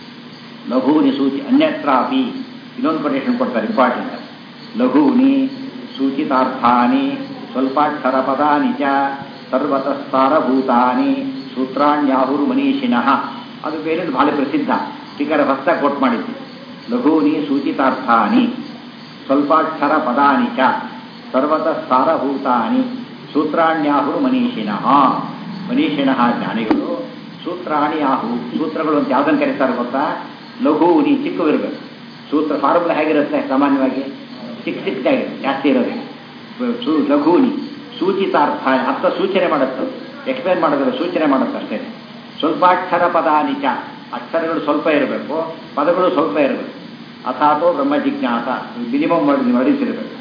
ಲಘೂನಿ ಸೂಚಿ ಅನ್ಯತ್ರಾಪಿ ಇನ್ನೊಂದು ಕೊಟೇಶನ್ ಕೊಡ್ತಾರೆ ಇಂಪಾರ್ಟೆಂಟ್ ಲಘೂನಿ ಸೂಚಿತಾರ್ಥಾನಿ ಸ್ವಲ್ಪಾಕ್ಷರ ಪದಾನಿ ಚ ಸರ್ವತಸ್ಸಾರಭೂತಾನಿ ಸೂತ್ರಾಣ್ಯಾಹುರು ಮನೀಷಿಣಃ ಅದು ಬೇರೆ ಬಹಳ ಪ್ರಸಿದ್ಧ ಟೀಕರ ಹೊಸ ಕೋಟ್ ಮಾಡಿದ್ದು ಲಘೂನಿ ಸೂಚಿತಾರ್ಥಾನಿ ಸ್ವಲ್ಪಾಕ್ಷರ ಪದಾನಿ ಚ ಸರ್ವತಸ್ಸಾರಭೂತಾನಿ ಸೂತ್ರಾಣ್ಯಾಹುರು ಮನೀಷಿಣಃ ಮನೀಷಿಣಃ ಜ್ಞಾನಿಗಳು ಸೂತ್ರಾಣಿ ಆಹು ಸೂತ್ರಗಳು ಅಂತ ಯಾವುದನ್ನು ಕರೀತಾರೆ ಗೊತ್ತಾ ಲಘುನಿ ಚಿಕ್ಕವಿರಬೇಕು ಸೂತ್ರ ಫಾರ್ಮುಲಾ ಹೇಗಿರುತ್ತೆ ಸಾಮಾನ್ಯವಾಗಿ ಚಿಕ್ಕ ಚಿಕ್ಕದಾಗಿರುತ್ತೆ ಜಾಸ್ತಿ ಇರೋದಿಲ್ಲ ಸೂ ಲಘೂನಿ ಸೂಚಿತಾರ್ಥ ಅರ್ಥ ಸೂಚನೆ ಮಾಡುತ್ತೆ ಎಕ್ಸ್ಪ್ಲೇನ್ ಮಾಡೋದಿಲ್ಲ ಸೂಚನೆ ಮಾಡುತ್ತೆ ಅಷ್ಟೇ ಸ್ವಲ್ಪಾಕ್ಷರ ಪದ ನಿಚ ಅಕ್ಷರಗಳು ಸ್ವಲ್ಪ ಇರಬೇಕು ಪದಗಳು ಸ್ವಲ್ಪ ಇರಬೇಕು ಅಥಾತೋ ಬ್ರಹ್ಮ ಜಿಜ್ಞಾಸ ಮಿನಿಮಮ್ ಮಾಡಿ ಹೊರಿಸಿರಬೇಕು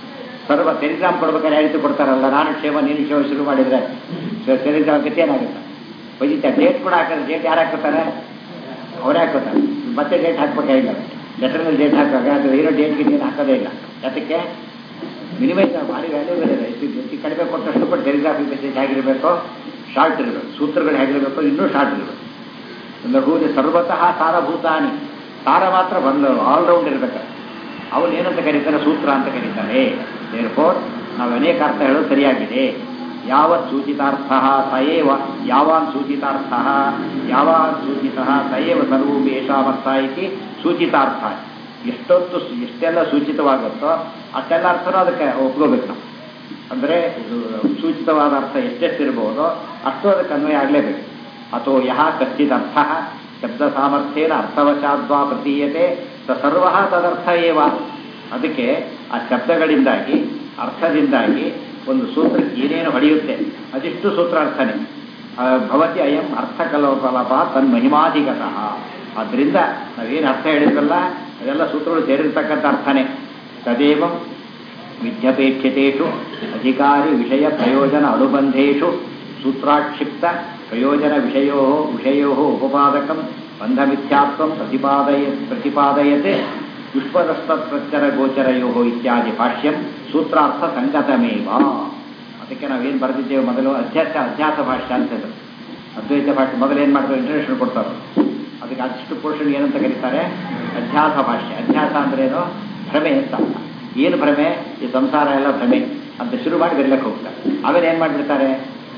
ಸರ್ವ ಟೆಲಿಗ್ರಾಮ್ ಕೊಡ್ಬೇಕಾದ್ರೆ ಹೇಳ್ತು ಕೊಡ್ತಾರಲ್ಲ ನಾನು ಕ್ಷೇಮ ನೀನು ಕ್ಷೇಮ ಶುರು ಮಾಡಿದರೆ ಟೆಲಿಗ್ರಾಮ್ ಗತಿ ಏನಾಗುತ್ತೆ ಬೈದಿತ್ತ ಡೇಟ್ ಕೂಡ ಹಾಕಿದ್ರೆ ಡೇಟ್ ಯಾರು ಹಾಕೋತಾರೆ ಅವರೇ ಹಾಕೋತಾರೆ ಮತ್ತೆ ಡೇಟ್ ಹಾಕ್ಬೇಕಾಗಿಲ್ಲ ಲೆಟರ್ನಲ್ಲಿ ಡೇಟ್ ಹಾಕುವಾಗ ಅದು ಇರೋ ಡೇಟ್ಗೆ ನೀನು ಹಾಕೋದೇ ಇಲ್ಲ ಯಾತಕ್ಕೆ ಮಿನಿಮೈಸ್ ಭಾರಿ ವ್ಯಾಲ್ಯೂಬಲ್ ಇದೆ ಎಷ್ಟು ಎಷ್ಟು ಕಡಿಮೆ ಕೊಟ್ಟಷ್ಟು ಕೂಡ ಟೆಲಿಗ್ರಾಫಿ ಮೆಸೇಜ್ ಹೇಗಿರಬೇಕು ಶಾರ್ಟ್ ಇರಬೇಕು ಸೂತ್ರಗಳು ಹೇಗಿರಬೇಕು ಇನ್ನೂ ಶಾರ್ಟ್ ಇರಬೇಕು ಲಘೂಲಿ ಸರ್ವತಃ ಸಾರಭೂತಾನಿ ಸಾರ ಮಾತ್ರ ಬಂದು ಆಲ್ರೌಂಡ್ ಇರಬೇಕು ಅವನು ಏನಂತ ಕರೀತಾರೆ ಸೂತ್ರ ಅಂತ ಕರೀತಾರೆ ದೇರ್ಫೋರ್ ನಾವು ಅನೇಕ ಅರ್ಥ ಹೇಳೋದು ಸರಿಯಾಗಿದೆ ಯಾವತ್ ಸೂಚಿತಾರ್ಥ ಸಯೇವ ಯಾವಾನ್ ಸೂಚಿತಾರ್ಥ ಯಾವಾನ್ ಸೂಚಿತ ಸಯೇವ ಸರ್ವೂಪಿ ಯಶಾಮರ್ಥ ಇತಿ ಸೂಚಿತಾರ್ಥ ಎಷ್ಟೊತ್ತು ಸು- ಎಷ್ಟೆಲ್ಲ ಸೂಚಿತವಾಗುತ್ತೋ ಅಷ್ಟೆಲ್ಲ ಅರ್ಥನೂ ಅದಕ್ಕೆ ಒಪ್ಕೋಬೇಕು ನಾವು ಅಂದರೆ ಇದು ಸೂಚಿತವಾದ ಅರ್ಥ ಎಷ್ಟೆಷ್ಟಿರ್ಬೋದೋ ಅಷ್ಟು ಅದಕ್ಕೆ ಅನ್ವಯ ಆಗಲೇಬೇಕು ಅಥೋ ಯಹ ಕಚ್ಚಿತ್ ಅರ್ಥ ಶಬ್ದ ಸಾಮರ್ಥ್ಯೇನ ಅರ್ಥವಶಾದ್ವಾ ಪ್ರತೀಯತೆ ಸ ಸರ್ವ ತದರ್ಥ ಏವ ಅದಕ್ಕೆ ಆ ಶಬ್ದಗಳಿಂದಾಗಿ ಅರ್ಥದಿಂದಾಗಿ ಒಂದು ಸೂತ್ರಕ್ಕೆ ಏನೇನು ಹೊಡೆಯುತ್ತೆ ಅದಿಷ್ಟು ಸೂತ್ರಾರ್ಥನೇ ಆ, ಭವತಿ ಅಯಂ ಅರ್ಥಕಲೋಪಲಪ ತನ್ಮಹಿಮಾಧಿಗತಃ ಆದ್ದರಿಂದ ನಾವೇನು ಅರ್ಥ ಹೇಳಿದ್ರಲ್ಲ ಅದೆಲ್ಲ ಸೂತ್ರಗಳು ಸೇರಿರ್ತಕ್ಕಂಥ ಅರ್ಥನೇ ತದೇವಂ ವಿದ್ಯಪೇಕ್ಷಿತೇಷು ಅಧಿಕಾರಿ ವಿಷಯ ಪ್ರಯೋಜನ ಅನುಬಂಧೇಷು ಸೂತ್ರಾಕ್ಷಿಪ್ತ ಪ್ರಯೋಜನ ವಿಷಯೋ ವಿಷಯೋ ಉಪಪಾದಕಂ ಬಂಧಮಿಥ್ಯಾತ್ವಂ ಪ್ರತಿಪಾದಯ ಪ್ರತಿಪಾದಯತೆ ಯುಷ್ಪದಸ್ತಪ್ರತ್ಯರ ಗೋಚರಯೋ ಇತ್ಯಾದಿ ಭಾಷ್ಯಂ ಸೂತ್ರಾರ್ಥ ಸಂಗತಮೇವ ಅದಕ್ಕೆ ನಾವೇನು ಬರೆದಿದ್ದೇವೆ ಮೊದಲು ಅಧ್ಯಾಸ ಅಧ್ಯಾಸ ಭಾಷ್ಯ ಅಂತ ಇದು ಅದ್ವೈತ ಭಾಷೆ ಮೊದಲು ಏನು ಮಾಡ್ತಾರೆ ಇಂಟ್ರಡಕ್ಷನ್ ಕೊಡ್ತಾರೆ ಅದಕ್ಕೆ ಅಷ್ಟು ಪೋರ್ಷನ್ ಏನಂತ ಕರೀತಾರೆ ಅಧ್ಯಾಸ ಭಾಷ್ಯ ಅಧ್ಯಾಸ ಅಂದ್ರೇನು ಭ್ರಮೆ ಅಂತ ಅರ್ಥ. ಏನು ಭ್ರಮೆ ಈ ಸಂಸಾರ ಎಲ್ಲ ಭ್ರಮೆ ಅಂತ ಶುರು ಮಾಡಿ ಬೆರಲಕ್ಕೆ ಹೋಗ್ತಾರೆ ಆಮೇಲೆ ಏನು ಮಾಡಿಬಿಡ್ತಾರೆ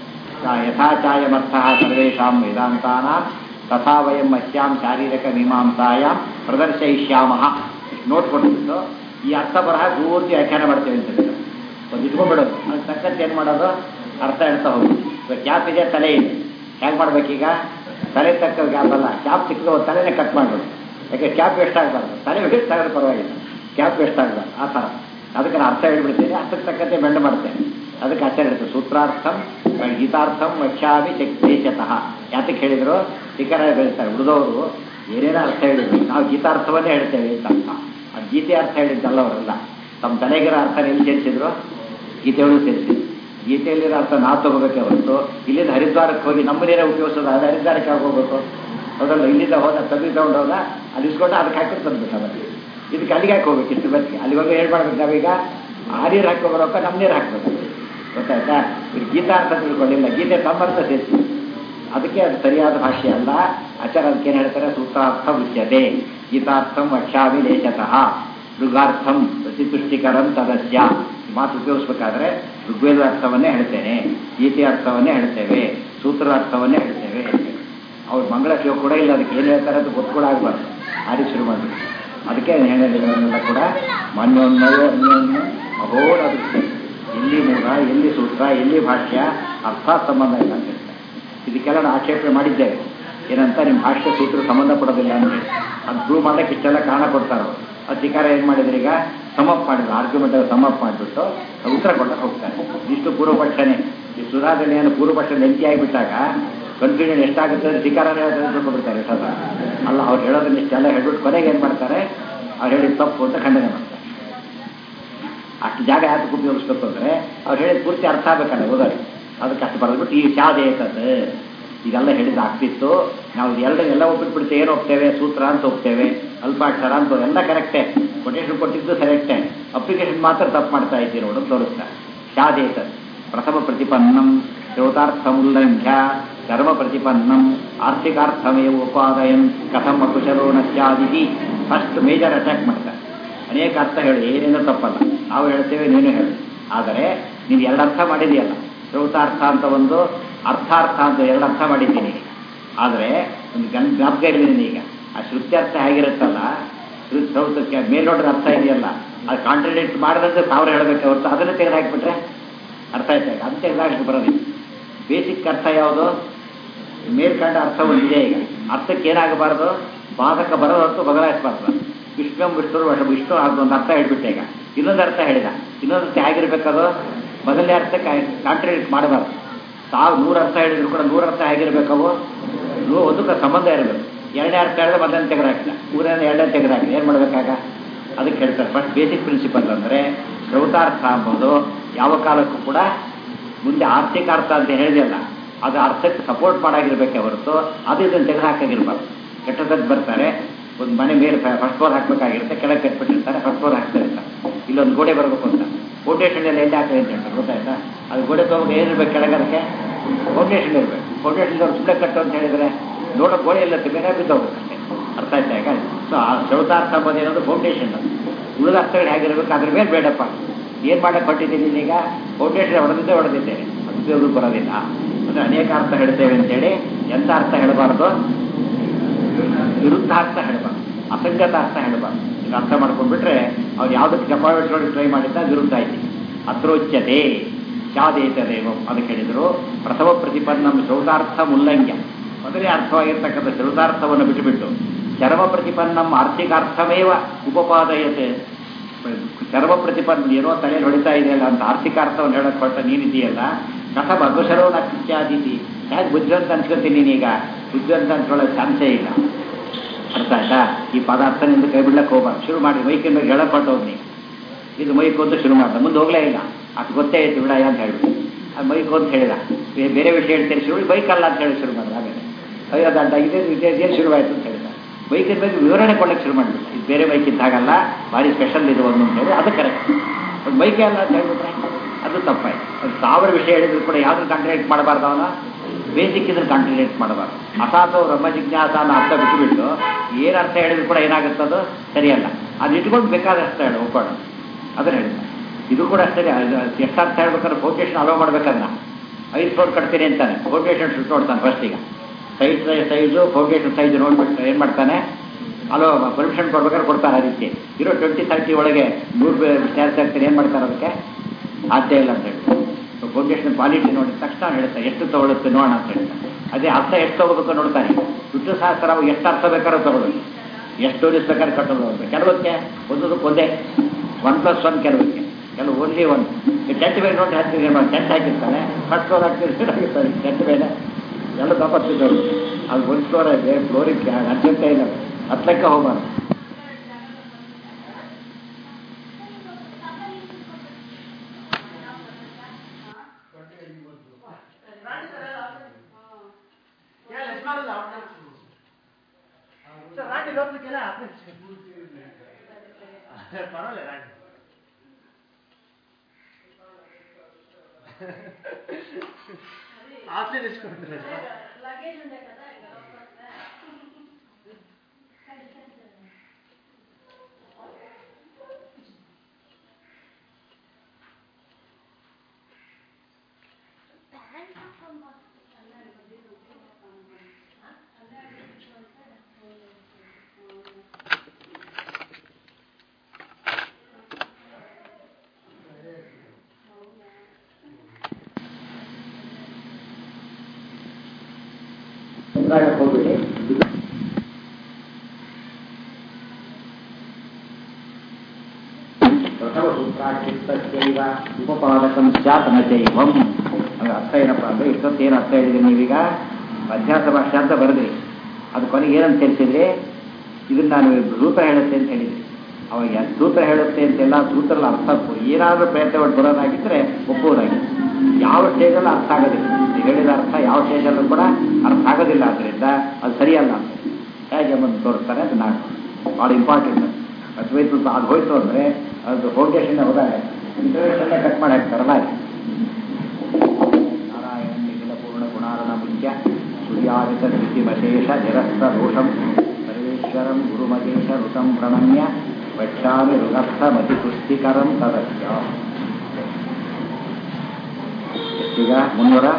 ಯಥಾಚಾಯಮರ್ಥ ಸರ್ವೇಷಾಂ ವೇದಾಂತಾನ ತಥಾ ವಯಂ ಅಸ್ಯಾಂ ಶಾರೀರಕ ಮೀಮಾಂಸಾಯಾಂ ಪ್ರದರ್ಶಯಿಷ್ಯಾಮಃ ಇಷ್ಟು ನೋಟ್ ಕೊಟ್ಬಿಟ್ಟು ಈ ಅರ್ಥ ಬರಹ ಪೂರ್ತಿ ವ್ಯಾಖ್ಯಾನ ಮಾಡ್ತೇವೆ ಅಂತ ಹೇಳಿದ್ರು. ಒಂದು ಇಟ್ಕೊಂಡ್ಬಿಡೋದು ಅದು ತಕ್ಕಂತೆ ಏನು ಮಾಡೋದು ಅರ್ಥ ಹೇಳ್ತಾ ಹೋಗಿ ಇವಾಗ ಕ್ಯಾಪ್ ಇದೆ ತಲೆ ಇದೆ ಹೇಗೆ ಮಾಡ್ಬೇಕೀಗ ತಲೆ ತಕ್ಕ ಕ್ಯಾಪ್ ಅಲ್ಲ ಕ್ಯಾಪ್ ಸಿಕ್ಕದ ತಲೆನೇ ಕಟ್ ಮಾಡ್ಬೋದು ಯಾಕೆ ಕ್ಯಾಪ್ ವೇಸ್ಟ್ ಆಗಬಾರ್ದು ತಲೆ ವೇಸ್ಟ್ ಆಗೋದು ಪರವಾಗಿಲ್ಲ ಕ್ಯಾಪ್ ವೇಸ್ಟ್ ಆಗಬಾರ್ದು ಆ ಥರ ಅದಕ್ಕೆ ನಾನು ಅರ್ಥ ಹೇಳ್ಬಿಡ್ತೇನೆ ಅರ್ಥಕ್ಕೆ ತಕ್ಕಂತೆ ಬೆಂಡ್ ಮಾಡ್ತೇನೆ ಅದಕ್ಕೆ ಆಚಾರ್ಯ ಹೇಳ್ತಾರೆ ಸೂತ್ರಾರ್ಥಂ ಗೀತಾರ್ಥಂ ವಕ್ಷ್ಯಾಮಿ ದೇಶತಃ ಯಾತಕ್ಕೆ ಹೇಳಿದ್ರು ಶಿಖರ ಹೇಳ್ತಾರೆ ಉಳಿದವರು ಏನೇನೋ ಅರ್ಥ ಹೇಳಿದ್ರು ನಾವು ಗೀತಾರ್ಥವನ್ನೇ ಹೇಳ್ತೇವೆ ಅಂತ ಅರ್ಥ ಆ ಗೀತೆ ಅರ್ಥ ಹೇಳಿದ್ದಲ್ಲ ಅವರೆಲ್ಲ ತಮ್ಮ ತಲೆಗಿರೋ ಅರ್ಥ ಎಲ್ಲಿ ಸೇರಿಸಿದ್ರು ಗೀತೆಯೊಳಗೆ ಸೇರಿಸಿದ್ರು ಗೀತೆಯಲ್ಲಿರೋ ಅರ್ಥ ನಾವು ತಗೋಬೇಕೆ ಹೊರತು ಇಲ್ಲಿಂದ ಹರಿದ್ವಾರಕ್ಕೆ ಹೋಗಿ ನಮ್ಮನೇನೆ ಉಪಯೋಗಿಸೋದು ಅದು ಹರಿದ್ವಾರಕ್ಕೆ ಯಾಕೆ ಹೋಗ್ಬೇಕು ಹೌದಲ್ಲ ಇಲ್ಲಿಂದ ಹೋದ ತಬ್ಬಿ ತಗೊಂಡು ಹೋದ ಅಲ್ಲಿ ಇಸ್ಕೊಂಡು ಅದಕ್ಕೆ ಹಾಕಿ ತಂದ್ಬಿಟ್ಟು ಅದಕ್ಕೆ ಇದಕ್ಕೆ ಅಲ್ಲಿಗೆ ಹಾಕಿ ಹೋಗ್ಬೇಕು ಇಷ್ಟು ಬತ್ತಿಗೆ ಅಲ್ಲಿ ಹೋಗಿ ಏನು ಮಾಡ್ಬೇಕು ನಾವೀಗ ಆ ನೀರು ಹಾಕಿ ಬರೋಕೆ ನಮ್ಮ ನೀರು ಹಾಕ್ಬೇಕು ಗೊತ್ತಾಯ್ತಾ ಇದು ಗೀತಾ ಅರ್ಥ ತಿಳ್ಕೊಂಡಿಲ್ಲ ಗೀತೆ ತಮ್ಮರ್ಥ ಸೇರಿಸಿ ಅದಕ್ಕೆ ಅದು ಸರಿಯಾದ ಭಾಷೆ ಅಲ್ಲ ಆಚಾರ ಅದಕ್ಕೆ ಏನು ಹೇಳ್ತಾರೆ ಸೂತ್ರಾರ್ಥ ಉಚ್ಯತೆ ಗೀತಾರ್ಥಂ ವಕ್ಷಾಮಿ ದೇಶತಃ ಋಗಾರ್ಥಂ ಪ್ರತಿಪುಷ್ಟಿಕರಂ ತದಸ್ಯ ಈ ಮಾತು ಉಪಯೋಗಿಸ್ಬೇಕಾದ್ರೆ ಋಗ್ವೇದ ಅರ್ಥವನ್ನೇ ಹೇಳ್ತೇನೆ ಗೀತೆ ಅರ್ಥವನ್ನೇ ಹೇಳ್ತೇವೆ ಸೂತ್ರದ ಅರ್ಥವನ್ನೇ ಹೇಳ್ತೇವೆ ಅವ್ರು ಮಂಗಳ ಶ್ಲೋಕ ಕೂಡ ಇಲ್ಲ ಅದಕ್ಕೆ ಏನು ಹೇಳ್ತಾರೆ ಅದು ಗೊತ್ತು ಕೂಡ ಆಗಬಾರ್ದು ಆಡಿ ಶುರು ಮಾಡಿ ಅದಕ್ಕೆ ಹೇಳಿದವನ್ನೆಲ್ಲ ಕೂಡ ಮಾನ್ಯೋನ್ಮಯೋ ಅನ್ಯೋನ್ಯ ಅಹೋರ ದೃಷ್ಟಿ ಎಲ್ಲಿ ಮೂಲ ಎಲ್ಲಿ ಸೂತ್ರ ಎಲ್ಲಿ ಭಾಷ್ಯ ಅರ್ಥ ಸಂಬಂಧ ಇಲ್ಲ ಅಂತ ಹೇಳ್ತಾರೆ ಇದಕ್ಕೆಲ್ಲ ನಾವು ಆಕ್ಷೇಪಣೆ ಮಾಡಿದ್ದೇವೆ ಏನಂತ ನಿಮ್ಮ ಭಾಷ್ಯ ಸೂತ್ರ ಸಂಬಂಧ ಪಡೋದಿಲ್ಲ ಅಂತ ಹೇಳಿ ಅದು ಪ್ರೂವ್ ಮಾಡಕ್ಕೆ ಇಷ್ಟೆಲ್ಲ ಕಾರಣ ಕೊಡ್ತಾರೆ ಅವ್ರು. ಅಧಿಕಾರ ಏನು ಮಾಡಿದ್ರು ಈಗ ಸಮಪ್ ಮಾಡಿದ್ರು ಆರ್ಗ್ಯುಮೆಂಟ್ ಸಮಪ್ ಮಾಡಿಬಿಟ್ಟು ಉತ್ತರ ಕೊಡಕ್ಕೆ ಹೋಗ್ತಾರೆ ಇಷ್ಟು ಪೂರ್ವಪಕ್ಷನೇ ಈ ಸುಧಾದಲ್ಲಿ ಏನು ಪೂರ್ವಪಕ್ಷ ಲೆಂಕಿ ಆಗಿಬಿಟ್ಟಾಗ ಕನ್ಫ್ಯೂಷನ್ ಎಷ್ಟಾಗುತ್ತೆ ಅಂದ್ರೆ ಧಿಕಾರನೇ ಬಿಡ್ತಾರೆ ಸದ ಅಲ್ಲ ಅವ್ರು ಹೇಳೋದನ್ನ ಇಷ್ಟೆಲ್ಲ ಹೇಳ್ಬಿಟ್ಟು ಕೊನೆಗೆ ಏನು ಮಾಡ್ತಾರೆ ಅವ್ರು ಹೇಳಿದ ತಪ್ಪು ಅಂತ ಖಂಡನೆ ಮಾಡ್ತಾರೆ ಅಷ್ಟು ಜಾಗ ಯಾಕೆ ಉಪಯೋಗಿಸ್ಬೇಕು ಅಂದರೆ ಅವ್ರು ಹೇಳಿದ ಪೂರ್ತಿ ಅರ್ಥ ಆಗ್ಬೇಕಲ್ಲ ಓದೋರಿಗೆ ಅದಕ್ಕೆ ಅಷ್ಟು ಬರೆದ್ಬಿಟ್ಟು ಈ ಶಾದೆ ಏತದ್ದು ಇದೆಲ್ಲ ಹೇಳಿದ ಆಗ್ತಿತ್ತು ನಾವು ಎರಡು ಎಲ್ಲ ಒಪ್ಪಿಟ್ಬಿಡ್ತೇವೆ ಏನು ಹೋಗ್ತೇವೆ ಸೂತ್ರ ಅಂತ ಹೋಗ್ತೇವೆ ಅಲ್ಪಾಕ್ಷರ ಅಂತ ಎಲ್ಲ ಕರೆಕ್ಟೇ ಕೊಟೇಶನ್ ಕೊಟ್ಟಿದ್ದು ಕರೆಕ್ಟೇ ಅಪ್ಲಿಕೇಶನ್ ಮಾತ್ರ ತಪ್ಪು ಮಾಡ್ತಾ ಇದ್ದೀವಿ ನೋಡು ತೋರಿಸ್ತಾ ಶಾದೆ ಏತದ್ದು ಪ್ರಥಮ ಪ್ರತಿಪನ್ನಂ ಶ್ರೋತಾರ್ಥಮುಲ್ಲಂಘ್ಯ ಧರ್ಮ ಪ್ರತಿಪನ್ನಂ ಆರ್ಥಿಕಾರ್ಥಮೇವ ಉಪಾದಯನ್ ಕಥಂ ಅಕುಶಲೋ ನ ಸ್ಯಾದಿತಿ ಫಸ್ಟ್ ಮೇಜರ್ ಅಟ್ಯಾಕ್ ಮಾಡ್ತಾರೆ ಅನೇಕ ಅರ್ಥ ಹೇಳಿ ಏನೇನೋ ತಪ್ಪಲ್ಲ ನಾವು ಹೇಳ್ತೇವೆ ನೀನು ಹೇಳಿ ಆದರೆ ನೀವು ಎರಡು ಅರ್ಥ ಮಾಡಿದೆಯಲ್ಲ ಶ್ರೌತಾರ್ಥ ಅಂತ ಒಂದು ಅರ್ಥಾರ್ಥ ಅಂತ ಎರಡು ಅರ್ಥ ಮಾಡಿದ್ದೀನಿ ಆದರೆ ಒಂದು ಗನ್ ಜ್ಞಾಪಕ ಇರಲಿಲ್ಲ ಈಗ ಆ ಶ್ರುತ್ಯರ್ಥ ಹೇಗಿರುತ್ತಲ್ಲ ಶ್ರುತ್ ಶ್ರೌತಕ್ಕೆ ಮೇಲ್ನೋಟದ ಅರ್ಥ ಇದೆಯಲ್ಲ ಅದು ಕಾಂಟ್ರಡಿಕ್ಟ್ ಮಾಡಿದ್ರೆ ಸಾವಿರ ಹೇಳಬೇಕು ಹೊರತು ಅದನ್ನು ತೆಗೆದುಹಾಕ್ಬಿಟ್ರೆ ಅರ್ಥ ಆಯ್ತಾ ಈಗ ಅದು ತೆಗೆದುಹಾಕಿ ಬರೋದಿಲ್ಲ ಬೇಸಿಕ್ ಅರ್ಥ ಯಾವುದು ಮೇಲ್ಕಂಡ ಅರ್ಥ ಒಂದಿದೆ ಈಗ ಅರ್ಥಕ್ಕೆ ಏನಾಗಬಾರ್ದು ಬಾಧಕ ಬರೋದಂತೂ ಬದಲಾಯಿಸಬಾರ್ದು ವಿಷ್ಣು ವಿಷ್ಣು ವಶ ವಿಷ್ಣು ಅದು ಒಂದು ಅರ್ಥ ಹೇಳ್ಬಿಟ್ಟೆ ಈಗ ಇನ್ನೊಂದು ಅರ್ಥ ಹೇಳಿದ ಇನ್ನೊಂದು ಅರ್ಥ ಹೇಗಿರ್ಬೇಕದು ಮೊದಲನೇ ಅರ್ಥಕ್ಕೆ ಕಾಂಟ್ರಡಿಕ್ಟ್ ಮಾಡಬಾರ್ದು ತಾವು ನೂರು ಅರ್ಥ ಹೇಳಿದ್ರು ಕೂಡ ನೂರು ಅರ್ಥ ಹೇಗಿರ್ಬೇಕವು ನೂ ಒಂದಕ್ಕೆ ಸಂಬಂಧ ಇರಬೇಕು ಎರಡನೇ ಅರ್ಥ ಹೇಳಿದ್ರೆ ಮೊದಲನೇ ತೆಗೆದಾಕಿಲ್ಲ ಮೂರನೇ ಎರಡನೇ ತೆಗೆದಾಕಿಲ್ಲ ಏನು ಮಾಡಬೇಕಾಗ ಅದಕ್ಕೆ ಹೇಳ್ತಾರೆ ಫಸ್ಟ್ ಬೇಸಿಕ್ ಪ್ರಿನ್ಸಿಪಲ್ ಅಂದರೆ ಶ್ರೌತಾರ್ಥ ಅಂಬೋದು ಯಾವ ಕಾಲಕ್ಕೂ ಕೂಡ ಮುಂದೆ ಆರ್ಥಿಕ ಅರ್ಥ ಅಂತ ಹೇಳಿದೆಯಲ್ಲ ಅದು ಅರ್ಥಕ್ಕೆ ಸಪೋರ್ಟ್ ಮಾಡಾಗಿರ್ಬೇಕೆ ಹೊರತು ಅದು ಇದನ್ನು ತೆಗೆದುಹಾಕಾಗಿರ್ಬಾರ್ದು ಕೆಟ್ಟದ್ದು ಬರ್ತಾರೆ ಒಂದು ಮನೆ ಮೇಲೆ ಫಸ್ಟ್ ಫ್ಲೋರ್ ಹಾಕಬೇಕಾಗಿರುತ್ತೆ ಕೆಳಗೆ ಕಟ್ಬಿಟ್ಟಿರ್ತಾರೆ ಫಸ್ಟ್ ಫ್ಲೋರ್ ಹಾಕ್ತಾ ಇರ್ತಾರೆ ಇಲ್ಲೊಂದು ಗೋಡೆ ಬರಬೇಕು ಅಂತ ಫೌಂಡೇಶನ್ ಎಲ್ಲ ಎಲ್ಲಿ ಹಾಕ್ತಾರೆ ಅಂತ ಹೇಳ್ತಾರೆ ಗೊತ್ತಾಯ್ತಾ ಅದು ಗೋಡೆ ತಗೊಂಡು ಏನಿರ್ಬೇಕು ಕೆಳಗೆ ಅದಕ್ಕೆ ಫೌಂಡೇಶನ್ ಇರಬೇಕು ಫೌಂಡೇಶನ್ ಅವ್ರು ಸುಮ್ಮನೆ ಕಟ್ಟು ಅಂತ ಹೇಳಿದರೆ ನೋಡೋ ಗೋಡೆ ಎಲ್ಲ ಮೇಲೆ ಬಿದ್ದೋಗ್ಬೇಕಷ್ಟೇ ಅರ್ಥ ಆಯ್ತಾ ಈಗ ಸೊ ಆ ಶ್ರೌತಾರ್ಥ ಅಂಬೋದು ಏನದು ಫೌಂಡೇಶನ್ ಉಳಿದ ಅರ್ಥಗಳು ಹೇಗಿರ್ಬೇಕು ಅದ್ರ ಮೇಲೆ ಬೇಡಪ್ಪ ಏನು ಮಾಡಕ್ಕೆ ಹೊಟ್ಟಿದ್ದೀನಿ ಈಗ ಫೌಂಡೇಶನ್ ಹೊಡೆದಿದ್ದೆ ಹೊಡೆದಿದ್ದೇನೆ ಅದು ಬರೋದಿಲ್ಲ ಅಂದರೆ ಅನೇಕ ಅರ್ಥ ಹೇಳ್ತೇವೆ ಅಂತೇಳಿ ಎಂಥ ಅರ್ಥ ಹೇಳಬಾರ್ದು ವಿರುದ್ಧ ಅರ್ಥ ಹೇಳಬಾರ್ದು ಅಸಂಗತ ಅರ್ಥ ಹೇಳಬಾರ್ದು ಈಗ ಅರ್ಥ ಮಾಡ್ಕೊಂಡ್ಬಿಟ್ರೆ ಅವ್ರು ಯಾವುದಕ್ಕೆ ಜಪಾವೇಶ್ವರಿಗೆ ಟ್ರೈ ಮಾಡಿದ್ದ ವಿರುದ್ಧ ಆಯ್ತು ಅತ್ರೋಚ್ಯತೆ ಚಾದೇತದೇವಂ ಅದಕ್ಕೆ ಹೇಳಿದರು ಪ್ರಥಮ ಪ್ರತಿಪನ್ನಂ ಶ್ರೌತಾರ್ಥ ಮುಲ್ಲಂಘ್ಯ ಮೊದಲೇ ಅರ್ಥವಾಗಿರ್ತಕ್ಕಂಥ ಶ್ರೌತಾರ್ಥವನ್ನು ಬಿಟ್ಟುಬಿಟ್ಟು ಚರಮ ಪ್ರತಿಪನ್ನಂ ಆರ್ಥಿಕಾರ್ಥಮೇವ ಉಪಪಾದಯತೆ ಚರ್ಮ ಪ್ರತಿಪನ್ನ ಏನೋ ತಲೆಯಲ್ಲಿ ಹೊಡಿತಾ ಇದೆಯಲ್ಲ ಅಂತ ಆರ್ಥಿಕ ಅರ್ಥವನ್ನು ಹೇಳಕ್ ಹೊರಟ ನೀನಿದೆಯಲ್ಲ ಕಥ ಬದುಸರೋ ನಕ್ಷಾದೀತಿ ಹೇಗೆ ಬುದ್ಧಿವಂತ ಅನ್ಸ್ಕೊತೀನಿ ನೀನೀಗ ಬುದ್ಧಿವಂತ ಅನ್ಕೊಳ್ಳೋ ಚಾನ್ಸೇ ಇಲ್ಲ ಅರ್ಥ ಆಯ್ತಾ ಈ ಪದಾರ್ಥನಿಂದ ಕೈ ಬಿಡ್ಲಕ್ಕೆ ಹೋಗ್ಬಾರ್ದು ಶುರು ಮಾಡಿ ಮೈಕಿನ ಮೇಲೆ ಹೇಳಕ್ ಹೊರಟವ್ನಿ ಇದು ಮೈಕು ಅಂತ ಶುರು ಮಾಡ್ದ ಮುಂದೆ ಹೋಗ್ಲೇ ಇಲ್ಲ ಅದು ಗೊತ್ತೇ ಆಯ್ತು ಬಿಡ ಅಂತ ಹೇಳ್ಬಿಟ್ಟು ಅದು ಮೈಕು ಅಂತ ಹೇಳಿದ ಬೇರೆ ವಿಷಯ ಹೇಳ್ತೇನೆ ಶುರು ಬೈಕ್ ಅಲ್ಲ ಅಂತ ಹೇಳಿ ಶುರು ಮಾಡಿದ ಆಮೇಲೆ ಅಯ್ಯೋ ದಂಡ ಇದೇ ಇದೇ ಶುರುವಾಯಿತು ಅಂತ ಹೇಳಿದ ಬೈಕಿನ ಬಗ್ಗೆ ವಿವರಣೆ ಕೊಡಕ್ಕೆ ಶುರು ಮಾಡಿಬಿಟ್ಟು ಇದು ಬೇರೆ ಬೈಕ್ ಇದ್ದಾಗಲ್ಲ ಭಾರಿ ಸ್ಪೆಷಲ್ ಇದು ಒಂದು ಅಂತ ಹೇಳಿ ಅದು ಕರೆಕ್ಟ್ ಒಂದು ಬೈಕೇ ಅಲ್ಲ ಅಂತ ಹೇಳ್ಬಿಟ್ರೆ ಅದು ತಪ್ಪಾಯ್ತು ಅದು ಸಾವಿರ ವಿಷಯ ಹೇಳಿದ್ರು ಕೂಡ ಯಾವ್ದು ಕಾಂಟ್ರಿನೇಟ್ ಮಾಡಬಾರ್ದು ಅವನ ಬೇಸಿಕ್ ಇದ್ರೆ ಕಾಂಟ್ರಿನೇಟ್ ಮಾಡಬಾರ್ದು ಅಸಾತು ಬ್ರಹ್ಮ ಜಿಜ್ಞಾಸ ಅನ್ನೋ ಅರ್ಥ ಬಿಟ್ಟುಬಿಟ್ಟು ಏನು ಅರ್ಥ ಹೇಳಿದ್ರು ಕೂಡ ಏನಾಗುತ್ತದು ಸರಿಯಲ್ಲ ಅದು ಇಟ್ಕೊಂಡು ಬೇಕಾದಷ್ಟು ಹೇಳು ಒಪ್ಪಾಡು ಅದನ್ನ ಹೇಳಿದ ಇದು ಕೂಡ ಅಷ್ಟೇ ಎಷ್ಟು ಅರ್ಥ ಹೇಳ್ಬೇಕಾದ್ರೆ ಫೌಂಡೇಶನ್ ಅಲೋ ಮಾಡ್ಬೇಕನ್ನ ಐದು ಫ್ಲೋರ್ ಕಟ್ತೀನಿ ಅಂತಾನೆ ಫೌಂಡೇಶನ್ ಶುರು ನೋಡ್ತಾನೆ ಫಸ್ಟ್ ಈಗ ಸೈಜ್ ಸೈಜು ಫೌಂಡೇಶನ್ ಸೈಜ್ ನೋಡ್ಬಿಟ್ಟು ಏನು ಮಾಡ್ತಾನೆ ಅಲೋ ಪರ್ಮಿಷನ್ ಕೊಡ್ಬೇಕಾದ್ರೆ ಕೊಡ್ತಾರೆ ಅದಕ್ಕೆ ಇರೋ ಟ್ವೆಂಟಿ ತರ್ಟಿ ಒಳಗೆ ನೂರು ಸ್ಟ್ಯಾರ್ಸ್ ಆಗ್ತಾರೆ ಏನು ಮಾಡ್ತಾರೆ ಅದಕ್ಕೆ ಸಾಧ್ಯ ಇಲ್ಲ ಅಂತ ಹೇಳಿ ಫೌಂಡೇಶನ್ ಕ್ವಾಲಿಟಿ ನೋಡಿದ ತಕ್ಷಣ ಹೇಳ್ತಾರೆ ಎಷ್ಟು ತಗೊಳುತ್ತೆ ನೋಡೋಣ ಅಂತ ಹೇಳ್ತಾರೆ ಅದೇ ಅರ್ಥ ಎಷ್ಟು ತಗೋಬೇಕು ನೋಡ್ತಾನೆ ದುಡ್ಡು ಸಹಸ್ರ ಅವು ಎಷ್ಟು ಅರ್ಥ ಬೇಕಾದ್ರೂ ತಗೊಳ್ಳೋದು ಎಷ್ಟು ಡೋರಿಸ್ ಬೇಕಾದ್ರೆ ಕಟ್ಟೋದು ಅಂತ ಕೆಲವಕ್ಕೆ ಒಂದಕ್ಕೆ ಒಂದೇ ಒನ್ ಪ್ಲಸ್ ಒನ್ ಕೆಲವಕ್ಕೆ ಕೆಲವು ಓನ್ಲಿ ಒನ್ ಟೆಂಟ್ ಮೇಲೆ ನೋಡಿ ಹಾಕ್ತಿದ್ರೆ ಟೆಂಟ್ ಹಾಕಿರ್ತಾನೆ ಫಸ್ಟ್ ಫ್ಲೋರ್ ಹಾಕ್ತಿರ್ತಾರೆ ಟೆಂಟ್ ಮೇಲೆ ಎಲ್ಲ ತಪ್ಪಿದ್ದವರು ಅದು ಒಂದು ಫ್ಲೋರ್ ಇದೆ ಫ್ಲೋರಿಗೆ ಅರ್ಜೆಂಟ ಇಲ್ಲ ಹತ್ತಕ್ಕೆ ಹೋಗ್ಬಾರ್ದು ఆత్మీయ తీసుకుంటున్నారు ಮುಂದಾಡಕ್ಕೆ ಹೋಗ್ಬಿಡಿ ಪ್ರಥಮಸೂತ್ರಾಕ್ಷಿಪ್ತೈವ ಉಪಪಾದಕಂ ಸ್ಯಾತ್ ನ ಚೈವಂ ಅದು ಅರ್ಥ ಏನಪ್ಪ ಅಂದರೆ ಇಷ್ಟೊತ್ತೇನು ಅರ್ಥ ಹೇಳಿದ್ರಿ ನೀವೀಗ ಅಧ್ಯಾಸ ಭಾಷೆ ಅಂತ ಬರೆದ್ರಿ ಅದು ಕೊನೆಗೆ ಏನಂತ ತಿಳಿಸಿದ್ರಿ ಇದನ್ನ ನಾನು ಸೂತ್ರ ಹೇಳುತ್ತೆ ಅಂತ ಹೇಳಿದ್ರಿ ಅವಾಗ ಸೂತ್ರ ಹೇಳುತ್ತೆ ಅಂತೆಲ್ಲ ಸೂತ್ರದ ಅರ್ಥ ಏನಾದರೂ ಪ್ರಯತ್ನ ಮಾಡಿ ಬರೋದಾಗಿದ್ದರೆ ಒಪ್ಪುವುದಾಗಿತ್ತು ಯಾವ ಸ್ಟೇಜಲ್ಲೂ ಅರ್ಥ ಆಗೋದಿಲ್ಲ ನೀವು ಹೇಳಿದ ಅರ್ಥ ಯಾವ ಸ್ಟೇಜಲ್ಲೂ ಕೂಡ ಅರ್ಥ ಆಗೋದಿಲ್ಲ ಆದ್ದರಿಂದ ಅದು ಸರಿಯಲ್ಲ ಅಂತ ಹೇಗೆ ಬಂದು ತೋರಿಸ್ತಾರೆ ಅದು ನಾನು ಭಾಳ ಇಂಪಾರ್ಟೆಂಟ್ ಅದು ಹೋಯ್ತು ಅದು ಹೋಯ್ತು ಅಂದರೆ ಅದು ಫೌಂಡೇಶನ್ ಹೋದಾಗ ಇಂಟರ್ವ್ಯೂಷನ್ನೇ ಕಟ್ ಮಾಡಿ ಹಾಕ್ತಾರಲ್ಲ ಹಾಗೆ. ನಾರಾಯಣ ನಿಖಿಲ ಪೂರ್ಣ ಗುಣಾರಣ ಮುಖ್ಯ ಸೂರ್ಯಾದಿತ ಸ್ಥಿತಿಮಶೇಷ ನಿರಸ್ತ ದೋಷಂ ಸರ್ವೇಶ್ವರಂ ಗುರುಮತೇಶ ಋತಂ ಪ್ರಣಮ್ಯ ವಕ್ಷಾಮಿ ಋಗಸ್ಥ ಮತಿ ಪುಷ್ಟಿಕರಂ ತದಸ್ಯ ಈಗ ಮುನ್ನೂರ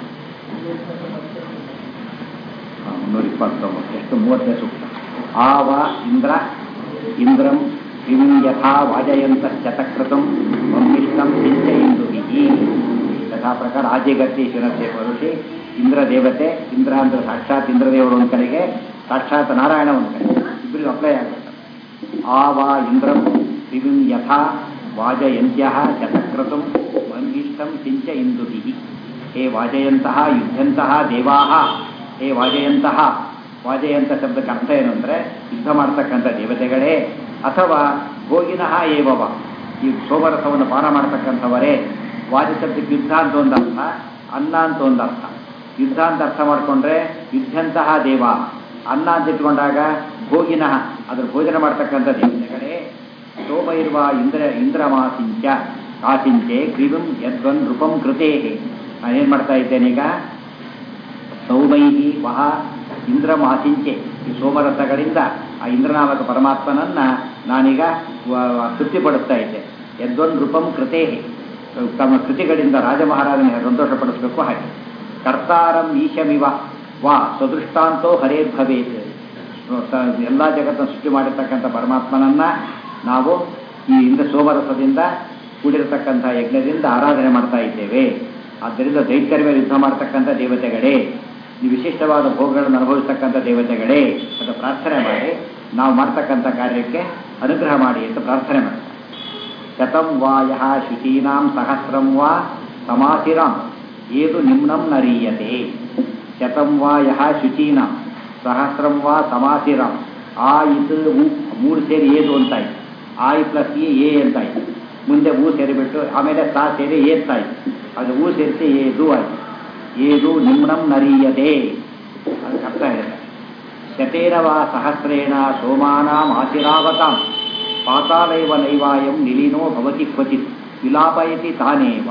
ಹಾ, ಮುನ್ನೂರ ಇಪ್ಪತ್ತೊಂಬತ್ತು ಎಷ್ಟು ಮೂವತ್ತನೇ ಸೂಕ್ತ ಆವ ಇಂದ್ರ ಇಂದ್ರಂ ಕಿಂ ಯಥಾ ವಾಜಯಂತ ಶತಕೃತಂ ಮಮ್ಮಿಷ್ಟಂ ಸಿಂಚ ಇಂದು ಈ ಯಥಾ ಪ್ರಕಾರ ಆಜಿಗತ್ತಿ ಶಿರಸೆ ಋಷಿ ಇಂದ್ರ ದೇವತೆ ಇಂದ್ರ ಅಂದ್ರೆ ಸಾಕ್ಷಾತ್ ಇಂದ್ರದೇವರು ಒಂದು ಕಡೆಗೆ ಸಾಕ್ಷಾತ್ ನಾರಾಯಣ ಒಂದು ಕಡೆ ಇಬ್ಬರಿಗೂ ಅಪ್ಲೈ ಆಗುತ್ತೆ ಆವ ಇಂದ್ರಂ ಕಿಂ ಯಥಾ ವಾಜಯಂತ್ಯ ಶತಕೃತಂ ಮಮ್ಮಿಷ್ಟಂ ಸಿಂಚ ಇಂದು ಹೇ ವಾಜಯಂತಹ ಯುದ್ಧಂತಹ ದೇವಾಹ ಹೇ ವಾಜಯಂತಹ ವಾಜಯಂತ ಶಬ್ದಕ್ಕೆ ಅರ್ಥ ಏನು ಅಂದರೆ ಯುದ್ಧ ಮಾಡ್ತಕ್ಕಂಥ ದೇವತೆಗಳೇ ಅಥವಾ ಭೋಗಿನಃ ಏವವ ಈ ಸೋಮರಸವನ್ನು ಪಾನ ಮಾಡ್ತಕ್ಕಂಥವರೇ ವಾದಿ ಶಬ್ದಕ್ಕೆ ಯುದ್ಧ ಅಂತ ಒಂದು ಅರ್ಥ ಅನ್ನ ಅಂತ ಒಂದು ಅರ್ಥ ಯುದ್ಧ ಅಂತ ಅರ್ಥ ಮಾಡಿಕೊಂಡ್ರೆ ಯುದ್ಧಂತಹ ದೇವ ಅನ್ನ ಅಂತ ಇಟ್ಕೊಂಡಾಗ ಭೋಗಿನಃ ಅದ್ರ ಭೋಜನ ಮಾಡ್ತಕ್ಕಂಥ ದೇವತೆಗಳೇ ಸೋಮ ಇರುವ ಇಂದ್ರ ಇಂದ್ರಮಾಸಿಂಚ ಆಸಿಂಚೆ ಕ್ರಿವಂ ಯದ್ವನ್ ನೃಪಂ ಕೃತೇ ನಾನೇನು ಮಾಡ್ತಾ ಇದ್ದೇನೀಗ ಸೌಮೈಹಿ ವಹ ಇಂದ್ರಮಾಸಿಂಚೆ ಈ ಸೋಮರಸಗಳಿಂದ ಆ ಇಂದ್ರನಾಮಕ ಪರಮಾತ್ಮನನ್ನ ನಾನೀಗ ವ- ವ- ತೃಪ್ತಿಪಡಿಸ್ತಾ ಇದ್ದೆ ಯದ್ವನ್ ನೃಪಂ ಕೃತೇ ತಮ್ಮ ಕೃತಿಗಳಿಂದ ರಾಜಮಹಾರಾಜನ ಸಂತೋಷಪಡಿಸಬೇಕು ಹಾಗೆ ಕರ್ತಾರಂ ಈಶಮಿವ ವಾ ಸ್ವದೃಷ್ಟಾಂತೋ ಹರೇ ಭವೇತ್ ಎಲ್ಲ ಜಗತ್ತನ್ನು ಸೃಷ್ಟಿ ಮಾಡಿರ್ತಕ್ಕಂಥ ಪರಮಾತ್ಮನನ್ನ ನಾವು ಈ ಇಂದ್ರ ಸೋಮರಸದಿಂದ ಕೂಡಿರತಕ್ಕಂಥ ಯಜ್ಞದಿಂದ ಆರಾಧನೆ ಮಾಡ್ತಾ ಇದ್ದೇವೆ ಆದ್ದರಿಂದ ದೈತ್ಯರ ಮೇಲೆ ಯುದ್ಧ ಮಾಡ್ತಕ್ಕಂಥ ದೇವತೆಗಳೇ ಈ ವಿಶಿಷ್ಟವಾದ ಭೋಗಗಳನ್ನು ಅನುಭವಿಸ್ತಕ್ಕಂಥ ದೇವತೆಗಳೇ ಅಂತ ಪ್ರಾರ್ಥನೆ ಮಾಡಿ ನಾವು ಮಾಡ್ತಕ್ಕಂಥ ಕಾರ್ಯಕ್ಕೆ ಅನುಗ್ರಹ ಮಾಡಿ ಅಂತ ಪ್ರಾರ್ಥನೆ ಮಾಡ್ತಾರೆ ಶತಂ ವಾ ಯಹ ಶುಚೀನಾಂ ಸಹಸ್ರಂ ವಾ ಸಮಾಸಿರಾಂ ಏದು ನಿಮ್ನಂ ನರೀಯತೆ ಶತಂ ವಾ ಯಹ ಶುಚೀನಾಂ ಸಹಸ್ರಂ ವಾ ಸಮಾಸಿರಾಂ ಆ ಇದು ಉ ಮೂರು ಸೇರಿ ಏದು ಅಂತಾಯ್ತು ಆಯ್ ಪ್ಲಸ್ ಎ ಎ ಅಂತಾಯ್ತು ಮುಂದೆ ಹೂ ಸೇರಿಬಿಟ್ಟು ಆಮೇಲೆ ಸಾ ಸೇರಿ ಏತ್ತಾಯ್ತು ಅದು ಹೂ ಸೇರಿಸಿ ಏದು ಆಯ್ತು ಏದು ನಿಮ್ನಂ ನರೀಯತೆ ಅದಕ್ಕೆ ಅರ್ಥ ಹೇಳಿದೆ ಶತೇನ ವಾ ಸಹಸ್ರೇಣ ಸೋಮಾನಾಂ ಆಶಿರಾವತಾಂ ಪಾತಾಳೈವ ನೈವಾಯಂ ನಿಲೀನೋ ಭವತಿ ಕ್ವಚಿತ್ ವಿಲಾಪಯತಿ ತಾನೇವ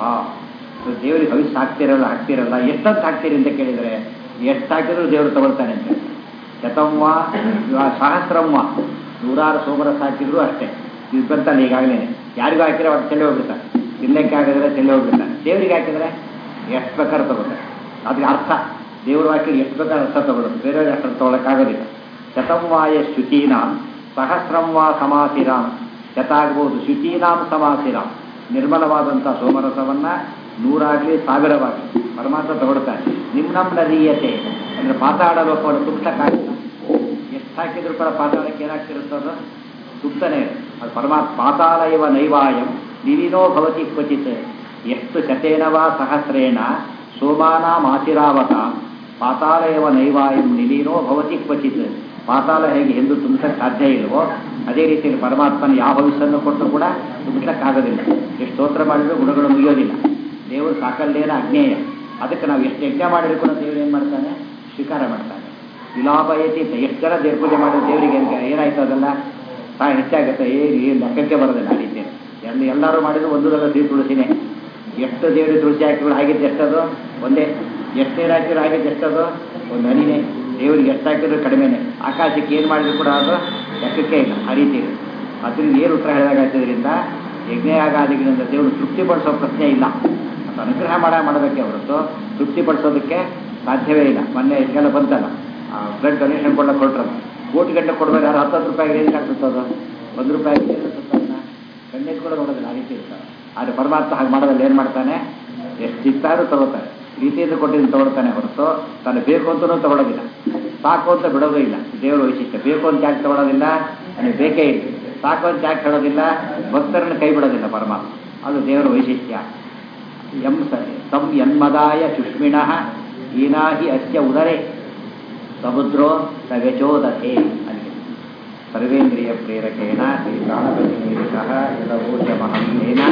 ದೇವರಿಗೆ ಭವಿಷ್ಯ ಹಾಕ್ತಿರಲ್ಲ ಹಾಕ್ತಿರಲ್ಲ ಎಷ್ಟಂತ ಹಾಕ್ತೀರಿ ಅಂತ ಕೇಳಿದರೆ ಎಷ್ಟು ಹಾಕಿದ್ರು ದೇವರು ತಗೊಳ್ತಾನೆ ಅಂತ ಶತಂವಾ ಸಹಸ್ರಂವ ನೂರಾರು ಸೋಮರಸ ಹಾಕಿದ್ರು ಅಷ್ಟೇ ಇದು ಬಂತಲ್ಲ ಈಗಾಗಲೇ ಯಾರಿಗೂ ಹಾಕಿದ್ರೆ ಅವ್ರು ಚೆಲ್ಲಿ ಹೋಗ್ಬಿಡ್ತಾರೆ ತಿನ್ನಕ್ಕೆ ಹಾಕಿದ್ರೆ ಚೆಲ್ಲಿ ಹೋಗ್ಬಿಡ್ತಾರೆ ದೇವರಿಗೆ ಹಾಕಿದ್ರೆ ಎಷ್ಟು ಬೇಕಾದ್ರೂ ತಗೋತಾರೆ ಅದಕ್ಕೆ ಅರ್ಥ ದೇವರು ಹಾಕಿ ಎಷ್ಟು ಬೇಕಾದ್ರೆ ಅರ್ಥ ತಗೊಳ್ಳೋದು ಬೇರೆಯವ್ರಿಗೆ ಅರ್ಥ ತಗೊಳಕ್ಕಾಗೋದಿಲ್ಲ ಶತಂವಾಯ ಶುಚೀನಾಂ ಸಹಸ್ರಂ ವಾ ಸಮಾಸಿರಾಂ ಶತಾಗ್ಬೋದು ಶುಚೀನಾಂ ಸಮಾಸಿರಾಂ ನಿರ್ಮಲವಾದಂಥ ಸೋಮರಸವನ್ನ ನೂರಾಗಲಿ ಸಾವಿರವಾಗಿ ಪರಮಾತ್ಮ ತಗೊಳ್ತಾನೆ ನಿಮ್ನಂ ನದೀಯತೆ ಅಂದರೆ ಪಾತಾಳ ಲೋಕವನ್ನು ತುಂಬಕ್ಕಾಗಿಲ್ಲ ಎಷ್ಟು ಹಾಕಿದ್ರು ಕೂಡ ಪಾತಾಳಕ್ಕೆ ಏನಾಗ್ತಿರುತ್ತದ ತುಂಬತಾನೆ ಇರುತ್ತೆ. ಅದು ಪರಮಾತ್ಮ ಪಾತಾಳ ಇವ ನೈವಾಯಂ ನಿಲಿನೋ ಭವತಿ ಕ್ವಚಿತ್ ಎಷ್ಟು ಶತೇನವಾ ಸಹಸ್ರೇಣ ಸೋಮಾನಾಮಾತಿರಾವತ ಪಾತಾಳ ಇವ ನೈವಾಯಂ ನಿಲೀನೋ ಭವತಿ ಕ್ವಚಿತ್ ಪಾತಾಳ ಹೇಗೆ ಎಂದು ತುಂಬಸಕ್ಕೆ ಸಾಧ್ಯ ಇಲ್ವೋ ಅದೇ ರೀತಿಯಲ್ಲಿ ಪರಮಾತ್ಮನ ಯಾವ ಭವಿಷ್ಯವನ್ನು ಕೊಟ್ಟು ಕೂಡ ತುಂಬಸಕ್ಕಾಗೋದಿಲ್ಲ ಎಷ್ಟು ಸ್ತೋತ್ರ ಮಾಡಿದ್ರು ಗುಣಗಳು ಮುಗಿಯೋದಿಲ್ಲ ದೇವರು ಸಾಕಲ್ಲೇನ ಅಜ್ಞೇಯ ಅದಕ್ಕೆ ನಾವು ಎಷ್ಟು ಯಜ್ಞ ಮಾಡಿದ್ರು ಕೂಡ ದೇವರು ಏನು ಮಾಡ್ತಾನೆ ಸ್ವೀಕಾರ ಮಾಡ್ತಾನೆ ವಿಲಾಪಯತಿ ಎಷ್ಟು ಜನ ದೇವ್ರ ಪೂಜೆ ಮಾಡಿದ್ರೆ ದೇವರಿಗೆ ಏನಾಯ್ತು ಅದೆಲ್ಲ ಸಹ ಹೆಚ್ಚಾಗುತ್ತೆ ಏನು ಏನು ಲೆಕ್ಕಕ್ಕೆ ಬರೋದಿಲ್ಲ ಆ ರೀತಿ ಎಲ್ಲ ಎಲ್ಲರೂ ಮಾಡಿದ್ರು ಒಂದು ದೊಡ್ಡ ಸಿಹಿ ತುಳಸಿನೇ ಎಷ್ಟು ದೇವರಿಗೆ ತುಳಸಿ ಹಾಕಿದ್ರು ಆಗಿದ್ದು ಎಷ್ಟದು ಒಂದೇ ಎಷ್ಟು ನೀರು ಹಾಕಿದ್ರು ಆಗಿದ್ದು ಎಷ್ಟದು ಒಂದು ಹನಿನೇ ದೇವರಿಗೆ ಎಷ್ಟು ಹಾಕಿದ್ರು ಕಡಿಮೆನೆ ಆಕಾಶಕ್ಕೆ ಏನು ಮಾಡಿದ್ರು ಕೂಡ ಅದು ಲೆಕ್ಕಕ್ಕೆ ಇಲ್ಲ ಆ ರೀತಿ ಇದೆ ಅದರಿಂದ ಏನು ಉತ್ತರ ಹೇಳಿದಾಗಾಗ್ತದ್ರಿಂದ ಯಜ್ಞಯಾಗಾದಿಗಳಿಂದ ದೇವರು ತೃಪ್ತಿಪಡಿಸೋ ಪ್ರಶ್ನೆ ಇಲ್ಲ ಅದು ಅನುಗ್ರಹ ಮಾಡ ಮಾಡಬೇಕೆ ಹೊರತು ತೃಪ್ತಿಪಡಿಸೋದಕ್ಕೆ ಸಾಧ್ಯವೇ ಇಲ್ಲ ಮೊನ್ನೆ ಇದಕ್ಕೆಲ್ಲ ಬಂತಲ್ಲ ಬ್ಲಡ್ ಡೊನೇಷನ್ ಕೊಡಕ್ಕೆ ಕೊಟ್ರಲ್ಲ ಕೋಟಿ ಗಂಟೆ ಕೊಡ್ಬೇಕು ಯಾರು ಹತ್ತು ರೂಪಾಯಿಗೆ ಏನು ಆಗ್ತದೆ ಅದು ಒಂದು ರೂಪಾಯಿಗೆ ಕಣ್ಣೆತ್ ಕೂಡ ನೋಡೋದಿಲ್ಲ ಆ ರೀತಿ ಇರ್ತಾರೆ ಆದರೆ ಪರಮಾತ್ಮ ಹಾಗೆ ಮಾಡೋದ್ರಲ್ಲಿ ಏನು ಮಾಡ್ತಾನೆ ಎಷ್ಟು ಇತ್ತಾದ್ರೂ ತಗೋತಾನೆ ರೀತಿಯಿಂದ ಕೊಟ್ಟಿದ್ದು ತಗೊಳ್ತಾನೆ ಹೊರತು ತಾನು ಬೇಕು ಅಂತಲೂ ತಗೊಳ್ಳೋದಿಲ್ಲ ಸಾಕು ಅಂತ ಬಿಡೋದು ಇಲ್ಲ ದೇವರ ವೈಶಿಷ್ಟ್ಯ ಬೇಕು ಅಂತ ಯಾಕೆ ತಗೊಳ್ಳೋದಿಲ್ಲ ನನಗೆ ಬೇಕೇ ಇಲ್ಲ ಸಾಕು ಅಂತ ಯಾಕೆ ಹೇಳೋದಿಲ್ಲ ಭಕ್ತರನ್ನು ಕೈ ಬಿಡೋದಿಲ್ಲ ಪರಮಾತ್ಮ ಅದು ದೇವರ ವೈಶಿಷ್ಟ್ಯ ಎಂ ಸ ತಂ ಯನ್ಮದಾಯ ಸುಷ್ಮಿಣಃ ಈನಾಹಿ ಅಸ್ಯ ಉದರೇ ಸಮುದ್ರೋ ಸವ್ಯಚೋದತೆ ಅಲ್ಲಿ ಸರ್ವೇಂದ್ರಿಯ ಪ್ರೇರಕೇಣ ಶ್ರೀ ಪ್ರಾಣಪತಿ ನೀರಿತಃ ಯದವೋಚಮಹಂನೇನ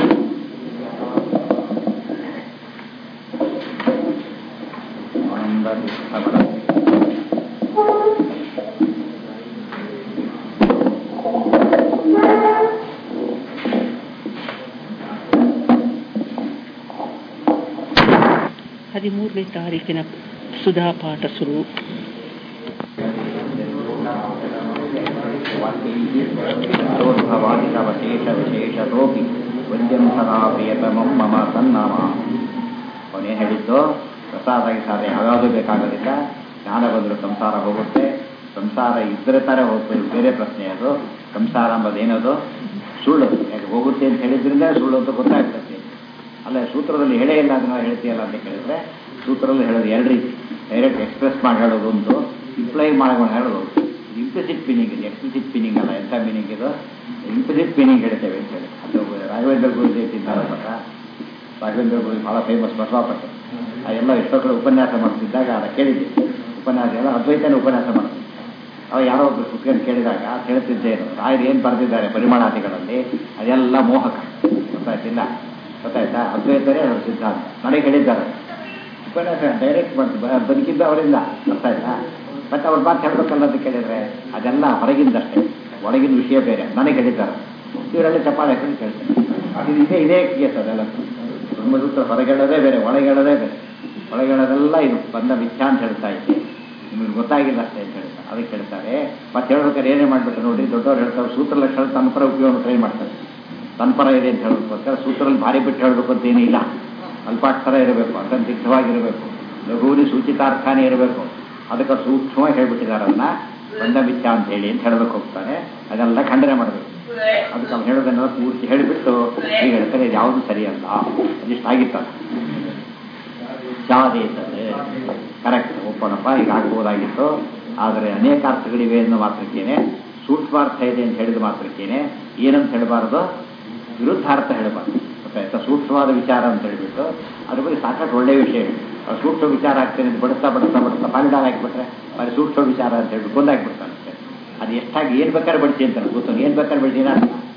ಆನಂದ ಹದಿಮೂರನೇ ತಾರೀಕಿನ ಸುಧಾ ಪಾಠ ಶುರು ಶೇಷವಿಶೇಷತೋಪಿ ವೈದ್ಯಂ ಸದಾ ಪ್ರಿಯತಮಂ ಮಮ ತನ್ನಮ ಅವನೇ ಹೇಳಿದ್ದು ಪ್ರಸಾದ ಗಿಸಾದ ಯಾವ್ಯಾವುದು ಬೇಕಾಗೋದಿಲ್ಲ ಜ್ಞಾನ ಬಂದರೂ ಸಂಸಾರ ಹೋಗುತ್ತೆ ಸಂಸಾರ ಇದ್ರೆ ತರ ಹೋಗ್ತದೆ ಬೇರೆ ಪ್ರಶ್ನೆ ಅದು ಸಂಸಾರ ಎಂಬುದೇನದು ಸುಳ್ಳು ಯಾಕೆ ಹೋಗುತ್ತೆ ಅಂತ ಹೇಳಿದ್ರಿಂದ ಸುಳ್ಳು ಅಂತ ಗೊತ್ತಾಗ್ತದೆ ಅಲ್ಲ ಸೂತ್ರದಲ್ಲಿ ಹೇಳೇ ಇಲ್ಲ ಅದನ್ನ ಹೇಳ್ತೀಯಲ್ಲ ಅಂತ ಕೇಳಿದ್ರೆ ಸೂತ್ರದಲ್ಲಿ ಹೇಳೋದು ಎರಡು ರೀತಿ ಡೈರೆಕ್ಟ್ ಎಕ್ಸ್ಪ್ರೆಸ್ ಮಾಡಿ ಹೇಳೋದು ಒಂದು ಇಂಪ್ಲೈ ಮಾಡ್ಕೊಂಡು ಹೇಳೋದು ಇಂಪ್ಲಿಸಿಟ್ ಮೀನಿಂಗ್ ಇದೆ ಎಕ್ಸ್ಪ್ಲಿಸಿಟ್ ಮೀನಿಂಗ್ ಅಲ್ಲ ಎಂಥ ಮೀನಿಂಗ್ ಇದು ಇಂಪ್ಲಿಸಿಟ್ ಮೀನಿಂಗ್ ಹೇಳ್ತೇವೆ ಅಂತೇಳಿ ಅದು ರಾಘವೇಂದ್ರ ಗುರುಜಿ ಇದ್ದಾರೆ ಗೊತ್ತಾ ರಾಘವೇಂದ್ರ ಗುರುಜಿ ಭಾಳ ಫೇಮಸ್ ಬಸವಾಪಟ್ಟೆ ಆ ಎಲ್ಲ ಎಷ್ಟೋ ಕಡೆ ಉಪನ್ಯಾಸ ಮಾಡ್ತಿದ್ದಾಗ ಅದ ಕೇಳಿದ್ದೆ ಉಪನ್ಯಾಸ ಎಲ್ಲ ಅದ್ವೈತನೇ ಉಪನ್ಯಾಸ ಮಾಡ್ತಿದ್ದೆ ಅವ ಯಾರೋ ಒಬ್ರು ಕುತ್ಕೊಂಡು ಕೇಳಿದಾಗ ಹೇಳ್ತಿದ್ದೇನು ರಾಯರು ಏನು ಬರೆದಿದ್ದಾರೆ ಪರಿಮಾಣಾದಿಗಳಲ್ಲಿ ಅದೆಲ್ಲ ಮೋಹಕ ಗೊತ್ತಾಯ್ತಿಲ್ಲ ಗೊತ್ತಾಯ್ತಾ ಅದ್ವೈತರೇ ಅವ್ರ ಸಿದ್ಧಾಂತ ನನಗೆ ಹೇಳಿದ್ದಾರೆ ಡೈರೆಕ್ಟ್ ಬದುಕಿದ್ದು ಅವರಿಂದ ಅರ್ಥ ಆಯ್ತಾ ಮತ್ತೆ ಅವ್ರ ಮಾತು ಹೇಳ್ಬೇಕಲ್ಲ ಅಂತ ಕೇಳಿದ್ರೆ ಅದೆಲ್ಲ ಹೊರಗಿಂದಷ್ಟೇ ಒಳಗಿನ ವಿಷಯ ಬೇರೆ ನನಗೆ ಹೇಳಿದ್ದಾರೆ ಇವರೆಲ್ಲ ಚಪ್ಪಾಳೆ ಹಾಕೊಂಡು ಕೇಳ್ತಾರೆ ಇದು ಇದೇ ಇದೇ ಕೇಸ್ ಅದೆಲ್ಲ ಬ್ರಹ್ಮಸೂತ್ರ ಹೊರಗೆಳೋದೇ ಬೇರೆ ಒಳಗೆಳೋದೇ ಬೇರೆ ಒಳಗೆಳೋದೆಲ್ಲ ಇದು ಬಂದ ಮಿಥ್ಯಾ ಅಂತ ಹೇಳ್ತಾ ಇದ್ದೆ ನಿಮಗೆ ಗೊತ್ತಾಗಿಲ್ಲ ಅಷ್ಟೇ ಅಂತ ಹೇಳ್ತಾರೆ ಅದಕ್ಕೆ ಹೇಳ್ತಾರೆ ಮತ್ತೆ ಹೇಳ್ಬೇಕಾದ್ರೆ ಏನೇ ಮಾಡ್ಬಿಟ್ಟು ನೋಡಿ ದೊಡ್ಡವ್ರು ಹೇಳ್ತಾರೆ ಸೂತ್ರ ಲಕ್ಷಣ ತನ್ನ ಪರ ಉಪಯೋಗ ಟ್ರೈ ಮಾಡ್ತಾರೆ ತನ್ನ ಪರ ಇದೆ ಅಂತ ಹೇಳೋದಕ್ಕೋಸ್ಕರ ಸೂತ್ರದಲ್ಲಿ ಭಾರಿ ಬಿಟ್ಟು ಹೇಳಬೇಕು ಅಂತ ಏನೂ ಇಲ್ಲ ಅಲ್ಪಾಕ್ಷರ ಇರಬೇಕು ಅಸಂದಿಗ್ಧವಾಗಿರಬೇಕು ಲಘುವಿನ ಸೂಚಿತಾರ್ಥನೇ ಇರಬೇಕು ಅದಕ್ಕೆ ಸೂಕ್ಷ್ಮವಾಗಿ ಹೇಳ್ಬಿಟ್ಟಿದ್ದಾರೆ ಅದನ್ನ ಬಂದ ಮಿಥ್ಯಾ ಅಂತ ಹೇಳಿ ಅಂತ ಹೇಳಬೇಕು ಹೋಗ್ತಾನೆ ಅದೆಲ್ಲ ಖಂಡನೆ ಮಾಡಬೇಕು ಅದಕ್ಕೆ ಅವ್ನು ಹೇಳೋದನ್ನೆಲ್ಲ ಪೂರ್ತಿ ಹೇಳಿಬಿಟ್ಟು ಈಗ ಹೇಳ್ತಾರೆ ಇದು ಯಾವುದು ಸರಿಯಲ್ಲ ಅದಿಷ್ಟು ಆಗಿತ್ತಲ್ಲ ಚಾದೇತದೆ ಕರೆಕ್ಟ್ ಒಪ್ಪಣಪ್ಪ ಈಗ ಆಗ್ಬೋದಾಗಿತ್ತು ಆದರೆ ಅನೇಕ ಅರ್ಥಗಳಿವೆ ಅನ್ನೋ ಮಾತ್ರಕ್ಕೇನೆ ಸೂಕ್ಷ್ಮಾರ್ಥ ಇದೆ ಅಂತ ಹೇಳಿದ ಮಾತ್ರಕ್ಕೇನೆ ಏನಂತ ಹೇಳಬಾರದು ವಿರುದ್ಧಾರ್ಥ ಹೇಳಬಾರ್ದು ಗೊತ್ತಾಯ್ತಾ ಸೂಕ್ಷ್ಮವಾದ ವಿಚಾರ ಅಂತ ಹೇಳಿಬಿಟ್ಟು ಅದ್ರ ಬಗ್ಗೆ ಸಾಕಷ್ಟು ಒಳ್ಳೆಯ ವಿಷಯ ಹೇಳಿ ಅವ್ರು ಸೂಕ್ಷ್ಮ ವಿಚಾರ ಆಗ್ತೇನೆ ಅಂತ ಬಡಿಸ್ತಾ ಬಡಿಸ್ತಾ ಬಡಿಸ್ತಾ ಪಾಲಿಡಾಲ್ ಹಾಕಿಬಿಟ್ರೆ ಬರೀ ಸೂಕ್ಷ್ಮ ವಿಚಾರ ಅಂತ ಹೇಳಿ ಗೊಂದಾಕ್ಬಿಡ್ತಾನೆ ಅಷ್ಟೇ ಅದು ಎಷ್ಟಾಗಿ ಏನು ಬೇಕಾದ್ರೆ ಬಡಿಸಿ ಅಂತಾನೆ ಗೊತ್ತು ಏನು ಬೇಕಾದ್ರೆ ಬಡಿಸಿನ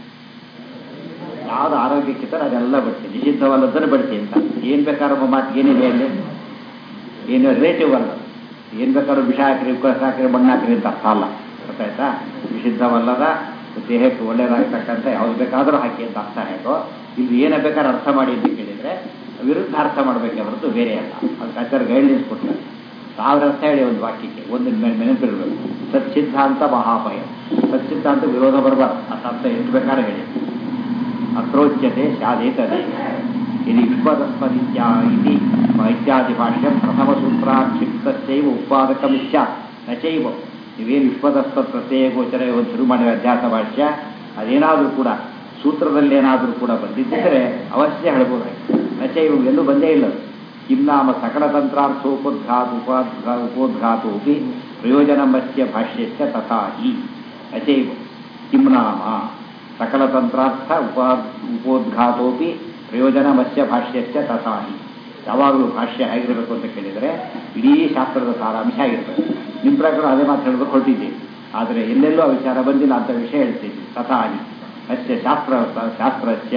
ಯಾವ್ದು ಆರೋಗ್ಯಕ್ಕಿದ್ದಾರೆ ಅದೆಲ್ಲ ಬಡಿಸಿ ನಿಷಿದ್ಧವಲ್ಲದನ್ನು ಬಡಿಸಿ ಅಂತ ಏನು ಬೇಕಾದ್ರೂ ಒಬ್ಬ ಮಾತು ಏನಿದೆ ಅಲ್ಲಿ ಏನು ರಿಲೇಟಿವ್ ಅಲ್ಲ ಏನು ಬೇಕಾದ್ರೂ ವಿಷ ಹಾಕಿರಿ ಉಪವಾಸ ಹಾಕಿರಿ ಮಣ್ಣು ಹಾಕಿರಿ ಅಂತ ಅರ್ಥ ಅಲ್ಲ ಗೊತ್ತಾಯ್ತಾ ನಿಷಿದ್ಧವಲ್ಲದ ದೇಹಕ್ಕೆ ಒಳ್ಳೆಯದಾಗತಕ್ಕಂಥ ಯಾವ್ದು ಬೇಕಾದರೂ ಹಾಕಿ ಅಂತ ಅರ್ಥ ಹೇಗೋ ಇಲ್ಲಿ ಏನೇ ಬೇಕಾದ್ರೆ ಅರ್ಥ ಮಾಡಿ ಅಂತ ಕೇಳಿದರೆ ವಿರುದ್ಧ ಅರ್ಥ ಮಾಡಬೇಕೆ ಹೊರತು ಬೇರೆ ಅಲ್ಲ ಅದಕ್ಕೆ ಆಚಾರ ಗೈಡ್ಲೈನ್ಸ್ ಕೊಡ್ತಾರೆ ಸಾವಿರ ಅರ್ಥ ಹೇಳಿ ಒಂದು ವಾಕ್ಯಕ್ಕೆ ಒಂದು ನೆನಪಿರಬೇಕು ಸಚ್ಚಿದ್ಧಾಂತ ಮಹಾಭಯ ಸಚ್ಚಿದ್ಧಾಂತ ವಿರೋಧ ಬರಬಾರ್ದು ಅರ್ಥ ಅರ್ಥ ಎಷ್ಟು ಬೇಕಾದ್ರೆ ಹೇಳಿ ಅತ್ರೋಚ್ಯತೆ ಸ್ಯಾದೇತದೆ ಇದು ವಿಶ್ವದಸ್ಮದಿತ್ಯಾ ಇತಿ ಇತ್ಯಾದಿ ಭಾಷ್ಯಂ ಪ್ರಥಮಸೂತ್ರಾಕ್ಷಿಪ್ತಸ್ಯೈವ ಉತ್ಪಾದಕಮಿಚ್ಛ ನಚೈವ ನೀವೇನು ವಿಶ್ವದಸ್ತ ಪ್ರತ್ಯಯ ಗೋಚರ ಒಂದು ಶುರು ಮಾಡಿದ ಅಧ್ಯಾಸ ಭಾಷ್ಯ ಅದೇನಾದರೂ ಕೂಡ ಸೂತ್ರದಲ್ಲಿ ಏನಾದರೂ ಕೂಡ ಬಂದಿದ್ದರೆ ಅವಶ್ಯ ಹೇಳ್ಬೋದಾಗಿತ್ತು ನಚೈವ ಎಲ್ಲೂ ಬಂದೇ ಇಲ್ಲ ಕಿಂ ನಾಮ ಸಕಲತಂತ್ರಾರ್ಥೋಪೋದ್ಘಾತ ಉಪಾದ್ಘಾ ಉಪೋದ್ಘಾತೋಪಿ ಪ್ರಯೋಜನಮಸ್ಯ ಭಾಷ್ಯಸ್ಯ ತಥಾ ಹಿ ನಚೈವ ಕಿಂ ನಾಮ ಸಕಲತಂತ್ರಾರ್ಥ ಉಪಾ ಉಪೋದ್ಘಾತೋಪಿ ಪ್ರಯೋಜನಮಸ್ಯ ಭಾಷ್ಯಸ್ಯ ತಥಾ ಹಿ ಯಾವಾಗಲೂ ಭಾಷ್ಯ ಹೇಗಿರಬೇಕು ಅಂತ ಕೇಳಿದರೆ ಇಡೀ ಶಾಸ್ತ್ರದ ಸಾರಾಂಶ ಆಗಿರ್ತದೆ ನಿಮ್ಮ ಪ್ರಕಾರ ಅದೇ ಮಾತು ಹೇಳಬೇಕು ಹೊರಟಿದ್ದೀವಿ ಆದರೆ ಎಲ್ಲೆಲ್ಲೂ ಆ ವಿಚಾರ ಬಂದಿಲ್ಲ ಅಂತ ವಿಷಯ ಹೇಳ್ತೀವಿ ತಥಾ ಹಿ ಅಸ್ಯ ಶಾಸ್ತ್ರ ಶಾಸ್ತ್ರಸ್ಯ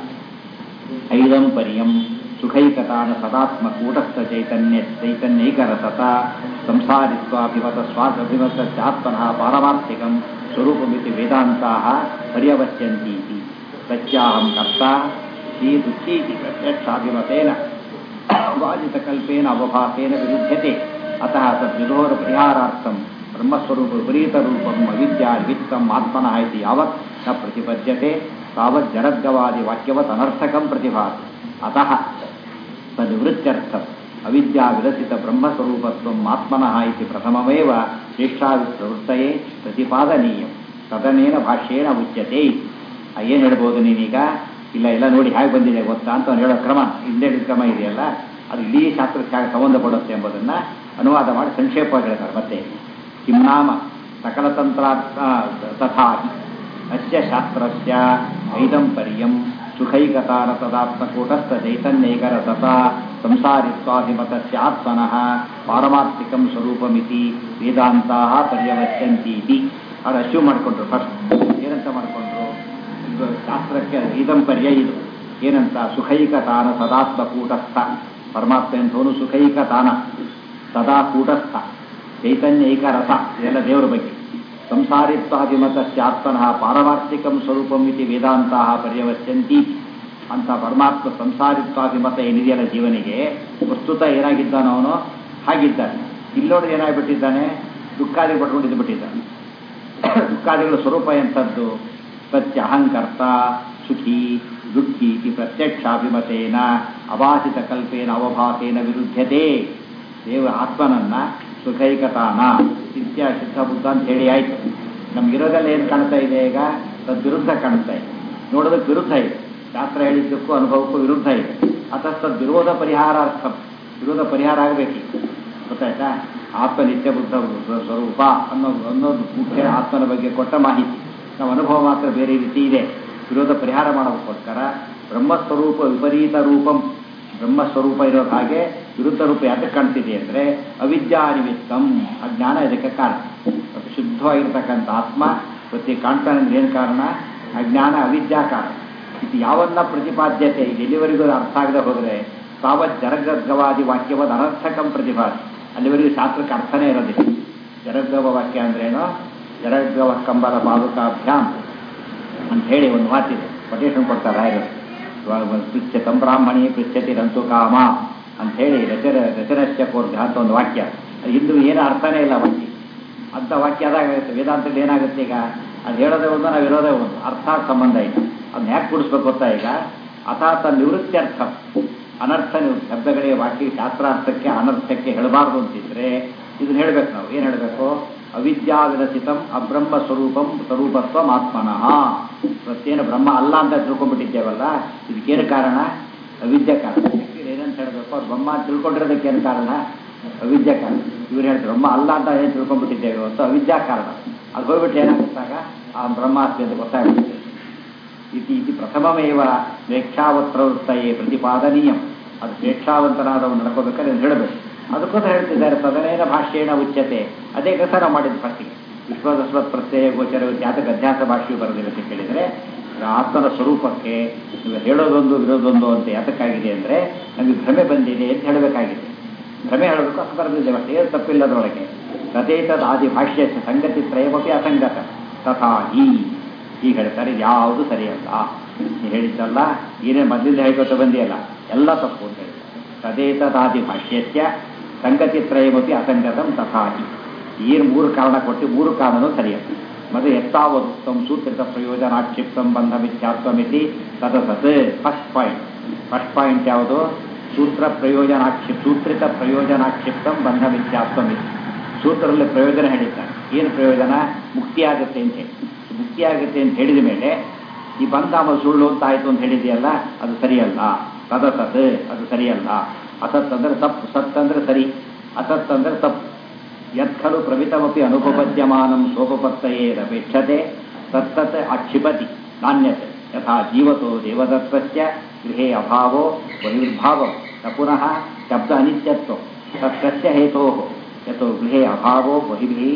ಐದಂ ಪರ್ಯಂ ಸುಖೈಕತಾನ ಸದಾತ್ಮ ಕೂಟಸ್ಥ ಚೈತನ್ಯ ಚೈತನ್ಯೈಕರಸತ ಸಂಸಾರಿತ್ವಾಭಿಮತ ಸ್ವಾಭಿಮತ ಚಾತ್ಮನಃ ಪಾರಮಾರ್ಥಿಕಂ ಸ್ವರೂಪಮಿತಿ ವೇದಾಂತಾಃ ಪರ್ಯವಶ್ಯಂತೀತಿ ತಚ್ಚಾಹಂ ಕರ್ತ ಶ್ರೀ ದುಃಖೀತಿ ಪ್ರತ್ಯಕ್ಷಾಭಿಮತೇನ ವಾಜಿತಕಲ್ಪೇನ ಅವಭಾಸೇನ ವಿರುದ್ಧತೆ ಅತಃ ತದ್ವಿಧೋರ ಪರಿಹಾರಾರ್ಥಂ ಬ್ರಹ್ಮಸ್ವರೂಪ ವಿಪರೀತರೂಪಂ ಅವಿದ್ಯಾ ವಿತ್ತಂ ಆತ್ಮನಃ ಇತಿ ಯಾವತ್ ನ ಪ್ರತಿಪದ್ಯತೆ ತಾವತ್ ಜಡದ್ಗವಾದಿ ವಾಕ್ಯವತ್ ಅನರ್ಥಕಂ ಪ್ರತಿಭಾತಿ ಅತಃ ತದ್ವೃತ್ಯರ್ಥಂ ಅವಿದ್ಯಾ ವಿರಚಿತ ಬ್ರಹ್ಮಸ್ವರೂಪತ್ವಂ ಆತ್ಮನಃ ಇತಿ ಪ್ರಥಮಮೇವ ಶ್ರೇಷ್ಠಾವಿಪ್ರವೃತ್ತಯೇ ಪ್ರತಿಪಾದನೀಯಂ ತದನೇನ ಭಾಷ್ಯೇನ ಉಚ್ಯತೆ ಏನು ಹೇಳ್ಬೋದು ನೀನೀಗ ಇಲ್ಲ ಎಲ್ಲ ನೋಡಿ ಹೇಗೆ ಬಂದಿದೆ ಗೊತ್ತಾ ಅಂತ ಅವ್ನು ಹೇಳೋ ಕ್ರಮ ಹಿಂದೆ ಕ್ರಮ ಇದೆಯಲ್ಲ ಅದು ಇಡೀ ಶಾಸ್ತ್ರಕ್ಕೆ ಸಂಬಂಧಪಡುತ್ತೆ ಎಂಬುದನ್ನು ಅನುವಾದ ಮಾಡಿ ಸಂಕ್ಷೇಪವಾಗಿ ಹೇಳ್ತಾರೆ ಮತ್ತೆ ಕಿಂನಾಮ ಸಕಲತಂತ್ರಾರ್ಥ ತಥಾ ಅಸ್ಯ ಶಾಸ್ತ್ರಸ್ಯ ಐದಂ ಪರ್ಯಂ ಸುಖೈಕತಾನ ತದಾತ್ಮಕೂಟಸ್ಥ ಚೈತನ್ಯೈಕರ ತಥಾ ಸಂಸಾರಿತ್ವಾಭಿಮತಸ್ಯ ಆತ್ಮನಃ ಪಾರಮಾರ್ಥಿಕಂ ಸ್ವರೂಪಮಿತಿ ವೇದಾಂತಾಃ ಪರ್ಯವಶ್ಯಂತೀತಿ ಅದು ಅಶ್ಯೂ ಮಾಡಿಕೊಂಡ್ರು ಫಸ್ಟ್ ಏನಂತ ಮಾಡಿಕೊಂಡ್ರು ಇದು ಶಾಸ್ತ್ರಕ್ಕೆ ಐದಂ ಪರ್ಯ ಇದು ಏನಂತ ಸುಖೈಕತಾನ ಸದಾತ್ಮ ಕೂಟಸ್ಥ ಪರಮಾತ್ಮ ಎಂಥವನು ಸುಖೈಕತಾನ ಸದಾ ಕೂಟಸ್ಥ ಚೈತನ್ಯೈಕ ರಸ ಇದೆಲ್ಲ ದೇವರ ಬಗ್ಗೆ ಸಂಸಾರಿತ್ವಾಭಿಮತಸ್ಯಾತ್ಮನಃ ಪಾರಮಾರ್ಥಿಕಂ ಸ್ವರೂಪಂ ಇತಿ ವೇದಾಂತಹ ಪರ್ಯವಶ್ಯಂತಿ ಅಂತ ಪರಮಾತ್ಮ ಸಂಸಾರಿತ್ವಾಭಿಮತ ಏನಿದೆಯಲ್ಲ ಜೀವನಿಗೆ ಪ್ರಸ್ತುತ ಏನಾಗಿದ್ದಾನೋ ಅವನು ಹಾಗಿದ್ದಾನೆ ಇಲ್ಲೋಡು ಏನಾಗ್ಬಿಟ್ಟಿದ್ದಾನೆ ದುಃಖಾದಿ ಪಟ್ಕೊಂಡಿದ್ದು ಬಿಟ್ಟಿದ್ದಾನೆ ದುಃಖಾದಿಗಳ ಸ್ವರೂಪ ಎಂಥದ್ದು ಸತ್ಯ ಅಹಂಕರ್ತ ಸುಖಿ ದುಃಖಿ ಇತಿ ಪ್ರತ್ಯಕ್ಷಾಭಿಮತೇನ ಅಭಾಸಿತ ಕಲ್ಪೇನ ಅವಭಾಸೇನ ವಿರುದ್ಧತೆ ದೇವ ಆತ್ಮನನ್ನ ಸುಖೈಕತಾನ ನಿತ್ಯ ಶುದ್ಧ ಬುದ್ಧ ಅಂತ ಹೇಳಿ ಆಯ್ತು ನಮ್ಗಿರೋದೆಲ್ಲ ಏನು ಕಾಣ್ತಾ ಇದೆ ಈಗ ತದ್ ವಿರುದ್ಧ ಕಾಣ್ತಾ ಇದೆ ನೋಡೋದಕ್ಕೆ ವಿರುದ್ಧ ಇದೆ ಶಾಸ್ತ್ರ ಹೇಳಿದ್ದಕ್ಕೂ ಅನುಭವಕ್ಕೂ ವಿರುದ್ಧ ಇದೆ ಅತಸ್ತದ್ ವಿರೋಧ ಪರಿಹಾರಾರ್ಥ ವಿರೋಧ ಪರಿಹಾರ ಆಗಬೇಕು ಗೊತ್ತಾಯ್ತಾ ಆತ್ಮ ನಿತ್ಯ ಬುದ್ಧ ಸ್ವರೂಪ ಅನ್ನೋ ಅನ್ನೋದು ಮುಖ್ಯ ಆತ್ಮನ ಬಗ್ಗೆ ಕೊಟ್ಟ ಮಾಹಿತಿ ನಾವು ಅನುಭವ ಮಾತ್ರ ಬೇರೆ ರೀತಿ ಇದೆ ವಿರೋಧ ಪರಿಹಾರ ಮಾಡೋದಕ್ಕೋಸ್ಕರ ಬ್ರಹ್ಮಸ್ವರೂಪ ವಿಪರೀತ ರೂಪಂ ಬ್ರಹ್ಮಸ್ವರೂಪ ಇರೋದು ಹಾಗೆ ವಿರುದ್ಧ ರೂಪ ಯಾಕೆ ಕಾಣ್ತಿದೆ ಅಂದರೆ ಅವಿದ್ಯಾ ನಿಮಿತ್ತಂ ಅಜ್ಞಾನ ಇದಕ್ಕೆ ಕಾರಣ ಅದು ಶುದ್ಧ ಶುದ್ಧವಾಗಿರ್ತಕ್ಕಂಥ ಆತ್ಮ ಪ್ರತಿ ಕಾಣ್ತಾನೆ ಅಂದ್ರೆ ಏನು ಕಾರಣ ಅಜ್ಞಾನ ಅವಿದ್ಯಾ ಕಾರಣ ಇದು ಯಾವನ್ನ ಪ್ರತಿಪಾದ್ಯತೆ ಇದು ಎಲ್ಲಿವರೆಗೂ ಅರ್ಥ ಆಗದೆ ಹೋದರೆ ತಾವತ್ ಜರಗದ್ಗವಾದಿ ವಾಕ್ಯವಾದ ಅನರ್ಥಕಂ ಪ್ರತಿಪಾದ ಅಲ್ಲಿವರೆಗೂ ಶಾಸ್ತ್ರಕ್ಕೆ ಅರ್ಥನೇ ಇರೋದಿಲ್ಲ ಜರಗ್ಗವ ವಾಕ್ಯ ಅಂದ್ರೇನು ಜರಗ್ಗವ ಕಂಬರ ಪಾದುಕಾಭ್ಯಾಮ್ ಅಂತ ಹೇಳಿ ಒಂದು ಮಾತಿದೆ ಕೊಟೇಶನ್ ಕೊಡ್ತಾರೆ ರಾಯರು ಪೃಚ್ಛತಂ ಬ್ರಾಹ್ಮಣಿ ಪೃಚ್ಛತಿರಂತು ಕಾಮ ಅಂತ ಹೇಳಿ ರಚನ ರಚನಶ್ಚ ಕೋರ್ಗ ಅಂತ ಒಂದು ವಾಕ್ಯ ಅದು ಹಿಂದೂ ಏನು ಅರ್ಥನೇ ಇಲ್ಲ ವಾಕ್ಯ ಅಂಥ ವಾಕ್ಯ ಅದಾಗುತ್ತೆ ವೇದಾಂತದಲ್ಲಿ ಏನಾಗುತ್ತೆ ಈಗ ಅದು ಹೇಳೋದೇ ಒಂದು ನಾವು ಇರೋದೇ ಒಂದು ಅರ್ಥ ಸಂಬಂಧ ಇಲ್ಲ ಅದನ್ನ ಯಾಕೆ ಕೂಡಿಸ್ಬೇಕು ಗೊತ್ತಾ ಈಗ ಅಥಾತ ನಿವೃತ್ತ್ಯರ್ಥ ಅನರ್ಥ ನಿವೃತ್ತಿ ಶಬ್ದಗಳಿಗೆ ವಾಕ್ಯ ಶಾಸ್ತ್ರಾರ್ಥಕ್ಕೆ ಅನರ್ಥಕ್ಕೆ ಹೇಳಬಾರ್ದು ಅಂತಿದ್ರೆ ಇದನ್ನ ಹೇಳ್ಬೇಕು ನಾವು ಏನು ಹೇಳಬೇಕು ಅವಿದ್ಯಾ ವಿರಚಿತಂ ಅಬ್ರಹ್ಮ ಸ್ವರೂಪಂ ಸ್ವರೂಪತ್ವಂ ಆತ್ಮನಃ ಇವತ್ತೇನು ಬ್ರಹ್ಮ ಅಲ್ಲ ಅಂತ ತಿಳ್ಕೊಂಡ್ಬಿಟ್ಟಿದ್ದೇವಲ್ಲ ಇದಕ್ಕೇನು ಕಾರಣ ಅವಿದ್ಯೆ ಕಾರಣ ಏನಂತ ಹೇಳಬೇಕು ಅವ್ರು ಬ್ರಹ್ಮ ಅಂತ ತಿಳ್ಕೊಂಡಿರೋದಕ್ಕೇನು ಕಾರಣ ಅವಿದ್ಯೆ ಕಾರಣ ಇವ್ರು ಹೇಳ್ತಾರೆ ಬ್ರಹ್ಮ ಅಲ್ಲ ಅಂತ ಏನು ತಿಳ್ಕೊಂಡ್ಬಿಟ್ಟಿದ್ದೇವೆ ಹೊತ್ತು ಅವಿದ್ಯಾ ಕಾರಣ ಅದು ಹೋಗ್ಬಿಟ್ಟು ಏನಾಗುತ್ತಾಗ ಆ ಬ್ರಹ್ಮಾಸ್ತಿ ಅಂತ ಗೊತ್ತಾಗ್ಬಿಡುತ್ತೆ ಇತಿ ಇತಿ ಪ್ರಥಮಮೇವ ಸ್ವೇಚ್ಛಾವತ್ರವೃತ್ತಯೇ ಪ್ರತಿಪಾದನೀಯಂ ಅದು ಸ್ವೇಚ್ಛಾವಂತನಾದವನು ನಡ್ಕೋಬೇಕಾದ್ರೆ ಅದನ್ನ ಹೇಳಬೇಕು ಅದಕ್ಕೋಸ್ಕರ ಹೇಳ್ತಿದ್ದಾರೆ ತದನೇನ ಭಾಷ್ಯೇಣ ಉಚ್ಯತೆ ಅದೇ ಕೆಲಸ ನಾವು ಮಾಡಿದ್ದು ಫಸ್ಟಿಗೆ ವಿಶ್ವದಸ್ವತ್ ಪ್ರತ್ಯಯ ಗೋಚರ ಜಾತಕ ಅಧ್ಯಾಸ ಭಾಷೆಯು ಬರೋದಿಲ್ಲ ಅಂತ ಕೇಳಿದರೆ ಆತ್ಮನ ಸ್ವರೂಪಕ್ಕೆ ನೀವು ಹೇಳೋದೊಂದು ವಿರೋಧೊಂದು ಅಂತ ಯಾತಕ್ಕಾಗಿದೆ ಅಂದರೆ ನಮಗೆ ಭ್ರಮೆ ಬಂದಿದೆ ಅಂತ ಹೇಳಬೇಕಾಗಿದೆ ಭ್ರಮೆ ಹೇಳಬೇಕು ಅದು ಬರೆದಿದೆ ಮತ್ತೆ ಏನು ತಪ್ಪಿಲ್ಲದರೊಳಗೆ ತಥೇತದ ಆದಿ ಭಾಷ್ಯ ಸಂಗತಿ ತ್ರಯಮಪಿ ಅಸಂಗತ ತಥಾ ಈ ಈಗ ಹೇಳ್ತಾರೆ ಯಾವುದು ಸರಿಯಲ್ಲ ನೀ ಹೇಳಿದ್ದಲ್ಲ ಏನೇ ಮೊದಲಿಂದ ಹೇಳ್ಕೊತ ಬಂದಿಯಲ್ಲ ಎಲ್ಲ ತಪ್ಪು ಅಂತ ಹೇಳ್ತಾರೆ ತದೇತದಾದಿ ಭಾಷ್ಯಸ್ಯ ಸಂಗತಿ ತ್ರಯಮಪಿ ಅಸಂಗತಂ ತಥಾಹಿ ಏನು ಮೂರು ಕಾರಣ ಕೊಟ್ಟು ಮೂರು ಕಾರಣನೂ ಸರಿಯಲ್ಲ ಮತ್ತೆ ಎತ್ತಾವದು ತಮ್ಮ ಸೂತ್ರಿತ ಪ್ರಯೋಜನಾಕ್ಷಿಪ್ತಂ ಬಂಧ ಮಿಥ್ಯಾತ್ವಮಿತಿ ತದಸತ್ ಫಸ್ಟ್ ಪಾಯಿಂಟ್ ಫಸ್ಟ್ ಪಾಯಿಂಟ್ ಯಾವುದು ಸೂತ್ರ ಪ್ರಯೋಜನಾಕ್ಷಿಪ್ ಸೂತ್ರಿತ ಪ್ರಯೋಜನಾಕ್ಷಿಪ್ತಂ ಬಂಧ ಮಿಥ್ಯಾತ್ವಮಿತಿ ಸೂತ್ರದಲ್ಲಿ ಪ್ರಯೋಜನ ಹೇಳಿದ್ದಾರೆ ಏನು ಪ್ರಯೋಜನ ಮುಕ್ತಿಯಾಗುತ್ತೆ ಅಂತ ಹೇಳಿ ಮುಕ್ತಿಯಾಗುತ್ತೆ ಅಂತ ಹೇಳಿದ ಮೇಲೆ ಈ ಬಂಧಾಮ ಸುಳ್ಳು ಅಂತ ಆಯಿತು ಅಂತ ಹೇಳಿದೆಯಲ್ಲ ಅದು ಸರಿಯಲ್ಲ ತದಸತ್ ಅದು ಸರಿಯಲ್ಲ ಅಸತ್ ಅಂದ್ರೆ ತಪ್ಪು ಸತ್ ಅಂದ್ರೆ ಸರಿ ಅಸತ್ ಅಂದ್ರೆ ತಪ್ಪು ಯತ್ಖಲು ಪ್ರಮಿತಮಪಿ ಅನುಪಪದ್ಯಮಾನಂ ಸೋಪಪತ್ತಯೇರಪೇಕ್ಷತೆ ತತ್ತತ್ ಆಕ್ಷಿಪತಿ ನಾಣ್ಯತೆ ಯಥಾ ಜೀವತೋ ದೇವದತ್ತಸ್ಯ ಗೃಹೇ ಅಭಾವೋ ಬಹಿರ್ಭಾವಂ ನ ಪುನಃ ಶಬ್ದ ಅನಿತ್ಯತ್ವ ತತ್ಕಸ್ಯ ಹೇತೋ ಯಥೋ ಗೃಹೇ ಅಭಾವೋ ಬಹಿರ್ಭಿ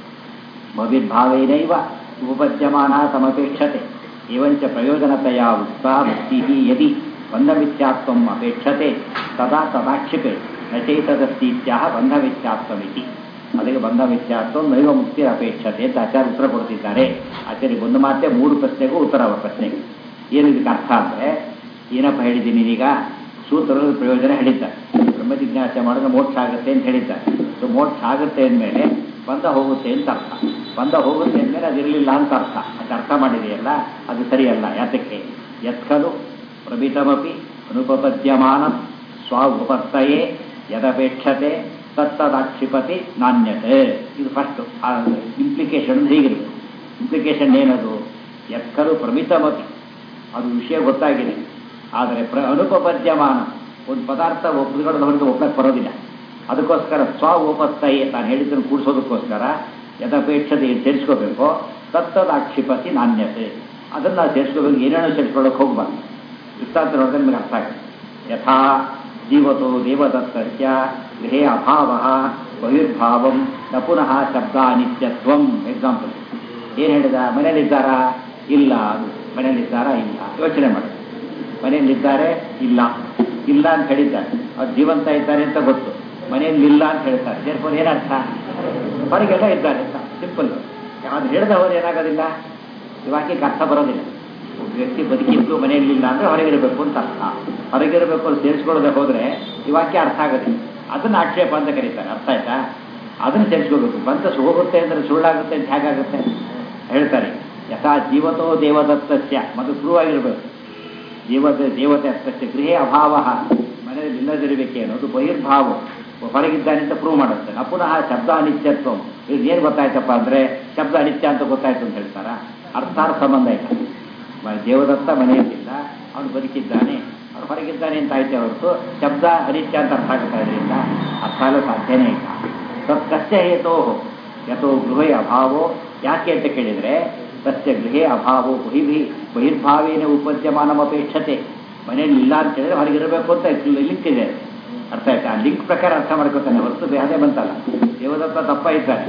ಭವಿರ್ಭಾವೇನೈವ उपपद्यमाना समपेक्षते एवञ्च प्रयोजनतया उक्ता मुक्तिः यदि बन्धमिथ्यात्वम् अपेक्षते तदा तदाक्षिपे न चैतदस्तीत्याह बन्धमिಥ್ಯಾತ್ವಮಿತಿ ಅದಕ್ಕೆ ಬಂಧ ಮಿಥ್ಯಾತ್ವ ನೈವ ಮುಕ್ತಿ ಅಪೇಕ್ಷತೆ ಅಂತ ಆಚಾರ್ಯ ಉತ್ತರ ಕೊಡ್ತಿದ್ದಾರೆ ಆಚಾರ್ಯ ಒಂದು ಮಾತೆ ಮೂರು ಪ್ರಶ್ನೆಗೂ ಉತ್ತರ ಅವರ ಪ್ರಶ್ನೆಗೆ ಏನು ಇದಕ್ಕೆ ಅರ್ಥ ಅಂದರೆ ಏನಪ್ಪ ಹೇಳಿದ್ದೀನಿ ಈಗ ಸೂತ್ರದ ಪ್ರಯೋಜನ ಹೇಳಿದ್ದಾರೆ ಬ್ರಹ್ಮ ಜಿಜ್ಞಾಸೆ ಮಾಡಿದ್ರೆ ಮೋಕ್ಷ ಆಗುತ್ತೆ ಅಂತ ಹೇಳಿದ್ದಾರೆ ಸೊ ಮೋಕ್ಷ ಆಗುತ್ತೆ ಅಂದಮೇಲೆ ಬಂದ ಹೋಗುತ್ತೆ ಅಂತ ಅರ್ಥ ಬಂದ ಹೋಗುತ್ತೆ ಅಂದಮೇಲೆ ಅದಿರಲಿಲ್ಲ ಅಂತ ಅರ್ಥ ಅದು ಅರ್ಥ ಮಾಡಿದೆಯಲ್ಲ ಅದು ಸರಿಯಲ್ಲ ಯಾತಕ್ಕೆ ಯತ್ಕಲು ಪ್ರಮಿತಮಪಿ ಅನುಪಪದ್ಯಮಾನ ಸ್ವ ಉಪತ್ತಯೇ ಯದಪೇಕ್ಷತೆ ತತ್ತದಾಕ್ಷಿಪತಿ ನಾಣ್ಯತೆ ಇದು ಫಸ್ಟ್ ಇಂಪ್ಲಿಕೇಶನ್ ಹೀಗಿರುತ್ತೆ ಇಂಪ್ಲಿಕೇಶನ್ ಏನದು ಯತ್ಕಲು ಪ್ರಮಿತಮಪಿ ಅದು ವಿಷಯ ಗೊತ್ತಾಗಿದೆ ಆದರೆ ಪ್ರ ಅನುಪಪದ್ಯಮಾನ ಒಂದು ಪದಾರ್ಥ ಒಪ್ಪುಗಳನ್ನ ಹೊರತು ಒಪ್ಪಕ್ಕೆ ಬರೋದಿಲ್ಲ ಅದಕ್ಕೋಸ್ಕರ ಸ್ವ ಉಪಸ್ಥಾಯಿ ತಾನು ಹೇಳಿದ್ದನ್ನು ಕೂಡಿಸೋದಕ್ಕೋಸ್ಕರ ಯಥಾಪೇಕ್ಷತೆ ಏನು ಸೇರಿಸ್ಕೋಬೇಕು ತತ್ತದ ಆಕ್ಷಿಪತಿ ನಾಣ್ಯತೆ ಅದನ್ನು ನಾವು ಸೇರಿಸ್ಕೋಬೇಕು ಏನೇನೋ ಸೇರಿಸ್ಕೊಳ್ಳೋಕೆ ಹೋಗ್ಬಾರ್ದು ದೃಷ್ಟಾಂತ ನೋಡಿದ್ರೆ ನಿಮಗೆ ಅರ್ಥ ಆಗುತ್ತೆ ಯಥಾ ಜೀವತೋ ದೇವದತ್ತಸ್ಯ ಗೃಹೇ ಅಭಾವ ಬಹಿರ್ಭಾವಂ ನ ಪುನಃ ಶಬ್ದ ಅನಿತ್ಯತ್ವಂ ಎಕ್ಸಾಂಪಲ್ ಏನು ಹೇಳಿದ ಮನೇಲಿದ್ದಾರಾ ಇಲ್ಲ ಅದು ಮನೇಲಿದ್ದಾರಾ ಇಲ್ಲ ಯೋಚನೆ ಮಾಡಿ ಮನೆಯಲ್ಲಿದ್ದಾರೆ ಇಲ್ಲ ಇಲ್ಲ ಅಂತ ಹೇಳಿದ್ದಾರೆ ಅವ್ರು ಜೀವಂತ ಇದ್ದಾರೆ ಅಂತ ಗೊತ್ತು ಮನೆಯಲ್ಲಿ ಇಲ್ಲ ಅಂತ ಹೇಳ್ತಾರೆ ದೇರ್ಫೋರ್ ಏನರ್ಥ ಹೊರಗೆಲ್ಲ ಇದ್ದಾರೆ ಅಂತ ಸಿಂಪಲ್ ಅದು ಹೇಳಿದವರು ಏನಾಗೋದಿಲ್ಲ ಈ ವಾಕ್ಯಕ್ಕೆ ಅರ್ಥ ಬರೋದಿಲ್ಲ ಒಬ್ಬ ವ್ಯಕ್ತಿ ಬದುಕಿದ್ದು ಮನೆಯಲ್ಲಿಲ್ಲ ಅಂದರೆ ಹೊರಗಿರಬೇಕು ಅಂತ ಅರ್ಥ ಹೊರಗಿರಬೇಕು ಅಂತ ಸೇರಿಸ್ಕೊಳ್ಳದೆ ಹೋದರೆ ಈ ವಾಕ್ಯ ಅರ್ಥ ಆಗೋದಿಲ್ಲ ಅದನ್ನು ಆಕ್ಷೇಪ ಅಂತ ಕರೀತಾರೆ ಅರ್ಥ ಆಯ್ತಾ ಅದನ್ನು ಸೇರಿಸ್ಕೋಬೇಕು ಬಂತ ಹೋಗುತ್ತೆ ಅಂದರೆ ಸುಳ್ಳಾಗುತ್ತೆ ಅಂತ ಹೇಗಾಗುತ್ತೆ ಹೇಳ್ತಾರೆ ಯಥಾ ಜೀವತೋ ದೇವದತ್ತಸ್ಯ ಮತ್ತು ಪ್ರೂವ್ ಆಗಿರಬೇಕು ದೇವತೆ ದೇವತೆ ಅಷ್ಟೇ ಗೃಹೇ ಅಭಾವ ಮನೆಯಲ್ಲಿ ಇಲ್ಲದಿರಬೇಕೆ ಅನ್ನೋದು ಬಹಿರ್ಭಾವ ಹೊರಗಿದ್ದಾನೆ ಅಂತ ಪ್ರೂವ್ ಮಾಡುತ್ತೆ ನ ಪುನಃ ಶಬ್ದ ಅನಿತ್ಯತ್ವ ಇದು ಏನು ಗೊತ್ತಾಯ್ತಪ್ಪ ಅಂದರೆ ಶಬ್ದ ಅನಿತ್ಯ ಅಂತ ಗೊತ್ತಾಯ್ತು ಅಂತ ಹೇಳ್ತಾರ ಅರ್ಥಾರ್ಥ ಸಂಬಂಧ ಇಲ್ಲ ಮ- ದೇವದತ್ತ ಮನೆಯಲ್ಲಿಲ್ಲ ಅವನು ಬದುಕಿದ್ದಾನೆ ಅವನು ಹೊರಗಿದ್ದಾನೆ ಅಂತ ಆಯ್ತೆ ಹೊರತು ಶಬ್ದ ಅನಿತ್ಯ ಅಂತ ಅರ್ಥ ಆಗ್ತಾ ಇದರಿಂದ ಅರ್ಥ ಆಗಲು ಸಾಧ್ಯನೇ ಇಲ್ಲ ತತ್ ಕಸ್ಯ ಹೇತೋ ಯಥೋ ಗೃಹೇ ಅಭಾವೋ ಯಾಕೆ ಅಂತ ಕೇಳಿದರೆ ತಸ್ಯ ಗೃಹೇ ಅಭಾವೋ ಬಹಿರ್ಭಿ ಬಹಿರ್ಭಾವೇನ ಉಪದ್ಯಮಾನಮಪೇಕ್ಷತೆ ಮನೆಯಲ್ಲಿ ಇಲ್ಲ ಅಂತ ಹೇಳಿದ್ರೆ ಹೊರಗಿರಬೇಕು ಅಂತ ಲಿಂಕ್ ಇದೆ ಅರ್ಥ ಆಯ್ತಾ ಆ ಲಿಂಕ್ ಪ್ರಕಾರ ಅರ್ಥ ಮಾಡ್ಕೊತಾನೆ ಹೊರತು ಬೇರೆ ಬಂತಲ್ಲ ದೇವದತ್ತ ತಪ್ಪ ಇದ್ದಾನೆ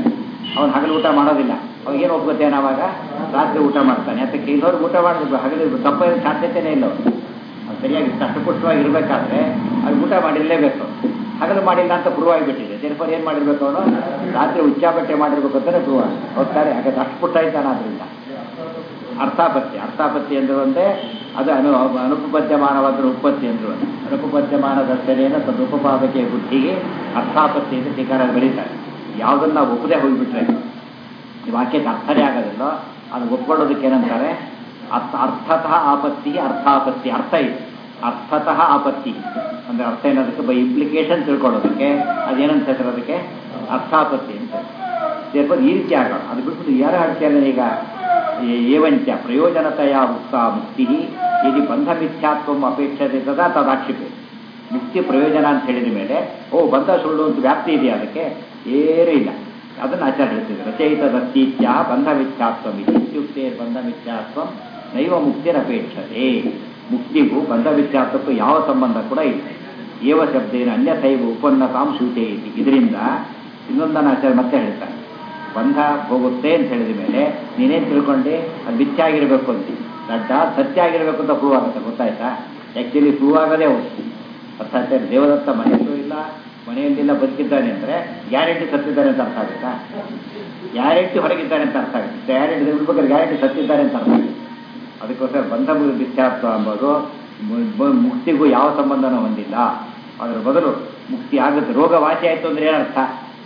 ಅವನು ಹಗಲು ಊಟ ಮಾಡೋದಿಲ್ಲ ಅವಾಗ ಏನು ಒಪ್ಕೋತೇನೆ ಅವಾಗ ರಾತ್ರಿ ಊಟ ಮಾಡ್ತಾನೆ ಅದಕ್ಕೆ ಇನ್ನೊಂದು ಊಟ ಮಾಡಿದ್ರು ಹಗಲು ತಪ್ಪ ಸಾಧ್ಯತೆನೇ ಇಲ್ಲ ಅವ್ನು. ಅವ್ನು ಸರಿಯಾಗಿ ಕಷ್ಟಪುಷ್ಟವಾಗಿ ಇರಬೇಕಾದ್ರೆ ಅದು ಊಟ ಮಾಡಿರಲೇಬೇಕು ಹಗಲು ಮಾಡಿಲ್ಲ ಅಂತ ಪ್ರೂವ್ ಆಗಿಬಿಟ್ಟಿದೆ ದೇರ್ಫರ್ ಏನು ಮಾಡಿರ್ಬೇಕು ಅವನು ರಾತ್ರಿ ಉಚ್ಚಾಬಟ್ಟೆ ಮಾಡಿರ್ಬೇಕು ಅಂತಲೇ ಪ್ರೂವ್ ಆಗಿದೆ ಹೋಗ್ತಾರೆ ಹಾಗಾದ್ರೆ ಅಷ್ಟು ಪುಟ್ಟ ಇದ್ದಾನೆ ಆದ್ರಿಂದ ಅರ್ಥಾಪತ್ತಿ ಅರ್ಥಾಪತ್ತಿ ಅಂದ್ರೆ ಒಂದೇ ಅದು ಅನು ಅನುಪಪದ್ಯಮಾನವಾದ ಉತ್ಪತ್ತಿ ಅಂದ್ರು ಒಂದು. ಅನುಪಪದ್ಯಮಾನ ದರ್ಶನೇನ ತದುಪಪಾದಕ್ಕೆ ಬುದ್ಧಿಗೆ ಅರ್ಥಾಪತ್ತಿ ಅಂತ ಟೀಕಾರ ಬರೀತಾರೆ ಯಾವುದನ್ನ ನಾವು ಒಪ್ಪದೆ ಹೋಗಿಬಿಟ್ರೆ ಈ ವಾಕ್ಯಕ್ಕೆ ಅರ್ಥನೇ ಆಗೋದಿಲ್ಲ ಅದು ಒಪ್ಕೊಳ್ಳೋದಕ್ಕೆ ಏನಂತಾರೆ ಅರ್ಥ ಅರ್ಥತಃ ಆಪತ್ತಿಗೆ ಅರ್ಥಾಪತ್ತಿ ಅರ್ಥ ಇದೆ ಅರ್ಥತಃ ಆಪತ್ತಿ ಅಂದ್ರೆ ಅರ್ಥ ಏನದಕ್ಕೆ ಬೈ ಇಂಪ್ಲಿಕೇಶನ್ ತಿಳ್ಕೊಳ್ಳೋದಕ್ಕೆ ಅದೇನಂತ ಹೆಸರು ಅದಕ್ಕೆ ಅರ್ಥಾಪತ್ತಿ ಅಂತ ಸೇರ್ಬೋದು ಈ ರೀತಿ ಆಗೋಣ ಅದು ಬಿಟ್ಬಿಟ್ಟು ಯಾರು ಹೇಳ್ತಾರೆ ಈಗ ಏ- ಏವಂಚ ಪ್ರಯೋಜನತೆಯ ಮುಕ್ತ ಮುಕ್ತಿ ಯದಿ ಬಂಧ ಮಿಥ್ಯಾತ್ವ ಅಪೇಕ್ಷತೆ ತದಾ ತದಾಕ್ಷಿಪೆ ಮುಕ್ತಿ ಪ್ರಯೋಜನ ಅಂತ ಹೇಳಿದ ಮೇಲೆ ಓ ಬಂಧ ಸುಳ್ಳು ಅಂತ ವ್ಯಾಪ್ತಿ ಇದೆ ಅದಕ್ಕೆ ಏನೂ ಇಲ್ಲ ಅದನ್ನು ಆಚಾರ್ಯ ಹೇಳ್ತಿದ್ರು ರಚಯಿತ ದತ್ತೀತ್ಯ ಬಂಧ ಮಿಥ್ಯಾತ್ವ ಇತ್ಯುಕ್ತೆ ಬಂಧ ಮಿಥ್ಯಾತ್ವ ನೈವ ಮುಕ್ತಿರಪೇಕ್ಷತೆ ಮುಕ್ತಿಗೂ ಬಂಧ ಮಿಥ್ಯಾತ್ವಕ್ಕೂ ಯಾವ ಸಂಬಂಧ ಕೂಡ ಇಲ್ಲ ಏವ ಶಬ್ದೇನ ಅನ್ಯಥೈವ ಉಪನ್ನತಾಂ ಸೂಚಯತಿ ಇದರಿಂದ ಇನ್ನೊಂದನ್ನು ಆಚಾರ್ಯ ಮತ್ತೆ ಹೇಳ್ತಾರೆ ಬಂಧ ಹೋಗುತ್ತೆ ಅಂತ ಹೇಳಿದ ಮೇಲೆ ನೀನೇನು ತಿಳ್ಕೊಂಡೆ ಅದು ಮಿಥ್ಯ ಆಗಿರಬೇಕು ಅಂತ ದಡ್ಡ ಸತ್ಯ ಆಗಿರಬೇಕು ಅಂತ ಪ್ರೂವ್ ಆಗುತ್ತೆ ಗೊತ್ತಾಯ್ತಾ ಆ್ಯಕ್ಚುಲಿ ಪ್ರೂವ್ ಆಗೋದೇ ಹೋಗಿ ಅರ್ಥ ಆಯ್ತಾ ದೇವದತ್ತ ಮನೆಯಲ್ಲೂ ಇಲ್ಲ ಮನೆಯಲ್ಲಿಲ್ಲ ಬದುಕಿದ್ದಾನೆ ಅಂದರೆ ಗ್ಯಾರಂಟಿ ಸತ್ತಿದ್ದಾನೆ ಅಂತ ಅರ್ಥ ಆಗುತ್ತಾ ಗ್ಯಾರಂಟಿ ಹೊರಗಿದ್ದಾನೆ ಅಂತ ಅರ್ಥ ಆಗುತ್ತೆ ಗ್ಯಾರಂಟಿ ಇರ್ಬೇಕಾದ್ರೆ ಗ್ಯಾರಂಟಿ ಸತ್ತಿದ್ದಾನೆ ಅಂತ ಅರ್ಥ ಆಗುತ್ತೆ ಅದಕ್ಕೋಸ್ಕರ ಬಂಧ ಮಿಥ್ಯಾತ್ವ ಎಂಬುದು ಮು- ಮು- ಮುಕ್ತಿಗೂ ಯಾವ ಸಂಬಂಧನೂ ಹೊಂದಿಲ್ಲ ಅದರ ಬದಲು ಮುಕ್ತಿ ಆಗುತ್ತೆ ರೋಗ ವಾಸಿ ಆಯಿತು ಅಂದ್ರೆ ಏನರ್ಥ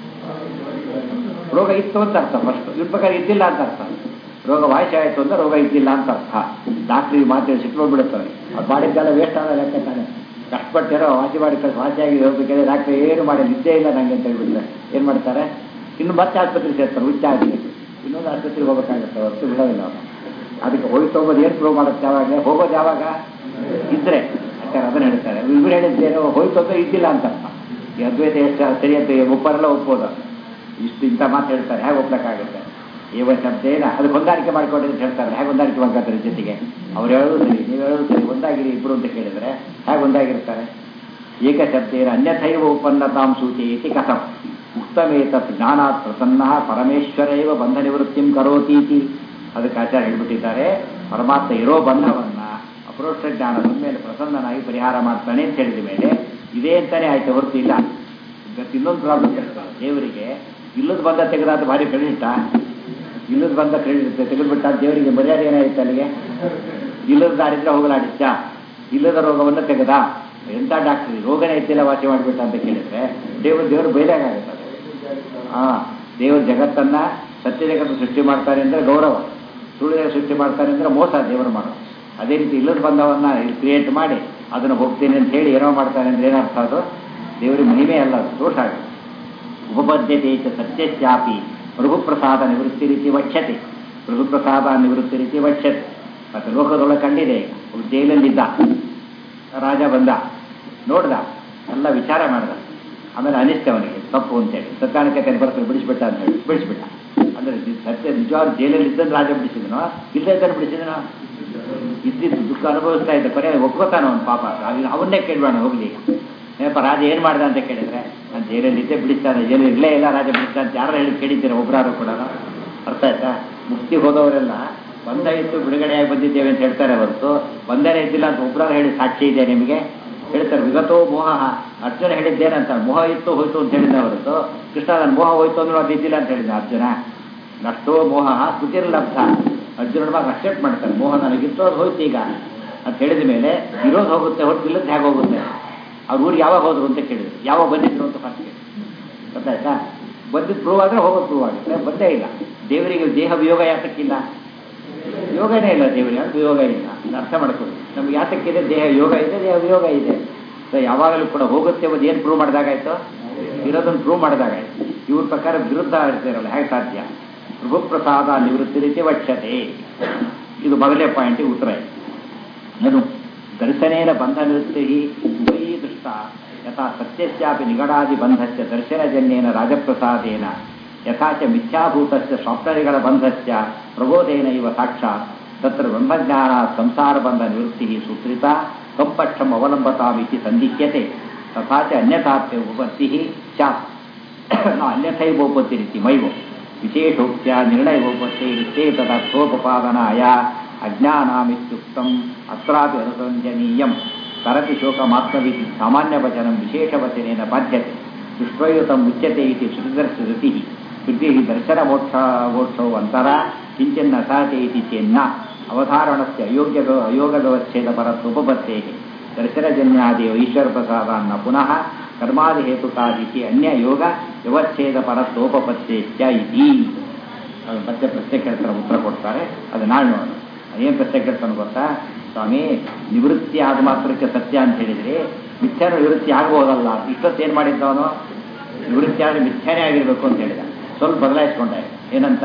ರೋಗ ಇತ್ತು ಅಂತ ಅರ್ಥ ಫಸ್ಟ್ ಇರ್ಬೇಕಾದ್ರೆ ಇದ್ದಿಲ್ಲ ಅಂತ ಅರ್ಥ ರೋಗ ವಾಸಿ ಆಯಿತು ಅಂದ್ರೆ ರೋಗ ಇದ್ದಿಲ್ಲ ಅಂತ ಅರ್ಥ ಡಾಕ್ಟ್ರಿಗೆ ಮಾತ್ರ ಸಿಟ್ಕೊಂಡ್ಬಿಡುತ್ತವೆ ಅದು ಮಾಡಿದ್ದೆಲ್ಲ ವೇಸ್ಟ್ ಆದ ಲೆಕ್ಕ ತಾನೆ ಕಷ್ಟಪಟ್ಟಿರೋ ವಾಸಿ ಮಾಡಿ ಕಳ್ಸಿ ವಾಸಿಯಾಗಿ ಹೋಗ್ಬೇಕಾದ್ರೆ ಡಾಕ್ಟ್ರ್ ಏನು ಮಾಡಿ ನಿದ್ದೆ ಇಲ್ಲ ನನಗೆ ಅಂತ ಹೇಳ್ಬಿಟ್ರೆ ಏನು ಮಾಡ್ತಾರೆ ಇನ್ನು ಮತ್ತೆ ಆಸ್ಪತ್ರೆಗೆ ಸೇರ್ತಾರೆ ಹುಚ್ಚ ಆಗಿ ಇನ್ನೊಂದು ಆಸ್ಪತ್ರೆಗೆ ಹೋಗ್ಬೇಕಾಗುತ್ತೆ ಹೊರತು ಬಿಡೋದಿಲ್ಲ ಅವ್ರು. ಅದಕ್ಕೆ ಹೋಯ್ತು ಹೋಗೋದು ಏನು ಪ್ರೂವ್ ಮಾಡುತ್ತೆ ಯಾವಾಗ ಹೋಗೋದು ಯಾವಾಗ ಇದ್ರೆ ಯಾಕಂದ್ರೆ ಅದನ್ನ ಹೇಳ್ತಾರೆ ಇವ್ರು ಹೇಳಿದ್ದೇನು ಹೋಯ್ತು ಅಂದ್ರೆ ಇದ್ದಿಲ್ಲ ಅಂತ ಅರ್ಥ. ಈ ಅದ್ವೈತ ಎಷ್ಟು ಸರಿ ಅಂತ ಒಬ್ಬರೆಲ್ಲ ಒಪ್ಪೋದು ಇಷ್ಟು ಇಂಥ ಮಾತು ಹೇಳ್ತಾರೆ ಹೇಗೆ ಒಪ್ಲಕ್ಕಾಗುತ್ತೆ ಏವ ಶಬ್ದೇನ ಅದು ಹೊಂದಾಣಿಕೆ ಮಾಡ್ಕೊಂಡ್ರೆ ಅಂತ ಹೇಳ್ತಾರೆ ಹೇಗೆ ಹೊಂದಾಣಿಕೆ ಮಾಡ್ಕೊತಾರೆ ಜೊತೆಗೆ ಅವ್ರು ಹೇಳೋದು ಸರಿ ನೀವು ಹೇಳೋದು ಸರಿ ಒಂದಾಗಿರಿ ಇಬ್ರು ಅಂತ ಕೇಳಿದ್ರೆ ಹೇಗೆ ಒಂದಾಗಿರ್ತಾರೆ ಏಕ ಶಬ್ದೇನ ಅನ್ಯಥೈವ ಉಪನ್ನತಾಂ ಸೂಚಯತಿ ಕಥಂ ಉಕ್ತಮೇತ ಜ್ಞಾನಾತ್ ಪ್ರಸನ್ನ ಪರಮೇಶ್ವರ ಇವ ಬಂಧ ನಿವೃತ್ತಿಂ ಕರೋತೀತಿ ಅದಕ್ಕೆ ಆಚಾರ್ಯ ಹೇಳ್ಬಿಟ್ಟಿದ್ದಾರೆ ಪರಮಾತ್ಮ ಇರೋ ಬಂಧವನ್ನ ಅಪರೋಕ್ಷ ಜ್ಞಾನ ಮೇಲೆ ಪ್ರಸನ್ನನಾಗಿ ಪರಿಹಾರ ಮಾಡ್ತಾನೆ ಅಂತ ಹೇಳಿದ ಮೇಲೆ ಇದೇ ಅಂತಾನೆ ಆಯ್ತು ಹೊರತು ಇಲ್ಲ ಇವತ್ತು ಇನ್ನೊಂದು ಪ್ರಾಬ್ಲಮ್ ದೇವರಿಗೆ ಇಲ್ಲದ ಬಂದ ತೆಗೆದಾದ ಭಾರಿ ಕ್ರೆಡಿಟ ಇಲ್ಲದ ಬಂದ ಕ್ರೆಡಿಟ್ ತೆಗೆದುಬಿಟ್ಟ ದೇವರಿಗೆ ಮರ್ಯಾದೆ ಏನಾಯ್ತು ಅಲ್ಲಿಗೆ ಇಲ್ಲದ ದಾರಿದ್ರೆ ಹೋಗಲಾಡಿದ್ದ ಇಲ್ಲದ ರೋಗವನ್ನು ತೆಗೆದ ಎಂಥ ಡಾಕ್ಟರ್ ರೋಗನೇ ಇದ್ದಿಲ್ಲ ವಾಸಿ ಮಾಡಿಬಿಟ್ಟ ಅಂತ ಕೇಳಿದ್ರೆ ದೇವರು ದೇವರು ಬೈಲಾಗುತ್ತೆ ಆ ದೇವರು ಜಗತ್ತನ್ನ ಸತ್ಯ ಜಗತ್ತು ಸೃಷ್ಟಿ ಮಾಡ್ತಾರೆ ಅಂದ್ರೆ ಗೌರವ ಸುಳ್ಳು ಜಗತ್ತು ಸೃಷ್ಟಿ ಮಾಡ್ತಾರೆ ಅಂದ್ರೆ ಮೋಸ ದೇವರು ಮಾಡೋ ಅದೇ ರೀತಿ ಇಲ್ಲದ ಬಂದವನ್ನ ಕ್ರಿಯೇಟ್ ಮಾಡಿ ಅದನ್ನು ಹೋಗ್ತೀನಿ ಅಂತ ಹೇಳಿ ಏನೋ ಮಾಡ್ತಾನೆ ಅಂದ್ರೆ ಏನರ್ಥ ಅದು ದೇವರಿಗೆ ಮಹಿಮೆ ಅಲ್ಲ ಅದು ದೋಷ ಆಗುತ್ತೆ ಉಪಪದ್ಯತೆ ಚ ಸತ್ಯಸ್ಯಾಪಿ ಪ್ರಭುಪ್ರಸಾದ ನಿವೃತ್ತಿ ರೀತಿ ವಕ್ಷತೆ ಪ್ರಭುಪ್ರಸಾದ ನಿವೃತ್ತಿ ರೀತಿ ವಕ್ಷತೆ ಮತ್ತೆ ಲೋಕದೊಳಗೆ ಕಂಡಿದೆ ಈಗ ಒಬ್ಬ ಜೈಲಲ್ಲಿದ್ದ ರಾಜ ಬಂದ ನೋಡ್ದ ಎಲ್ಲ ವಿಚಾರ ಮಾಡ್ದ ಆಮೇಲೆ ಅನಿಷ್ಟ ಅವನಿಗೆ ತಪ್ಪು ಅಂತೇಳಿ ಸತ್ಕಾರಣಕ್ಕೆ ಕೈ ಬರ್ತಾರೆ ಬಿಡಿಸ್ಬಿಟ್ಟ ಅಂತ ಹೇಳಿ ಬಿಡಿಸ್ಬಿಟ್ಟ ಅಂದ್ರೆ ಇದು ಸತ್ಯ ನಿಜವಾಗ್ಲೂ ಜೈಲಲ್ಲಿ ಇದ್ದಂದ್ರೆ ರಾಜ ಬಿಡಿಸಿದನೋ ಇಲ್ಲದೇ ಇದ್ದರೆ ಬಿಡಿಸಿದನೋ ಇದ್ದಿದ್ದು ದುಃಖ ಅನುಭವಿಸ್ತಾ ಇದ್ದ ಪರಿ ಒಪ್ಕೋತಾನ ಅವನು ಪಾಪ ಅಲ್ಲಿ ಅವನ್ನೇ ಕೇಳ್ಬೇಡ ಹೋಗ್ಲಿ ಈಗ ಏನಪ್ಪ ರಾಜ ಏನು ಮಾಡ್ದ ಅಂತ ಕೇಳಿದ್ರೆ ನಾನು ಜೈಲಲ್ಲಿ ಇದ್ದೆ ಬಿಡಿಸ್ತಾನೆ ಜೈಲು ಇಲ್ಲೇ ಇಲ್ಲ ರಾಜ ಬಿಡಿಸ್ತಾನೆ ಅಂತ ಯಾರು ಹೇಳಿ ಕೇಳಿದ್ದೀರ ಒಬ್ಬರಾರು ಕೂಡ ಅರ್ಥ ಆಯ್ತಾ ಮುಕ್ತಿ ಹೋದವರೆಲ್ಲ ಬಂದ ಇತ್ತು ಬಿಡುಗಡೆಯಾಗಿ ಬಂದಿದ್ದೇವೆ ಅಂತ ಹೇಳ್ತಾರೆ ಹೊರತು ಬಂದರೆ ಇದ್ದಿಲ್ಲ ಅಂತ ಒಬ್ಬರಾರು ಹೇಳಿ ಸಾಕ್ಷಿ ಇದೆ ನಿಮಗೆ ಹೇಳ್ತಾರೆ ವಿಗತೋ ಮೋಹ ಅರ್ಜುನ ಹೇಳಿದ್ದೇನಂತ ಮೋಹ ಇತ್ತು ಹೋಯ್ತು ಅಂತ ಹೇಳಿದ ಹೊರತು ಕೃಷ್ಣ ನನ್ನ ಮೋಹ ಹೋಯ್ತು ಅಂದ್ರೆ ಅದು ಇದ್ದಿಲ್ಲ ಅಂತ ಹೇಳಿದ ಅರ್ಜುನ ನಷ್ಟೋ ಮೋಹ ಸ್ತುತಿರ್ಲಬ್ಧ ಅರ್ಜುನ ಮಾತು ಅಕ್ಸೆಪ್ಟ್ ಮಾಡ್ತಾರೆ ಮೋಹ ನನಗಿತ್ತು ಅದು ಹೋಯ್ತು ಈಗ ಅಂತ ಹೇಳಿದ ಮೇಲೆ ಇರೋದು ಹೋಗುತ್ತೆ ಹೊರತು ಇಲ್ಲದ್ದು ಹೇಗೆ ಹೋಗುತ್ತೆ ಅವ್ರ ಊರಿಗೆ ಯಾವಾಗ ಹೋದ್ರು ಅಂತ ಕೇಳಿದ್ರು ಯಾವಾಗ ಬಂದಿದ್ರು ಅಂತ ಫಸ್ಟ್ ಕೇಳಿ ಗೊತ್ತಾಯ್ತಾ ಬಂದಿದ್ದು ಪ್ರೂವ್ ಆದರೆ ಹೋಗೋದು ಪ್ರೂವ್ ಆಗುತ್ತೆ ಬಂದೇ ಇಲ್ಲ ದೇವರಿಗೆ ದೇಹ ವಿಯೋಗ ಯಾತಕ್ಕಿಲ್ಲ ಯೋಗನೇ ಇಲ್ಲ ದೇವರಿಗೆ ಅದು ಯೋಗ ಇಲ್ಲ ಅದನ್ನ ಅರ್ಥ ಮಾಡ್ಕೊಳ್ಳಿ ನಮ್ಗೆ ಯಾತಕ್ಕಿದೆ ದೇಹ ಯೋಗ ಇದೆ ದೇಹ ವಿಯೋಗ ಇದೆ ಸೊ ಯಾವಾಗಲೂ ಕೂಡ ಹೋಗುತ್ತೆ ಒಂದು ಏನು ಪ್ರೂವ್ ಮಾಡಿದಾಗಾಯ್ತು ಇರೋದನ್ನು ಪ್ರೂವ್ ಮಾಡಿದಾಗಾಯ್ತು ಇವ್ರ ಪ್ರಕಾರ ವಿರುದ್ಧ ಇರ್ತಾರಲ್ಲ ಹೇಗೆ ಸಾಧ್ಯ ಪ್ರಭುಪ್ರಸಾದ ನಿವೃತ್ತಿ ರೀತಿ ವಕ್ಷತೆ ಇದು ಮೊದಲನೇ ಪಾಯಿಂಟಿಗೆ ಉತ್ತರ ಇದೆ ನನು ದರ್ಶನೇನ ಬಂಧ ನಿವೃತ್ತಿ ವೈ ದೃಷ್ಟ ಯಥಾ ಸತ್ಯಸ್ಯಾಪಿ ನಿಗಡಾದಿ ಬಂಧಸ್ಯ ದರ್ಶನಜನ್ಯೇನ ರಾಜಪ್ರಸಾದೇನ ಯಥಾ ಚ ಮಿಥ್ಯಾಭೂತಸ್ಯ ಸ್ವಪ್ನಗಳ ಬಂಧಸ್ಯ ಪ್ರಬೋಧೇನ ಇವ ಸಾಕ್ಷಾತ್ ತತ್ರ ಬ್ರಹ್ಮಜ್ಞಾನ ಸಂಸಾರ ಬಂಧ ನಿವೃತ್ತಿ ಸೂತ್ರಿತ ಕಂಪಕ್ಷಂ ಅವಲಂಬತಾಮಿತಿ ಸಂದಿಹ್ಯತೆ ತಥಾ ಚ ಅನ್ಯಥಾಪ್ಯ ಉಪತ್ತಿ ಸ್ಯಾತ್ ನ ಅನ್ಯಥೈವೋಪತ್ತಿ ರೀತಿ ಮೈವೋ ವಿಶೇಷೋಕ್ತ್ಯ ನಿರ್ಣಯೋಪತ್ತೇ ತದರ್ಥೋಪಪಾದನಾಯ ಅಜ್ಞಾನಾಮಿತ್ಯುಕ್ತಂ ಅತ್ರಾಪಿ ಅನುಸಂಜನೀಯಂ ತರತಿ ಶೋಕಮಾತ್ಮವಿಧಿ ಸಾಮಾನ್ಯವಚನಂ ವಿಶೇಷವಚನೇನ ಬಾಧ್ಯತೆ ದೃಷ್ಟ್ವಯುತಂ ಮುಚ್ಯತೆ ಇತಿ ಶ್ರುತಿದರ್ಶೃತಿ ಶ್ರುತಿ ದರ್ಶನ ಮೋಕ್ಷ ಮೋಕ್ಷವು ಅಂತರ ಕಿಂಚಿನ್ನ ಸಹತೆ ಇತಿ ಚೇನ್ನ ಅವಧಾರಣಸ್ಯ ಅಯೋಗ್ಯ ಅಯೋಗ ವ್ಯವಚ್ಛೇದ ಪರತ್ವೋಪತ್ತೇ ದರ್ಶನಜನ್ಯಾದಿ ಈಶ್ವರ ಪ್ರಸಾದಾನ್ನ ಪುನಃ ಕರ್ಮಾದಿ ಹೇತುಕಾದಿತಿ ಅನ್ಯ ಯೋಗ ವ್ಯವಚ್ಛೇದ ಪರತ್ವೋಪತ್ತೇತ್ಯ ಇತಿ ಅದು ಮತ್ತೆ ಪ್ರಶ್ನೆ ಕೇಳ್ತಾರೆ ಉತ್ತರ ಕೊಡ್ತಾರೆ ಅದು ನಾಳೆ ನೋಡೋಣ ಏನು ಪ್ರಶ್ನೆ ಕೇಳ್ತಾನೆ ಗೊತ್ತಾ ಸ್ವಾಮಿ ನಿವೃತ್ತಿ ಆದ ಮಾತ್ರಕ್ಕೆ ಸತ್ಯ ಅಂತ ಹೇಳಿದ್ರೆ ಮಿಥ್ಯಾನ ನಿವೃತ್ತಿ ಆಗ್ಬೋದಲ್ಲ ಇಷ್ಟೊತ್ತು ಏನು ಮಾಡಿದ್ದವನು ನಿವೃತ್ತಿ ಆದರೆ ಮಿಥ್ಯಾನೇ ಆಗಿರಬೇಕು ಅಂತ ಹೇಳಿದ ಸ್ವಲ್ಪ ಬದಲಾಯಿಸ್ಕೊಂಡೆ ಏನಂತ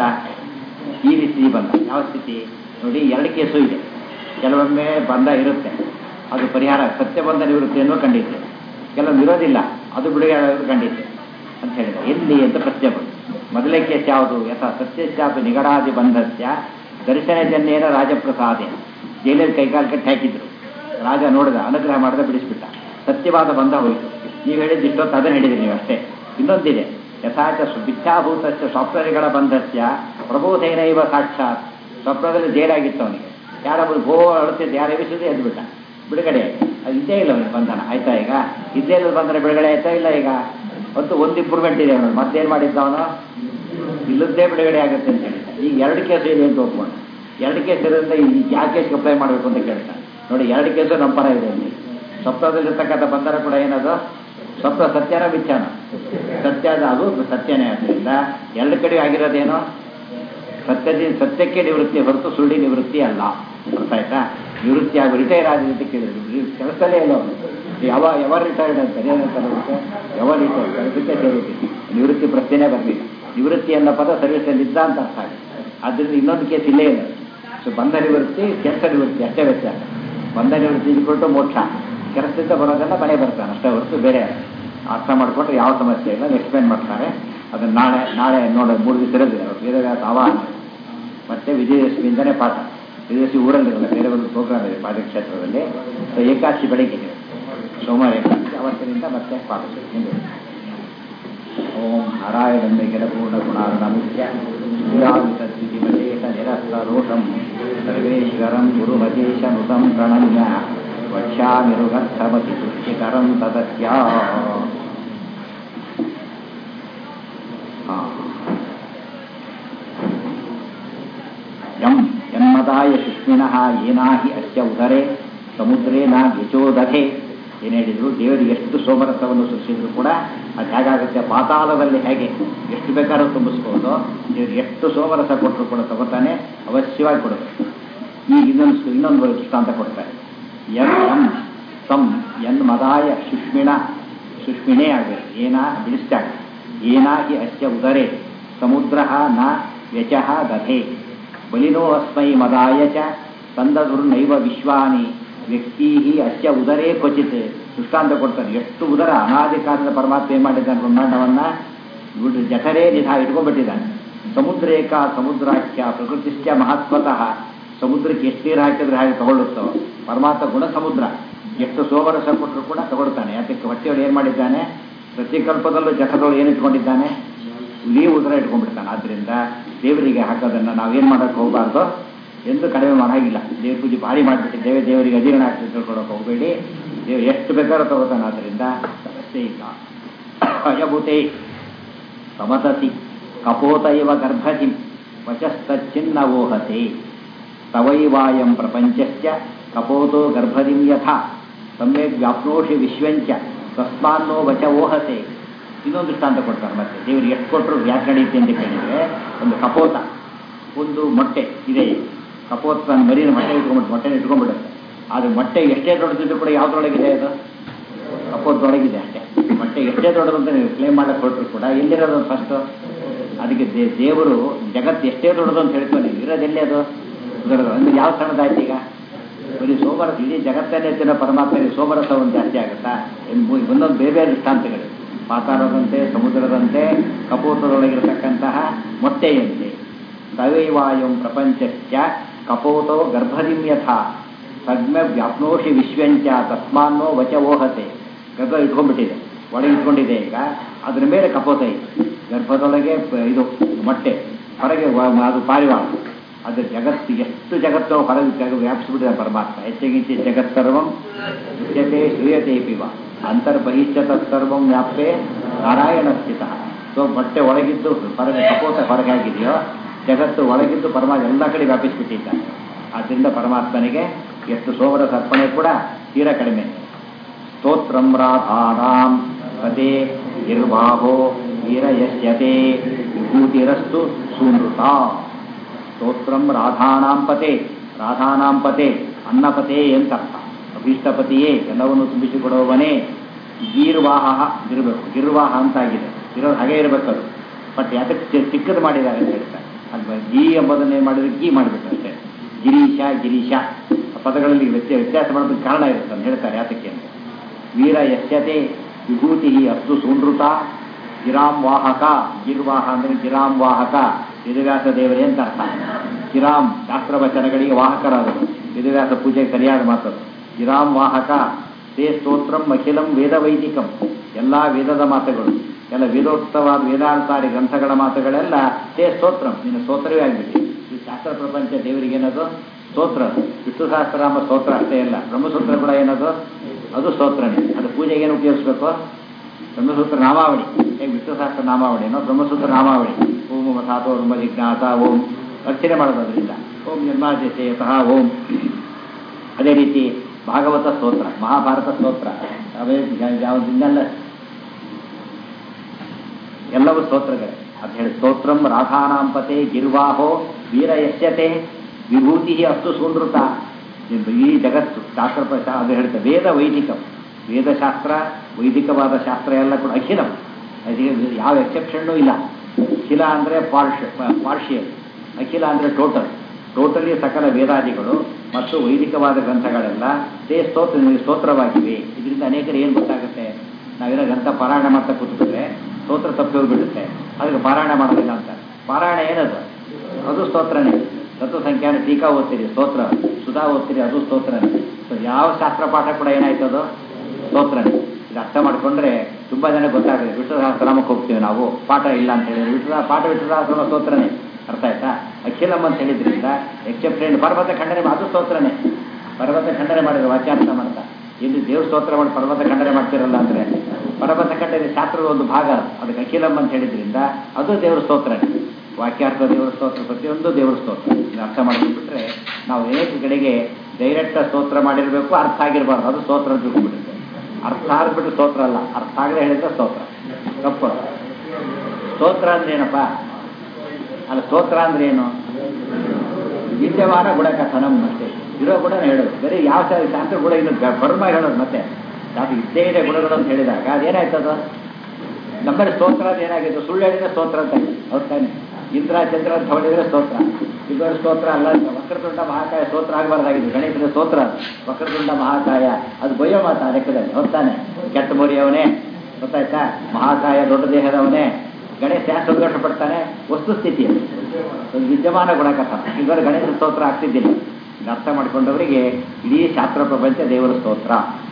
ಈ ರೀತಿ ಬಂದ ಯಾವ ಸ್ಥಿತಿ ನೋಡಿ ಎರಡು ಕೇಸು ಇದೆ ಕೆಲವೊಮ್ಮೆ ಬಂದ ಇರುತ್ತೆ ಅದು ಪರಿಹಾರ ಸತ್ಯ ಬಂದ ನಿವೃತ್ತಿಯನ್ನು ಕಂಡಿದ್ದೆ ಕೆಲವೊಮ್ಮೆ ಇರೋದಿಲ್ಲ ಅದು ಬಿಡುಗಡೆ ಆಗೋದು ಕಂಡಿದ್ದೆ ಅಂತ ಹೇಳಿದ ಎಲ್ಲಿ ಅಂತ ಪ್ರಶ್ನೆ ಬಂತು ಮೊದಲೇ ಕೇಸ್ ಯಾವುದು ಯಥ ಸತ್ಯಶ್ಚಾಪಿ ನಿಗಡಾದಿ ಬಂಧಸ್ಯ ದರ್ಶನಜನ್ಯೇನ ರಾಜಪ್ರಸಾದೆ ಜೈಲಲ್ಲಿ ಕೈಕಾಲು ಕಟ್ಟಿ ಹಾಕಿದ್ರು ರಾಜ ನೋಡಿದ ಅನುಗ್ರಹ ಮಾಡಿದ ಬಿಡಿಸ್ಬಿಟ್ಟ ಸತ್ಯವಾದ ಬಂಧ ಹೋಯಿತು ನೀವು ಹೇಳಿದ್ದು ಇಷ್ಟೊತ್ತು ಅದನ್ನು ಹೇಳಿದ್ರಿ ನೀವು ಅಷ್ಟೇ ಇನ್ನೊಂದಿದೆ ಯಥಾಚ ಮಿಥ್ಯಾಭೂತಸ್ಯ ಸ್ವಪ್ನಗಳ ಬಂಧಸ್ಯ ಪ್ರಬೋಧೇನೈವ ಸಾಕ್ಷಾತ್ ಸ್ವಪ್ನದಲ್ಲಿ ಜೈಲಾಗಿತ್ತು ಅವನಿಗೆ ಯಾರೊಬ್ಬರು ಗೋ ಅಳುತ್ತಿದ್ದು ಯಾರು ಎಬ್ಬಿಸಿದ್ರೆ ಎದ್ದು ಬಿಟ್ಟ ಬಿಡುಗಡೆ ಅದು ಇದ್ದೇ ಇಲ್ಲ ಅವನಿಗೆ ಬಂಧನ ಆಯ್ತಾ ಈಗ ಇದ್ದೇ ಇಲ್ಲ ಬಂಧನ ಬಿಡುಗಡೆ ಆಯ್ತಾ ಇಲ್ಲ ಈಗ ಮತ್ತು ಒಂದು ಇಂಪ್ರೂವ್ಮೆಂಟ್ ಇದೆ ಅವನು ಮತ್ತೇನು ಮಾಡಿದ್ದ ಅವನು ಇಲ್ಲದ್ದೇ ಬಿಡುಗಡೆ ಆಗುತ್ತೆ ಅಂತ ಹೇಳಿದ್ದ ಈಗ ಎರಡು ಕೇಸು ಇದೆ ಅಂತ ಒಪ್ಕೊಂಡು ಎರಡು ಕೇಸ್ ಇರೋದ್ರಿಂದ ಈ ಯಾವ ಕೇಸ್ಗೆ ಅಪ್ಲೈ ಮಾಡಬೇಕು ಅಂತ ಕೇಳ್ತಾನೆ ನೋಡಿ ಎರಡು ಕೇಸು ನಮ್ಮ ಪರ ಇದೆ ಅಲ್ಲಿ ಸ್ವಪ್ನದಲ್ಲಿರ್ತಕ್ಕಂಥ ಬಂಧನ ಕೂಡ ಏನದು ಸ್ವಪ್ನ ಸತ್ಯನ ಮಿಥ್ಯಾನ ಸತ್ಯ ಅದು ಅದು ಸತ್ಯನೇ ಆದ್ದರಿಂದ ಎರಡು ಕಡೆ ಆಗಿರೋದೇನೋ ಸತ್ಯದ ಸತ್ಯಕ್ಕೆ ನಿವೃತ್ತಿ ಹೊರತು ಸುಳ್ಳಿ ನಿವೃತ್ತಿ ಅಲ್ಲ ಅರ್ಥ ಆಯ್ತಾ ನಿವೃತ್ತಿ ಆಗಿ ರಿಟೈರ್ ಆಗಿ ಅಂತ ಕೇಳಿದ್ರು ಕೆಲಸದಲ್ಲೇ ಇಲ್ಲ ಅವನು ಯಾವ ಯಾವ ರಿಟೈರ್ಡ್ ಅಂತಾರೆ ಏನಂತಾರೆ ಅದಕ್ಕೆ ಯಾವ ರಿಟೈರ್ಡ್ ಕೆಲಸಕ್ಕೆ ಸೇರಿದ್ದೀನಿ ನಿವೃತ್ತಿ ಪ್ರಶ್ನೆನೇ ಬರಲಿಲ್ಲ ನಿವೃತ್ತಿ ಅನ್ನೋ ಪದ ಸರ್ವಿಸಲ್ಲಿದ್ದ ಅಂತ ಅರ್ಥ ಆಗಿದೆ ಆದ್ದರಿಂದ ಇನ್ನೊಂದು ಕೇಸ್ ಇಲ್ಲೇ ಇಲ್ಲ ಸೊ ಬಂಧ ನಿವೃತ್ತಿ ಕೆಲಸ ನಿವೃತ್ತಿ ಅಷ್ಟೇ ವ್ಯತ್ಯಾಸ ಬಂಧ ನಿವೃತ್ತಿ ಇಟ್ಕೊಟ್ಟು ಮೋಕ್ಷ ಕೆಲಸದಿಂದ ಬರೋದೆಲ್ಲ ಮನೆ ಬರ್ತಾನೆ ಅಷ್ಟೇ ಹೊರತು ಬೇರೆ ಅರ್ಥ ಮಾಡಿಕೊಂಡ್ರೆ ಯಾವ ಸಮಸ್ಯೆ ಇಲ್ಲ ಎಕ್ಸ್ಪ್ಲೇನ್ ಮಾಡ್ತಾರೆ ಅದನ್ನು ನಾಳೆ ನಾಳೆ ನೋಡಿ ಮೂರು ದಿವಸ ಇರೋದಿಲ್ಲ ವೇದವ್ಯಾಸ ಆವಾಹನೆ ಮತ್ತೆ ವಿಜಯದಶಮಿಯಿಂದನೇ ಪಾಠ ವಿಜಯದಶಮಿ ಊರಲ್ಲಿರಲ್ಲ ಬೇರೆ ಒಂದು ಪ್ರೋಗ್ರಾಮ್ ಇದೆ ಪಾದಕ್ಷೇತ್ರದಲ್ಲಿ ಸೊ ಏಕಾದಶಿ ಬೆಳಿಗ್ಗೆ ಇದೆ ಸೋಮವಾರ ಏಕಾದಶಿ ಅವತ್ತಿನಿಂದ ಮತ್ತೆ ಪಾಠ ಮುಂದೆ ಓಂ ನಾರಾಯಣಂದೆ ಕೆಲಪೂರ್ಣ ಗುಣಾರ್ಣಮುಖ್ಯ ಸ್ಥಿತಿ ಮಶೇಷ ನಿರಸ್ತ ರೋಷಂ ಸರ್ವೇಶ್ವರಂ ಗುರುಮಜೇಶ ನುತಂ ಪ್ರಣಮ್ಯ ವಕ್ಷ್ಯಾಮಿರುಗರ್ಥಮತಿ ತುಷ್ಟಿಕರಂ ತದಸ್ಯ ಯಂ ಯನ್ಮದಾಯ ಸುಷ್ಮಿನಃ ಏನಾಹಿ ಅಸ್ಯ ಉದರೇ ಸಮುದ್ರೇ ನಾ ಯಚೋದಧೆ ಏನು ಹೇಳಿದ್ರು ದೇವರಿಗೆ ಎಷ್ಟು ಸೋಮರಸವನ್ನು ಸೃಷ್ಟಿದ್ರು ಕೂಡ ಅದು ಹೇಗಾಗುತ್ತೆ ಪಾತಾಳದಲ್ಲಿ ಹೇಗೆ ಎಷ್ಟು ಬೇಕಾದ್ರೂ ತುಂಬಿಸ್ಬೋದು ದೇವ್ರಿಗೆ ಎಷ್ಟು ಸೋಮರಸ ಕೊಟ್ಟರು ಕೂಡ ತಗೋತಾನೆ ಅವಶ್ಯವಾಗಿ ಕೊಡಬೇಕು ಈಗ ಇನ್ನೊಂದು ಇನ್ನೊಂದು ದೃಷ್ಟಾಂತ ಕೊಡ್ತಾರೆ ಎನ್ ಎಂ ತಂ ಎನ್ ಮದಾಯ ಸುಷ್ಮಿಣ ಸುಷ್ಮಿಣೇ ಆಗಬೇಕು ಏನ ಬಿಡಿಸ್ತಾಗ ಏನಾಗಿ ಅಸ್ಯ ಉದರೇ ಸಮುದ್ರ ನ ವ್ಯಚಃ ದಧೆ ಬಲಿನೋ ಅಸ್ಮೈ ಮದಾಯ ಚ ತಂದದುರ್ನೈವ ವಿಶ್ವಾನಿ ವ್ಯಕ್ತಿ ಅಸ್ಯ ಉದರೇ ಕ್ವಚಿತ್ ದೃಷ್ಟಾಂತ ಕೊಡ್ತಾನೆ ಎಷ್ಟು ಉದರ ಅನಾದಿ ಕಾಲದ ಪರಮಾತ್ಮ ಏನು ಮಾಡಿದ್ದಾನೆ ಬ್ರಹ್ಮಾಂಡವನ್ನ ಜಠರೇ ನಿಧಾ ಇಟ್ಕೊಂಡ್ಬಿಟ್ಟಿದ್ದಾನೆ ಸಮುದ್ರೇಕ ಸಮುದ್ರಾಖ್ಯ ಪ್ರಕೃತಿಶ್ಚ ಮಹತ್ವತಃ ಸಮುದ್ರಕ್ಕೆ ಎಷ್ಟು ನೀರು ಹಾಕಿದ್ರೆ ಹಾಗೆ ತಗೊಳ್ಳುತ್ತೋ ಪರಮಾತ್ಮ ಗುಣ ಸಮುದ್ರ ಎಷ್ಟು ಸೋಮರಸ ಕೊಟ್ಟರು ಕೂಡ ತಗೊಳ್ತಾನೆ ಯಾತಕ್ಕೆ ಹೊಟ್ಟೆಯೊಳು ಏನು ಮಾಡಿದ್ದಾನೆ ಪ್ರತಿ ಕಲ್ಪದಲ್ಲೂ ಜಠರದೊಳು ಏನು ಇಟ್ಕೊಂಡಿದ್ದಾನೆ ಇಡೀ ಉದರ ಇಟ್ಕೊಂಡ್ಬಿಡ್ತಾನೆ ಆದ್ದರಿಂದ ದೇವರಿಗೆ ಹಾಕೋದನ್ನು ನಾವೇನು ಮಾಡೋಕ್ಕೆ ಹೋಗಬಾರ್ದು ಎಂದು ಕಡಿಮೆ ಮಾಡಾಗಿಲ್ಲ ದೇವ್ರ ಪೂಜೆ ಭಾರಿ ಮಾಡಿಬಿಟ್ಟಿದ್ದೇವೆ ದೇವರಿಗೆ ಅಜೀರ್ಣ ಆಗ್ತದೆ ತಿಳ್ಕೊಳಕ್ಕೆ ಹೋಗಬೇಡಿ ದೇವ್ರು ಎಷ್ಟು ಬೇಕಾದ್ರೂ ತಗೋತಾನೆ ಆದ್ದರಿಂದ ಅಷ್ಟೇ ಇಲ್ಲ ಅಯಭೂತೆ ಸಮತಸಿ ಕಪೋತ ಇವ ಗರ್ಭಜಿಂ ವಚಸ್ತಚ್ಚಿನ್ನವೋಹತೆ ತವೈವಾಯಂ ಪ್ರಪಂಚಸ್ಯ ಕಪೋತೋ ಗರ್ಭದಿಂ ಯಥಾ ಸಮ್ಯಕ್ ವ್ಯಾಪ್ನೋಷಿ ವಿಶ್ವಂಚ ತಸ್ಮಾನ್ನೋ ವಚ ಓಹತೆ ಇನ್ನೊಂದು ದೃಷ್ಟಾಂತ ಕೊಡ್ತಾರೆ ಮತ್ತೆ ದೇವರು ಎಷ್ಟು ಕೊಟ್ಟರು ಯಾಕೆ ನಡೆಯುತ್ತೆ ಅಂತ ಕೇಳಿದರೆ ಒಂದು ಕಪೋತ ಒಂದು ಮೊಟ್ಟೆ ಇದೆ ಕಪೋತ ತನ್ನ ಮರಿನ ಮೊಟ್ಟೆ ಇಟ್ಕೊಂಡ್ಬಿಟ್ಟು ಮೊಟ್ಟೆನ ಇಟ್ಕೊಂಡ್ಬಿಡುತ್ತೆ ಆದರೆ ಮೊಟ್ಟೆ ಎಷ್ಟೇ ದೊಡ್ಡದಿದ್ರು ಕೂಡ ಯಾವುದ್ರೊಳಗಿದೆ ಅದು ಕಪೋತದೊಳಗಿದೆ ಅಷ್ಟೇ ಮೊಟ್ಟೆ ಎಷ್ಟೇ ದೊಡ್ಡದು ಅಂತ ನೀವು ಕ್ಲೇಮ್ ಮಾಡಕ್ಕೆ ಹೊರಟರು ಕೂಡ ಎಲ್ಲಿರೋದು ಫಸ್ಟು ಅದಕ್ಕೆ ದೇ ದೇವರು ಜಗತ್ತು ಎಷ್ಟೇ ದೊಡ್ಡದು ಅಂತ ಹೇಳ್ಕೊಂಡು ಇರೋದೆಲ್ಲಿ ಅದು ದೊಡ್ಡದು ಅಂದ್ರೆ ಯಾವ ಸ್ಥಳದಾಯ್ತು ಈಗ ಬರೀ ಸೋಮರಸ ಇಡೀ ಜಗತ್ತನ್ನೇ ತಿನ್ನೋ ಪರಮಾತ್ಮನಿಗೆ ಸೋಮರಸ ಒಂದು ಜಾಸ್ತಿ ಆಗುತ್ತಾ ಒಂದೊಂದು ಬೇರೆ ಬೇರೆ ದೃಷ್ಟಾಂತಗಳು ಪಾತಾಳದಂತೆ ಸಮುದ್ರದಂತೆ ಕಪೋತದೊಳಗಿರತಕ್ಕಂತಹ ಮೊಟ್ಟೆಯಂತೆ ತವೈವಾಯಂ ಪ್ರಪಂಚಸ್ಯ ಕಪೋತೋ ಗರ್ಭದಿಂ ಯಥಾ ಸಗ್ಮ ವ್ಯಾಪ್ನೋಷಿ ವಿಶ್ವಂಚ ತಸ್ಮಾನ್ನೋ ವಚ ಓಹತೆ ಗರ್ಭ ಇಟ್ಕೊಂಡ್ಬಿಟ್ಟಿದೆ ಒಳಗೆ ಇಟ್ಕೊಂಡಿದೆ ಈಗ ಅದ್ರ ಮೇಲೆ ಕಪೋತ ಇದೆ ಗರ್ಭದೊಳಗೆ ಪ- ಇದು ಮೊಟ್ಟೆ ಹೊರಗೆ ವ- ಅದು ಪಾರಿವಾಳ ಅದು ಜಗತ್ತು ಎಷ್ಟು ಜಗತ್ತು ಹೊರಗೆ ಜಗ ವ್ಯಾಪಿಸ್ಬಿಟ್ಟಿದೆ ಪರಮಾತ್ಮ ಹೆಚ್ಚಿಗಿಂಚಿ ಜಗತ್ಸರ್ವಂ ವಿದ್ಯತೆ ಶ್ರೀಯತೆ ಪಿವ ಅಂತರ್ಬಹಿಷ್ಯತ ಸರ್ವಂ ವ್ಯಾಪ್ತೆ ನಾರಾಯಣ ಸ್ಥಿತ ಸೊ ಮೊಟ್ಟೆ ಒಳಗಿದ್ದು ಹೊರಗೆ ಸಪೋಸ ಹೊರಗೆ ಆಗಿದೆಯೋ ಜಗತ್ತು ಒಳಗಿದ್ದು ಪರಮಾತ್ಮ ಎಲ್ಲ ಕಡೆ ವ್ಯಾಪಿಸ್ಬಿಟ್ಟಿದ್ದಾನೆ ಆದ್ದರಿಂದ ಪರಮಾತ್ಮನಿಗೆ ಎಷ್ಟು ಸೋಮರ ಸರ್ಪಣೆ ಕೂಡ ತೀರ ಕಡಿಮೆ ಸ್ತೋತ್ರಂ ರಾಧಾನಾಂ ಪದೇ ನಿರ್ವಾಹೋ ವೀರಯಸ್ಯತೆ ವಿಭೂತಿರಸ್ತು ಸೂನೃತ ಸ್ತೋತ್ರಂ ರಾಧಾನಾಂ ಪತೆ ರಾಧಾನಾಂ ಪತೆ ಅನ್ನಪತೆ ಅಂತ ಅರ್ಥ ಅಭೀಷ್ಟಪತಿಯೇ ಎಲ್ಲವನ್ನು ತುಂಬಿಸಿಕೊಡುವವನೇ ಗೀರ್ವಾಹ ಇರಬೇಕು ಗಿರ್ವಾಹ ಅಂತಾಗಿದೆ ಇರೋದು ಹಾಗೆ ಇರಬೇಕು ಅದು ಬಟ್ ಯಾತಕ್ಕೆ ಚಿ- ಚಿಕ್ಕದು ಮಾಡಿದ್ದಾರೆ ಅಂತ ಹೇಳ್ತಾರೆ ಅದು ಗೀ ಎಂಬುದನ್ನೇ ಮಾಡಿದ್ರೆ ಗೀ ಮಾಡಿಬಿಟ್ಟು ಅಷ್ಟೇ ಗಿರೀಶ ಗಿರೀಶ ಆ ಪದಗಳಲ್ಲಿ ವ್ಯತ್ಯಾಸ ವ್ಯತ್ಯಾಸ ಮಾಡೋದಕ್ಕೆ ಕಾರಣ ಇರುತ್ತೆ ಅಂತ ಹೇಳ್ತಾರೆ ಯಾತಕ್ಕೆ ಅಂತ ವೀರ ಯಶ್ಯತೆ ವಿಭೂತಿ ಅಸ್ತು ಸೂನೃತ ಗಿರಾಂ ವಾಹಕ ಗಿರ್ವಾಹ ಅಂದರೆ ಗಿರಾಂ ವಾಹಕ ವೇದವ್ಯಾಸ ದೇವರೇ ಅಂತ ಅರ್ಥ ಗಿರಾಂ ಶಾಸ್ತ್ರವಚನಗಳಿಗೆ ವಾಹಕರಾದರು ವೇದವ್ಯಾಸ ಪೂಜೆಗೆ ಸರಿಯಾದ ಮಾತದು ಗಿರಾಂ ವಾಹಕ ತೇ ಸ್ತೋತ್ರಂ ಅಖಿಲಂ ವೇದ ವೈದಿಕಂ ಎಲ್ಲ ವೇದದ ಮಾತುಗಳು ಎಲ್ಲ ವೇದೋಕ್ತವಾದ ವೇದಾಂತಾರಿ ಗ್ರಂಥಗಳ ಮಾತುಗಳೆಲ್ಲ ತೇ ಸ್ತೋತ್ರಂ ನಿನ್ನ ಸ್ತೋತ್ರವೇ ಆಗಿಬಿಟ್ಟು ಈ ಶಾಸ್ತ್ರ ಪ್ರಪಂಚ ದೇವರಿಗೆ ಏನದು ಸ್ತೋತ್ರ ವಿಷ್ಣು ಸಹಸ್ರನಾಮ ಸ್ತೋತ್ರ ಅಷ್ಟೇ ಇಲ್ಲ ಬ್ರಹ್ಮಸೂತ್ರ ಕೂಡ ಏನದು ಅದು ಸ್ತೋತ್ರನೇ ಅದು ಪೂಜೆಗೆ ಏನು ಉಪಯೋಗಿಸ್ಬೇಕು ಬ್ರಹ್ಮಸೂತ್ರ ನಾಮಾವಳಿ ಹೇಗೆ ವಿಷ್ಣು ಸಹಸ್ರ ನಾಮಾವಳಿ ಏನೋ ಬ್ರಹ್ಮಸೂತ್ರ ನಾಮಾವಳಿ ಓಂ ಮಥಾತೋ ಬ್ರಹ್ಮ ಜಿಜ್ಞಾಸ ಓಂ ಅರ್ಚನೆ ಮಾಡೋದು ಅದರಿಂದ ಓಂ ನಿರ್ಮಾಚೇತಃ ಓಂ ಅದೇ ರೀತಿ ಭಾಗವತ ಸ್ತೋತ್ರ ಮಹಾಭಾರತ ಸ್ತೋತ್ರ ಅವೇ ಯಾವುದನ್ನೆಲ್ಲ ಎಲ್ಲವೂ ಸ್ತೋತ್ರಗಳೇ ಅದು ಹೇಳಿ ಸ್ತೋತ್ರಂ ರಾಧಾನಾಂಪತೆ ಗಿರ್ವಾಹೋ ವೀರ ಯಶ್ಯತೆ ವಿಭೂತಿ ಅಸ್ತು ಸೂನೃತ ಈ ಜಗತ್ತು ಶಾಸ್ತ್ರ ಪ್ರಶಾ- ಅದು ಹೇಳ್ತಾರೆ ವೇದ ವೈದಿಕಂ ವೇದಶಾಸ್ತ್ರ ವೈದಿಕವಾದ ಶಾಸ್ತ್ರ ಎಲ್ಲ ಕೂಡ ಅಖಿಲಂ ಅದಕ್ಕೆ ಯಾವ ಎಕ್ಸೆಪ್ಷನ್ನೂ ಇಲ್ಲ ಅಖಿಲ ಅಂದರೆ ಪಾರ್ಷ ಪಾರ್ಷಿಯಲ್ ಅಖಿಲ ಅಂದರೆ ಟೋಟಲ್ ಟೋಟಲಿ ಸಕಲ ವೇದಾದಿಗಳು ಮತ್ತು ವೈದಿಕವಾದ ಗ್ರಂಥಗಳೆಲ್ಲ ತೇ ಸ್ತೋತ್ರ ಸ್ತೋತ್ರವಾಗಿವೆ ಇದರಿಂದ ಅನೇಕರು ಏನು ಗೊತ್ತಾಗುತ್ತೆ ನಾವೇನೋ ಗ್ರಂಥ ಪಾರಾಯಣ ಮಾಡ್ತಾ ಕೂತ್ಬಿಟ್ರೆ ಸ್ತೋತ್ರ ತಪ್ಪಿ ಹೋಗ್ಬಿಡುತ್ತೆ ಅದಕ್ಕೆ ಪಾರಾಯಣ ಮಾಡೋದಿಲ್ಲ ಅಂತ ಪಾರಾಯಣ ಏನದು ಅದು ಸ್ತೋತ್ರನೇ ತತ್ವ ಸಂಖ್ಯಾನ ಟೀಕಾ ಓದ್ತೀರಿ ಸ್ತೋತ್ರ ಸುಧಾ ಓದ್ತೀರಿ ಅದು ಸ್ತೋತ್ರನೇ ಸೊ ಯಾವ ಶಾಸ್ತ್ರ ಪಾಠ ಕೂಡ ಏನಾಯ್ತು ಅದು ಸ್ತೋತ್ರನೇ ಇದು ಅರ್ಥ ಮಾಡ್ಕೊಂಡ್ರೆ ತುಂಬಾ ಜನ ಗೊತ್ತಾಗುತ್ತೆ ವಿಷ್ಣು ಸಹಸ್ರನಾಮಕ್ಕೆ ಹೋಗ್ತೀವಿ ನಾವು ಪಾಠ ಇಲ್ಲ ಅಂತ ಹೇಳಿದ್ರೆ ವಿಷ್ಣು ಪಾಠ ವಿಷ್ಣು ಸಹಸ್ರನಾಮ ಸ್ತೋತ್ರನೇ ಅರ್ಥ ಆಯ್ತಾ ಅಖಿಲಂ ಅಂತ ಹೇಳಿದ್ರಿಂದ ಎಕ್ಸೆಪ್ಟ್ ಪರ್ವತ ಖಂಡನೆ ಮಾ- ಅದು ಸ್ತೋತ್ರನೇ ಪರ್ವತ ಖಂಡನೆ ಮಾಡಿದ್ರೆ ವಾಕ್ಯಾರ್ಥ ಮಾಡ್ತಾ ಇಲ್ಲಿ ದೇವ್ರ ಸ್ತೋತ್ರ ಮಾಡಿ ಪರ್ವತ ಖಂಡನೆ ಮಾಡ್ತಿರಲ್ಲ ಅಂದ್ರೆ ಪರ್ವತ ಖಂಡನೆ ಶಾಸ್ತ್ರದ ಒಂದು ಭಾಗ ಅದಕ್ಕೆ ಅಖಿಲಂ ಅಂತ ಹೇಳಿದ್ರಿಂದ ಅದು ದೇವ್ರ ಸ್ತೋತ್ರನೇ ವಾಕ್ಯಾರ್ಥ ದೇವರ ಸ್ತೋತ್ರ ಪ್ರತಿಯೊಂದು ದೇವರ ಸ್ತೋತ್ರ ಇದು ಅರ್ಥ ಮಾಡ್ಕೊಂಡ್ಬಿಟ್ರೆ ನಾವು ಅನೇಕ ಕಡೆಗೆ ಡೈರೆಕ್ಟ್ ಸ್ತೋತ್ರ ಮಾಡಿರಬೇಕು ಅರ್ಥ ಆಗಿರಬಾರ್ದು ಅದು ಸ್ತೋತ್ರ ಅಂತ ತಿಳ್ಕೊಂಡ್ಬಿಡುತ್ತೆ ಅರ್ಥ ಆಗ್ಬಿಟ್ಟು ಸ್ತೋತ್ರ ಅಲ್ಲ ಅರ್ಥ ಆಗದೆ ಹೇಳಿದ್ರೆ ಸ್ತೋತ್ರ ತಪ್ಪು ಸ್ತೋತ್ರ ಅಂದ್ರೆ ಏನಪ್ಪ ಅಲ್ಲ ಸ್ತೋತ್ರ ಅಂದ್ರೆ ಏನು ವಿದ್ಯಮಾನ ಗುಣಕಥನಂ ಮತ್ತೆ ಇರೋ ಗುಣ ಹೇಳೋದು ಬರೀ ಯಾವ ಸ- ಶಾಸ್ತ್ರ ಗುಣ ಇನ್ನು ಬರ್ಮ ಹೇಳೋದು ಮತ್ತೆ ಅದು ಇದ್ದೇ ಇದೆ ಗುಣಗಳು ಅಂತ ಹೇಳಿದಾಗ ಅದೇನಾಯ್ತದ ನಮ್ಮಲ್ಲಿ ಸ್ತೋತ್ರ ಅಂತ ಏನಾಗಿತ್ತು ಸುಳ್ಳು ಹೇಳಿದ್ರೆ ಸ್ತೋತ್ರ ಅಂತ ಹೌದು ತಾನೆ ಇಂದ್ರ ಚಂದ್ರ ಅಂತ ಹೊಡೆದ್ರೆ ಸ್ತೋತ್ರ ಇದೊಂದು ಸ್ತೋತ್ರ ಅಲ್ಲ ಅಂತ ವಕ್ರತುಂಡ ಮಹಾಕಾಯ ಸ್ತೋತ್ರ ಆಗಬಾರ್ದಾಗಿದೆ ಗಣೇಶನ ಸ್ತೋತ್ರ ಅದು. ವಕ್ರತುಂಡ ಮಹಾಕಾಯ ಅದು ಬಯ್ಯೋ ಮಾತಾ ಲೆಕ್ಕದಲ್ಲಿ ಹೊತ್ತಾನೆ ಕೆಟ್ಟ ಮುರಿಯವನೇ ಗೊತ್ತಾಯ್ತಾ ಮಹಾಕಾಯ ದೊಡ್ಡ ದೇಹದವನೇ ಗಣೇಶ ಯಾಕೆ ಸಂತೋಷ ಪಡ್ತಾನೆ ವಸ್ತುಸ್ಥಿತಿ ಅದು. ಒಂದು ವಿದ್ಯಮಾನ ಗುಣಕಥನ ಇವರ ಗಣೇಶ ಸ್ತೋತ್ರ ಆಗ್ತಿದ್ದಿಲ್ಲ ಇದು ಅರ್ಥ ಮಾಡ್ಕೊಂಡವರಿಗೆ ಇಡೀ ಶಾಸ್ತ್ರ ಪ್ರಪಂಚ ದೇವರ ಸ್ತೋತ್ರ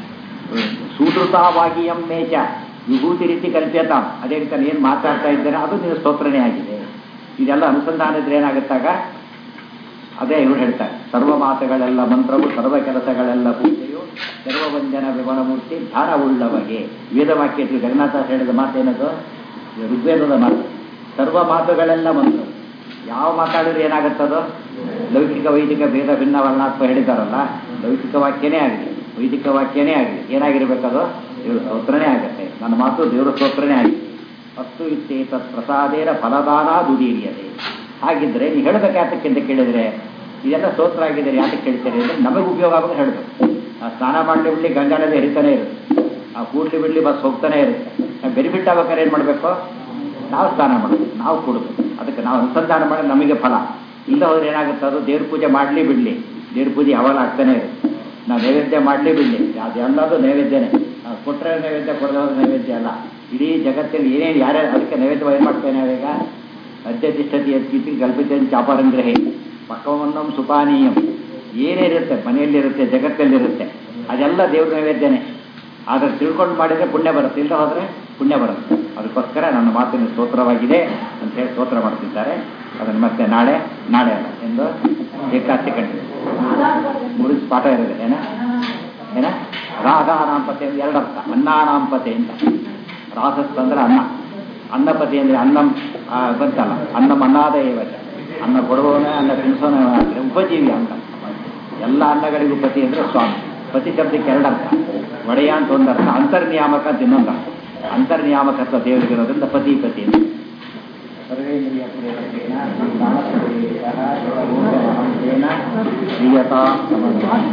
ಸೂತೃತಾವಾಗಿ ಎಂ ಮೇಚ ವಿಭೂತಿ ರೀತಿ ಕಲ್ಪ್ಯತ ಅದೇ ರೀತಿ ನಾನು ಏನು ಮಾತಾಡ್ತಾ ಇದ್ದೇನೆ ಅದು ನಿನ್ನ ಸ್ತೋತ್ರನೇ ಆಗಿದೆ ಇದೆಲ್ಲ ಅನುಸಂಧಾನ ಇದ್ರೆ ಏನಾಗುತ್ತಾಗ ಅದೇ ಇವ್ರು ಹೇಳ್ತಾರೆ ಸರ್ವ ಮಾತುಗಳೆಲ್ಲ ಮಂತ್ರವು ಸರ್ವ ಕೆಲಸಗಳೆಲ್ಲ ಪೂಜೆಯು ಸರ್ವವಂಜನ ವಿಮಲಮೂರ್ತಿ ಧ್ಯಾನವುಳ್ಳವಗೆ ವೇದವಾಕ್ಯ ಶ್ರೀ ಜಗನ್ನಾಥ ಹೇಳಿದ ಮಾತೇನದು ಇದು ಋಗ್ವೇದದ ಮಾತು ಸರ್ವ ಮಾತುಗಳೆಲ್ಲ ಮಂತ್ರ ಯಾವ ಮಾತಾಡಿದ್ರೆ ಏನಾಗುತ್ತದೋ ಲೌಕಿಕ ವೈದಿಕ ಭೇದ ಭಿನ್ನ ವರ್ಣಾತ್ಮ ಹೇಳಿದಾರಲ್ಲ ಲೌಕಿಕ ವಾಕ್ಯನೇ ಆಗಲಿ ವೈದಿಕ ವಾಕ್ಯನೇ ಆಗಲಿ ಏನಾಗಿರ್ಬೇಕದು ದೇವರ ಸ್ತೋತ್ರನೇ ಆಗುತ್ತೆ ನನ್ನ ಮಾತು ದೇವರ ಸ್ತೋತ್ರನೇ ಆಗಿದೆ ಅಸ್ತು ಇತ್ತೇತ ಪ್ರಸಾದೇನ ಫಲದಾನ ದುದೀರಿಯದೆ ಹಾಗಿದ್ರೆ ನೀವು ಹೇಳಬೇಕು ಯಾತಕ್ಕೆ ಅಂತ ಕೇಳಿದ್ರೆ ಇದೆಲ್ಲ ಸ್ತೋತ್ರ ಆಗಿದ್ದಾರೆ ಯಾತಕ್ಕೆ ಕೇಳ್ತಾರೆ ಅಂದರೆ ನಮಗೆ ಉಪಯೋಗ ಆಗೋದು ಹೇಳಬೇಕು ಆ ಸ್ನಾನ ಮಾಡಲಿ ಬಿಡಲಿ ಗಂಗಾ ನದಿ ಹರಿತಾನೆ ಇರುತ್ತೆ ಆ ಕೂಡ್ಲಿ ಬಿಡಲಿ ಬಸ್ ಹೋಗ್ತಾನೆ ಇರುತ್ತೆ ನಾವು ಬೆನಿಫಿಟ್ ಆಗ್ಬೇಕಾದ್ರೆ ಏನು ಮಾಡಬೇಕು ನಾವು ಸ್ನಾನ ಮಾಡೋದು ನಾವು ಕೊಡೋದು ಅದಕ್ಕೆ ನಾವು ಅನುಸಂಧಾನ ಮಾಡಿ ನಮಗೆ ಫಲ ಇಲ್ಲ ಹೋದ್ರೆ ಏನಾಗುತ್ತೆ ಅದು ದೇವ್ರ ಪೂಜೆ ಮಾಡಲಿ ಬಿಡಲಿ ದೇವ್ರ ಪೂಜೆ ಹವಲ ಆಗ್ತಾನೆ ಇರುತ್ತೆ ನಾವು ನೈವೇದ್ಯ ಮಾಡಲಿ ಬಿಡಲಿ ಅದೆಲ್ಲದು ನೈವೇದ್ಯನೇ ನಾವು ಕೊಟ್ಟರೆ ನೈವೇದ್ಯ ಕೊಡದೆ ಹೋದ್ರೆ ನೈವೇದ್ಯ ಅಲ್ಲ ಇಡೀ ಜಗತ್ತಲ್ಲಿ ಏನೇನು ಯಾರ್ಯಾರು ಅದಕ್ಕೆ ನೈವೇದ್ಯ ಏನು ಮಾಡ್ತೇನೆ ನಾವೀಗ ಅಧ್ಯತಿಷ್ಠತಿ ಅತ್ಯುತಿ ಕಲ್ಪಿತ ಚಾಪರಂಗ್ರಹಿ ಪಕ್ವವನ್ನಂ ಸುಪಾನೀಯಂ ಏನೇನಿರುತ್ತೆ ಮನೆಯಲ್ಲಿರುತ್ತೆ ಜಗತ್ತಲ್ಲಿರುತ್ತೆ ಅದೆಲ್ಲ ದೇವ್ರ ನೈವೇದ್ಯನೇ ಆದರೆ ತಿಳ್ಕೊಂಡು ಮಾಡಿದರೆ ಪುಣ್ಯ ಬರುತ್ತೆ ಇಲ್ಲ ಹೋದರೆ ಪುಣ್ಯ ಬರುತ್ತೆ ಅದಕ್ಕೋಸ್ಕರ ನನ್ನ ಮಾತಿನ ಸ್ತೋತ್ರವಾಗಿದೆ ಅಂತ ಹೇಳಿ ಸ್ತೋತ್ರ ಮಾಡ್ತಿದ್ದಾರೆ ಅದನ್ನು ಮತ್ತೆ ನಾಳೆ ನಾಳೆ ಅಲ್ಲ ಎಂದು ಏಕಾಸ್ತಿ ಕಂಡಿದೆ ಮೂರು ಪಾಠ ಇರೋದು ಏನ ಏನ ರಾಧಾನಾಂಪತೆ ಅಂದ್ರೆ ಎರಡು ಅರ್ಥ ಅನ್ನಾನಾಂಪತೆ ಅಂತ ರಾಸಸ್ ಅಂದ್ರೆ ಅನ್ನ ಅನ್ನಪತಿ ಅಂದ್ರೆ ಅನ್ನಂ ಆ, ಬಂತಲ್ಲ ಅನ್ನಂ ಅನ್ನಾದ ಏವಚ ಅನ್ನ ಕೊಡುವವನೇ ಅನ್ನ ತಿನ್ನಿಸೋನೇ ಅಂದರೆ ಉಪಜೀವಿ ಅಂತ ಎಲ್ಲ ಅನ್ನಗಳಿಗೂ ಪತಿ ಅಂದರೆ ಸ್ವಾಮಿ ಪತಿ ಶಬ್ದಕ್ಕೆ ಎರಡು ಅರ್ಥ ಒಡೆಯ ಅಂತ ಒಂದು ಅರ್ಥ ಅಂತರ್ನಿಯಾಮಕ ಅಂತ ಇನ್ನೊಂದು ಅರ್ಥ ಅಂತರ್ನಿಯಾಮಕತ್ವ ದೇವರಿಗಿರೋದ್ರಿಂದ ಪತಿ ಪತಿ ಅಂತ ಸರ್ವೇಂದ್ರಿಯ ಪ್ರೇರಕೇಣ ಶ್ರೀರಾಮಪ್ರೇರಿತಃ ಸರ್ವಭೂತಮಹಂತೇನ ಶ್ರೀಯತಾ ಸಮನ್ವಯ.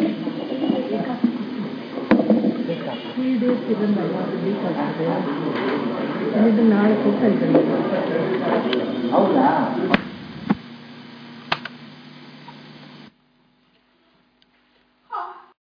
ತ್ರೀ ಡೇಸ್ ಇದನ್ನಲ್ಲ ಅದು ಬೇಕಾಗ್ತದೆ ಇದು ನಾಳೆ ಕೊಡ್ತಾ ಇದ್ದೇನೆ ಹೌದಾ